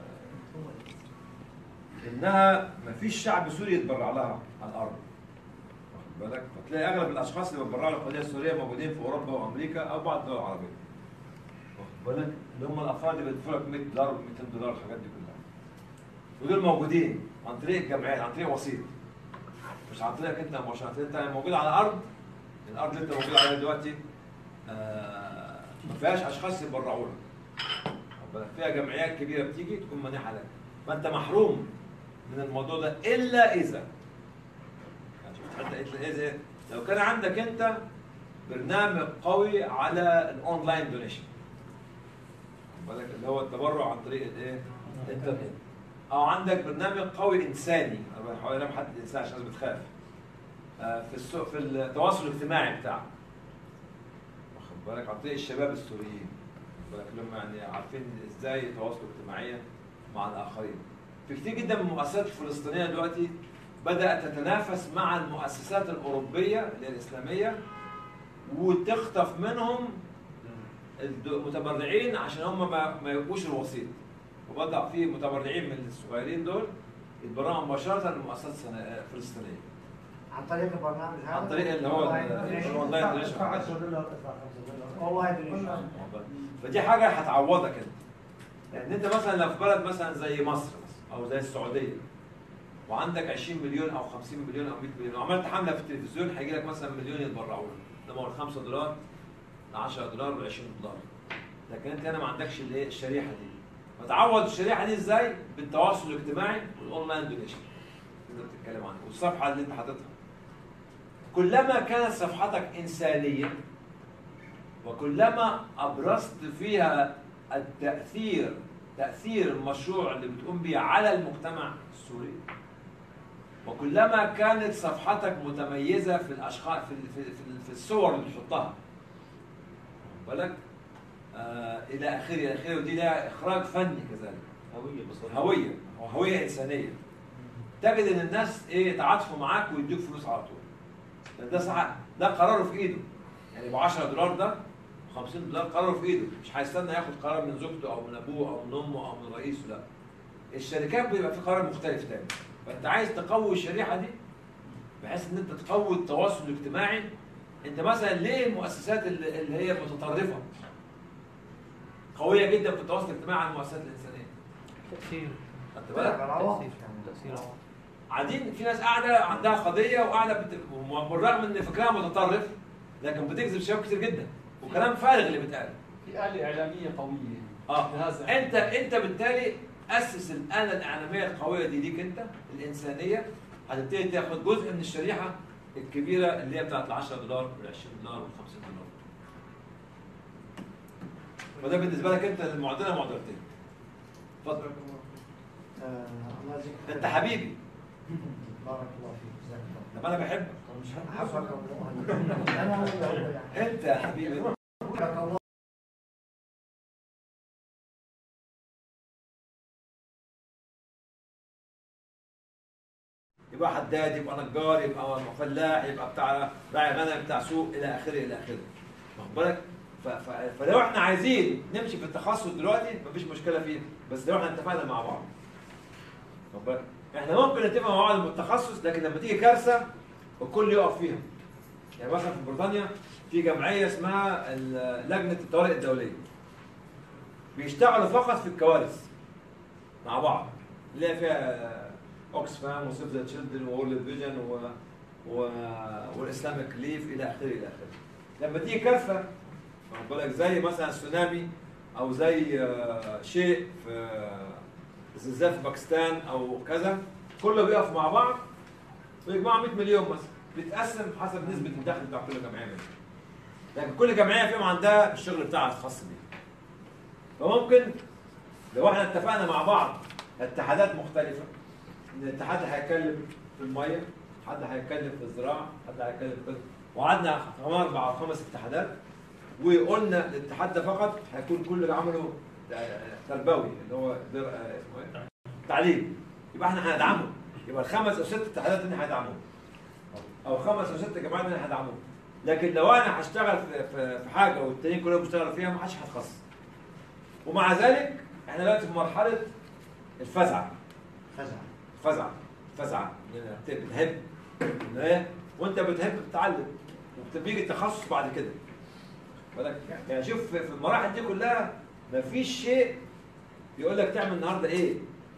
انها ما فيش شعب سوري يتبرع لها على الارض واخد بالك فتلاقي اغلب الاشخاص اللي بيتبرعوا للقضيه السوريه موجودين في اوروبا وامريكا او بعض الدول العربيه واخد بالك اللي هم الافراد اللي بيدفعوا لك 100 دولار 200 دولار الحاجات دي كلها ودول موجودين عن طريق الجمعيات عن طريق وسيط مش عن طريقك انت مباشره انت موجود على الارض الارض اللي انت موجود عليها دلوقتي آه ما فيهاش اشخاص يتبرعوا لك واخد بالك؟ فيها جمعيات كبيره بتيجي تكون مانحه لك فانت محروم من الموضوع ده الا اذا يعني شفت حتى قلت اذا إيه؟ لو كان عندك انت برنامج قوي على الاونلاين دونيشن بالك اللي هو التبرع عن طريق الايه؟ الانترنت او عندك برنامج قوي انساني انا بحاول انام حد انسان عشان الناس بتخاف آه، في السوق في التواصل الاجتماعي بتاعك واخد بالك عن طريق الشباب السوريين واخد بالك اللي هم يعني عارفين ازاي يتواصلوا اجتماعيا مع الاخرين في كتير جدا من المؤسسات الفلسطينيه دلوقتي بدات تتنافس مع المؤسسات الاوروبيه اللي هي الاسلاميه وتخطف منهم المتبرعين عشان هم ما, ما يبقوش الوسيط وبدأ في متبرعين من الصغيرين دول يتبرعوا مباشره للمؤسسات السنة- الفلسطينيه عن طريق البرنامج هذا عن طريق اللي هو والله الاونلاين دونيشن والله دونيشن فدي حاجه هتعوضك انت لان انت مثلا لو في بلد مثلا زي مصر مثلا او زي السعوديه وعندك 20 مليون او 50 مليون او 100 مليون وعملت حمله في التلفزيون هيجي لك مثلا مليون يتبرعوا لك ده هو 5 دولار 10 دولار و 20 دولار لكن انت هنا ما عندكش الايه الشريحه دي فتعوض الشريحه دي ازاي؟ بالتواصل الاجتماعي والاونلاين دونيشن اللي انت بتتكلم عنه والصفحه اللي انت حاططها كلما كانت صفحتك انسانيه وكلما ابرزت فيها التاثير تاثير المشروع اللي بتقوم به على المجتمع السوري وكلما كانت صفحتك متميزه في الاشخاص في في, في, في الصور اللي بتحطها واخد بالك آه الى اخره الى اخره ودي لها اخراج فني كذلك هويه بصراحه هويه او هويه انسانيه تجد ان الناس ايه يتعاطفوا معاك ويدوك فلوس على طول لأن ده صح ده قراره في ايده يعني ب 10 دولار ده 50 دولار قراره في ايده مش هيستنى ياخد قرار من زوجته او من ابوه او من امه او من رئيسه لا الشركات بيبقى في قرار مختلف تاني فانت عايز تقوي الشريحه دي بحيث ان انت تقوي التواصل الاجتماعي انت مثلا ليه المؤسسات اللي اللي هي متطرفه قويه جدا في التواصل الاجتماعي على المؤسسات الانسانيه تاثير خدت بالك؟ تاثير قاعدين في ناس قاعده عندها قضيه وقاعده بت... بالرغم ان فكرها متطرف لكن بتجذب شباب كتير جدا وكلام فارغ اللي بيتقال في آلة إعلامية قوية اه هذا انت انت بالتالي اسس الاله الاعلاميه القويه دي ليك انت الانسانيه هتبتدي تاخد جزء من الشريحه الكبيره اللي هي بتاعت ال 10 دولار وال 20 دولار وال 50 دولار وده بالنسبه لك انت المعضله معضلتين اتفضل آه، الله يجزيك خير. انت حبيبي بارك الله فيك جزاك الله طب انا بحبك مش حبك الله انا ولا هو يعني انت يا حبيبي بارك الله يبقى حداد يبقى نجار يبقى فلاح يبقى بتاع راعي غنم بتاع سوق الى اخره الى اخره واخد بالك ف- ف- فلو احنا عايزين نمشي في التخصص دلوقتي مفيش مشكله فيه بس لو احنا اتفقنا مع بعض واخد بالك احنا ممكن نتفق مع بعض بالتخصص لكن لما تيجي كارثه الكل يقف فيها يعني مثلا في بريطانيا في جمعيه اسمها ال- لجنه الطوارئ الدوليه بيشتغلوا فقط في الكوارث مع بعض اللي هي فيها اوكسفام وسيف ذا تشيلدرن وورلد فيجن و... و... والاسلامك ليف الى اخره الى اخره. لما تيجي كارثه واخد بالك زي مثلا سونامي او زي آه، شيء في زلزال في باكستان او كذا كله بيقف مع بعض ويجمعوا 100 مليون مثلا بيتقسم حسب نسبه الدخل بتاع كل جمعيه منهم. لكن كل جمعيه فيهم عندها الشغل بتاعها الخاص بيها. فممكن لو احنا اتفقنا مع بعض اتحادات مختلفه ان الاتحاد هيتكلم في الميه حد هيتكلم في الزراعه حد هيتكلم في كذا وقعدنا كمان اربع او خمس اتحادات وقلنا الاتحاد ده فقط هيكون كل اللي عمله تربوي اللي هو در... آه، اسمه ايه؟ تعليم يبقى احنا هندعمه يبقى الخمس او ست اتحادات اللي هيدعموه او خمس او ست جماعات اللي هيدعموه لكن لو انا هشتغل في في في حاجه والتانيين كلهم بيشتغلوا فيها ما حدش هيتخصص ومع ذلك احنا دلوقتي في مرحله الفزعه فزع فزعه فزعه بتهب إيه؟ وانت بتهب بتتعلم وبتيجي التخصص بعد كده بالك يعني شوف في في المراحل دي كلها مفيش شيء يقول لك تعمل النهارده ايه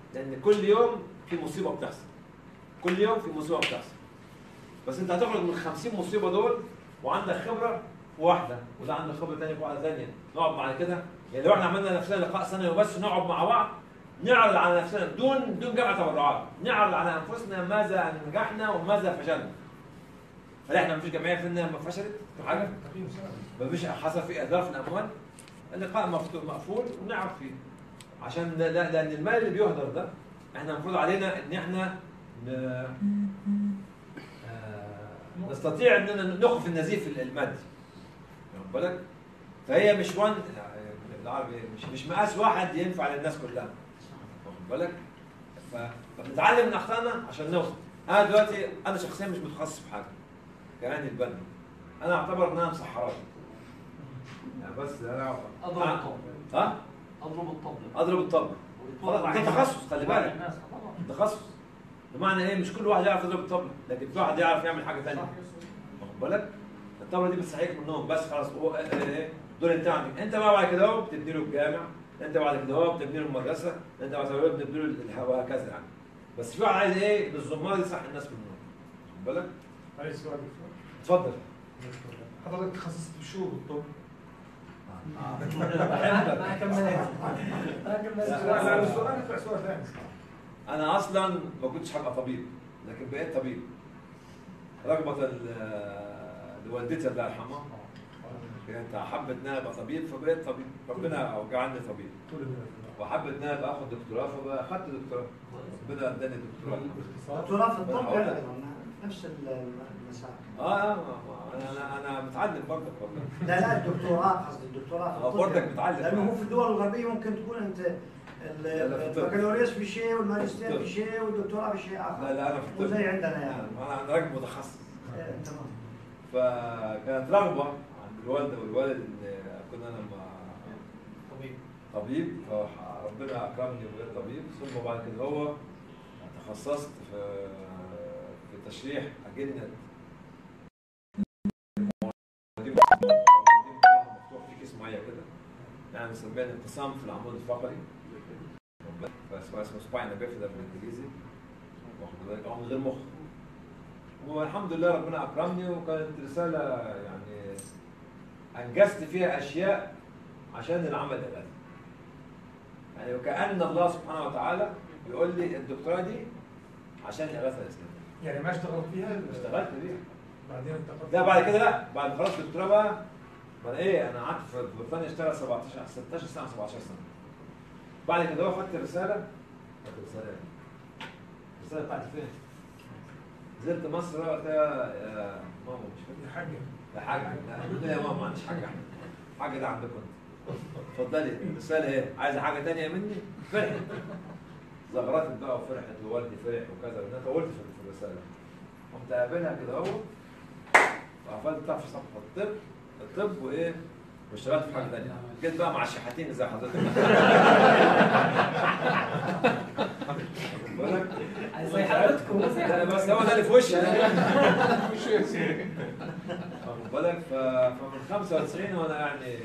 لان كل يوم في مصيبه بتحصل كل يوم في مصيبه بتحصل بس انت هتخرج من 50 مصيبه دول وعندك خبره في واحده وده عنده خبره ثانيه في واحده ثانيه نقعد بعد كده يعني لو احنا عملنا نفسنا لقاء سنوي بس نقعد مع بعض نعرض على نفسنا دون دون جمع تبرعات نعرض على انفسنا ماذا نجحنا وماذا فشلنا هل احنا مفيش جمعيه فينا ما فشلت في حاجه؟ مفيش حصل في اهدار في الاموال اللقاء مفتوح مقفول ونعرف فيه عشان لا- لا- لان المال اللي بيهدر ده احنا المفروض علينا ان احنا ن... آه، نستطيع اننا نخف النزيف المادي واخد بالك؟ فهي مش وان بالعربي مش مش مقاس واحد ينفع للناس كلها واخد بالك؟ ف- فبنتعلم من اخطائنا عشان نوصل انا دلوقتي انا شخصيا مش متخصص في حاجه كمان البنا انا اعتبر ان انا مسحرات يعني بس انا اضرب آه. الطبل ها؟ اضرب الطبل اضرب الطبل خلاص ده تخصص خلي بالك الناس طبعا تخصص بمعنى ايه مش كل واحد يعرف يضرب الطبله لكن في واحد يعرف يعمل حاجه ثانيه واخد بالك الطبله دي بتصحيك من النوم بس خلاص هو إيه- إيه- إيه، دول انت عندك انت بقى بعد كده اهو بتبني له الجامع انت بعد كده اهو بتبني له المدرسه انت بعد كده بتبني له الهواء وهكذا يعني بس في واحد عايز ايه بالزمار يصحي الناس من النوم واخد بالك معلش سؤال دكتور اتفضل حضرتك تخصصت بشو بالطب؟ ما كملت ما كملت لا لا السؤال يطلع سؤال ثاني انا اصلا ما كنتش هبقى طبيب لكن بقيت طبيب رغبه ل- لوالدتي الله يرحمها كانت حبت ان انا ابقى طبيب فبقيت طبيب ربنا وجعلني طبيب وحبت ان انا ابقى اخد دكتوراه فاخدت دكتوراه ربنا اداني دكتوراه دكتوراه في الطب أنا هقول لك. ايضا نفس المسار اه اه ما- انا انا متعلم برضك والله لا لا الدكتوراه قصدي الدكتوراه في آه، الطب برضك يعني. متعلم. لانه هو في الدول الغربيه ممكن تكون انت ال- لا، لا، في الطب. البكالوريوس في شيء والماجستير الطب. في شيء والدكتوراه في شيء اخر لا لا انا في الطب وزي عندنا يعني انا انا راجل متخصص إيه، تمام فكانت رغبه عند الوالده والوالد ان اكون انا مع طبيب طبيب فربنا اكرمني وبقيت طبيب ثم بعد كده هو تخصصت في في تشريح اجنه مفتوح في كيس ميه كده يعني مسميها انقسام في العمود الفقري فاسمه اسمه سباينا بيفيدا بالانجليزي واخد بالك او من غير مخ والحمد لله ربنا اكرمني وكانت رساله يعني انجزت فيها اشياء عشان العمل الالي يعني وكأن الله سبحانه وتعالى بيقول لي الدكتوراه دي عشان الإغاثة الإسلامية يعني ما اشتغلت فيها اشتغلت بيها بعدين انتقلت لا بعد كده لا بعد ما خلصت الدكتوراه بقى ما أنا ايه انا قعدت في بريطانيا اشتغل 17 16 سنه 17 سنه بعد كده هو خدت رساله خدت رساله إيه؟ الرساله بتاعتي فين؟ نزلت مصر بقى قلت لها يا ماما مش فاكر يا حاجه يا حاجه لا قلت لها يا ماما ما عنديش حاجه احمد حاجه ده عندكم انت اتفضلي الرساله ايه؟ عايزه حاجه ثانيه مني؟ فرحت زغرتت بقى وفرحت ووالدي فرح وكذا وانا طولت في في الرساله قمت قابلها كده اهو وقفلت بتاع في صفحه الطب الطب وايه واشتغلت في حاجه ثانيه جيت بقى مع الشحاتين زي حضرتك واخد بالك؟ زي حضرتكم مو زي لا بس هو ده اللي في وشي واخد بالك ف- فمن 95 وانا يعني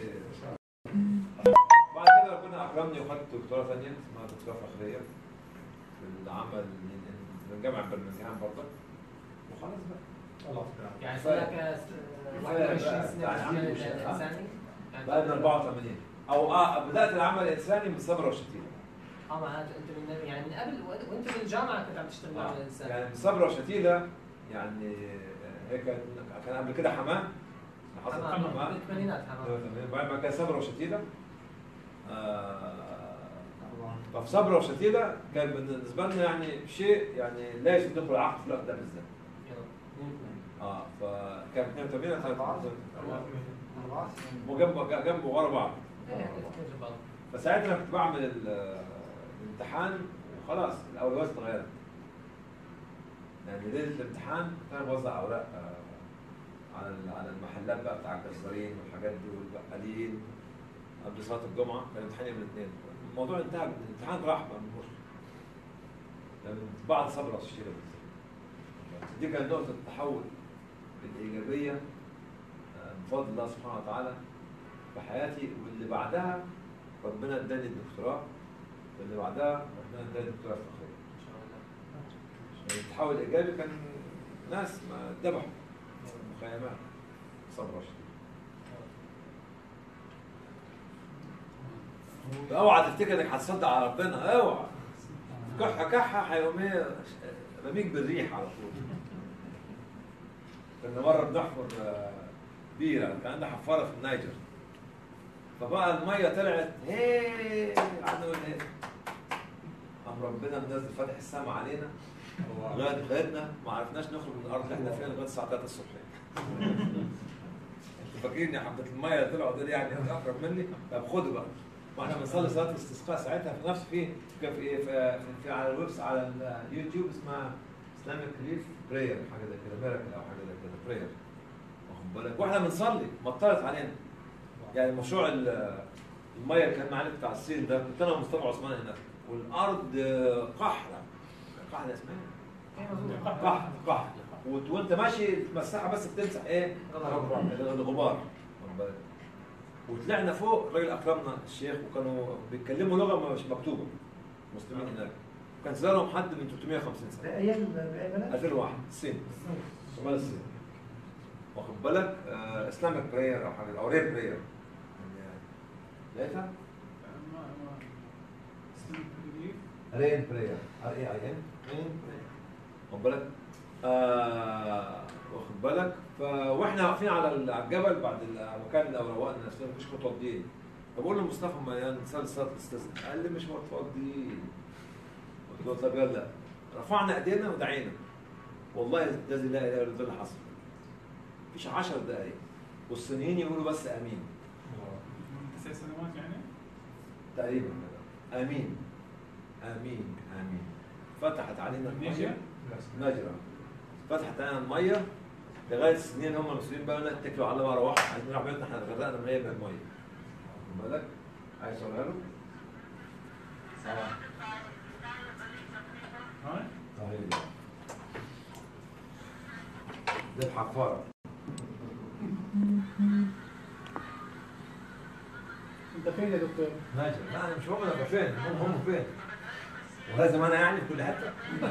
بعد كده ربنا اكرمني وخدت دكتوراه ثانيه اسمها دكتوراه فخريه في العمل من جامعه برمنجهام برضه وخلاص بقى يعني صار لك كفاية 21 بقى. سنه يعني في عندي الجانب مش- الانساني يعني بعد 84 او اه بدات العمل الانساني من صبره وشتيله اه معناته انت من يعني من قبل وأنت- وانت في الجامعه كنت عم تشتغل مع الانسان يعني من صبره وشتيله يعني هيك كان قبل كده حماه حصل حمام حماه بالثمانينات حمام بعد ما كان صبره وشتيله آه ففي صبره وشتيله كان بالنسبه لنا يعني شيء يعني لا يجوز ندخل العقد في الوقت ده بالذات اه فكان 82 أنا 83 وجنبه جنبه ورا بعض فساعتها كنت بعمل ال- الامتحان وخلاص الاولويات اتغيرت يعني ليله الامتحان كنت انا بوزع اوراق آه، على ال- على المحلات بقى بتاع الجزارين والحاجات دي والبقالين قبل صلاه الجمعه كان امتحان يوم الاثنين الموضوع انتهى الامتحان راح بقى من النص يعني بعد صبره الشيء دي كانت نقطه التحول الايجابيه آه، بفضل الله سبحانه وتعالى في حياتي واللي بعدها ربنا اداني الدكتوراه اللي بعدها رحنا ندي الدكتوراه الفخريه ان شاء الله التحول الايجابي كان ناس ما ذبحوا مخيمات صبر شديد اوعى تفتكر انك هتصدق على ربنا اوعى كحه كحه هيقوم رميك بالريح على طول كنا مره بنحفر آه، بيره كان عندنا حفاره في النيجر فبقى الميه طلعت هي قعدنا نقول ايه قام ربنا منزل فاتح السماء علينا لغايه غايتنا ما عرفناش نخرج من الارض اللي احنا فيها لغايه الساعه 3 الصبح انتوا فاكرين يا حبه الميه اللي طلعوا دول يعني اقرب مني طب خدوا بقى واحنا بنصلي صلاه الاستسقاء ساعتها في نفس في كان في ايه في, في على الويبس على اليوتيوب اسمها اسلامك ريليف براير حاجه زي كده ميراكل او حاجه زي كده براير واخد بالك واحنا بنصلي مطرت علينا يعني مشروع ال- الميه اللي كان معانا بتاع الصين ده كنت انا ومصطفى عثمان هناك والارض آه، قحره قحره اسمها إيه؟ قحط قحط وت- وانت ماشي المساحه بس بتمسح ايه؟ الغبار واخد بالك؟ وطلعنا فوق الراجل اكرمنا الشيخ وكانوا بيتكلموا لغه مش مكتوبه مسلمين هناك كان زارهم حد من 350 سنه بأي بأي بلد؟ 2001 الصين شمال الصين واخد بالك آه اسلامك براير او حاجه او رير براير لقيتها؟ رين براير ار اي اي ان رين براير واخد بالك؟ آه واخد بالك؟ ف واحنا واقفين على ال- على الجبل بعد المكان اللي روقنا نفسنا مش متوضيين فبقول لمصطفى ما نصلي صلاه الاستسقاء قال لي مش متوضيين قلت له طب يلا رفعنا ايدينا ودعينا والله الذي لا اله الا هو اللي حصل مفيش 10 دقائق والصينيين يقولوا بس امين تسع سنوات يعني؟ تقريبا كده امين امين امين فتحت علينا الميه نيجر؟ نجرة فتحت علينا الميه لغايه السنين هم المسلمين بقى لا اتكلوا على الله وروحوا عايزين نروح بيتنا احنا غرقنا من من الميه واخد بالك عايز اقولها له؟ هاي؟ صحيح دي الحفاره انت فين يا دكتور؟ ناجر لا انا مش هم انا فين هم هم فين ولازم انا يعني في كل حته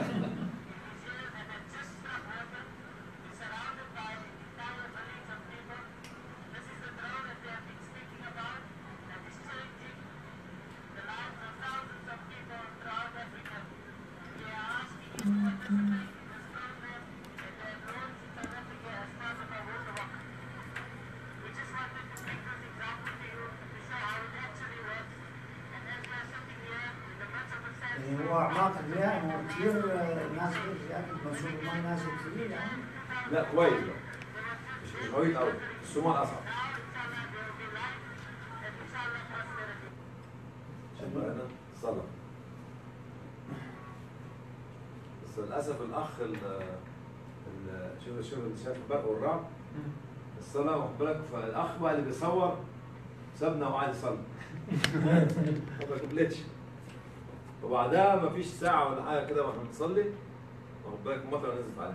يعني هو أعماق المياه هو كثير ناس يعني منسوب الماء نازل كثير يعني لا كويس بقى مش مش غويط قوي الصومال اصعب شوف بقى هنا صلاه بس للاسف الاخ ال ال- شوف شوف اللي شايف البرق والرعد الصلاه واخد بالك فالاخ بقى اللي بيصور سابنا وقعد يصلي ما كملتش وبعدها ما فيش ساعه ولا حاجه كده واحنا بنصلي واخد بالك المطره نزلت علينا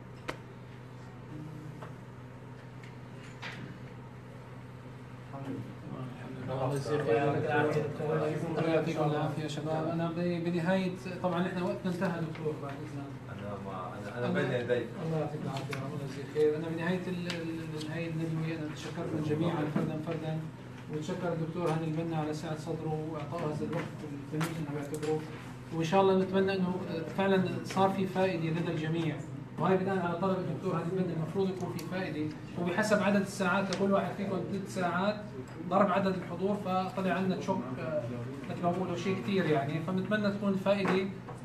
الله يجزيك خير يعطيكم العافيه يا شباب انا ب- بنهايه طبعا احنا وقتنا انتهى دكتور بعد اذنك انا ما انا انا بين يديك الله يعطيك العافيه الله يجزيك خير انا بنهايه ال- ال- النهايه الندوه انا تشكركم جميعا فردا فردا وتشكر الدكتور هاني البنا على سعه صدره واعطائه هذا الوقت الثمين انه بيعتبره وان شاء الله نتمنى انه فعلا صار في فائده لدى الجميع وهي بناء على طلب الدكتور هاني البنا المفروض يكون في فائده وبحسب عدد الساعات لكل واحد فيكم ثلاث ساعات ضرب عدد الحضور فطلع عندنا تشوك آه، مثل ما بقولوا شيء كثير يعني فبنتمنى تكون الفائده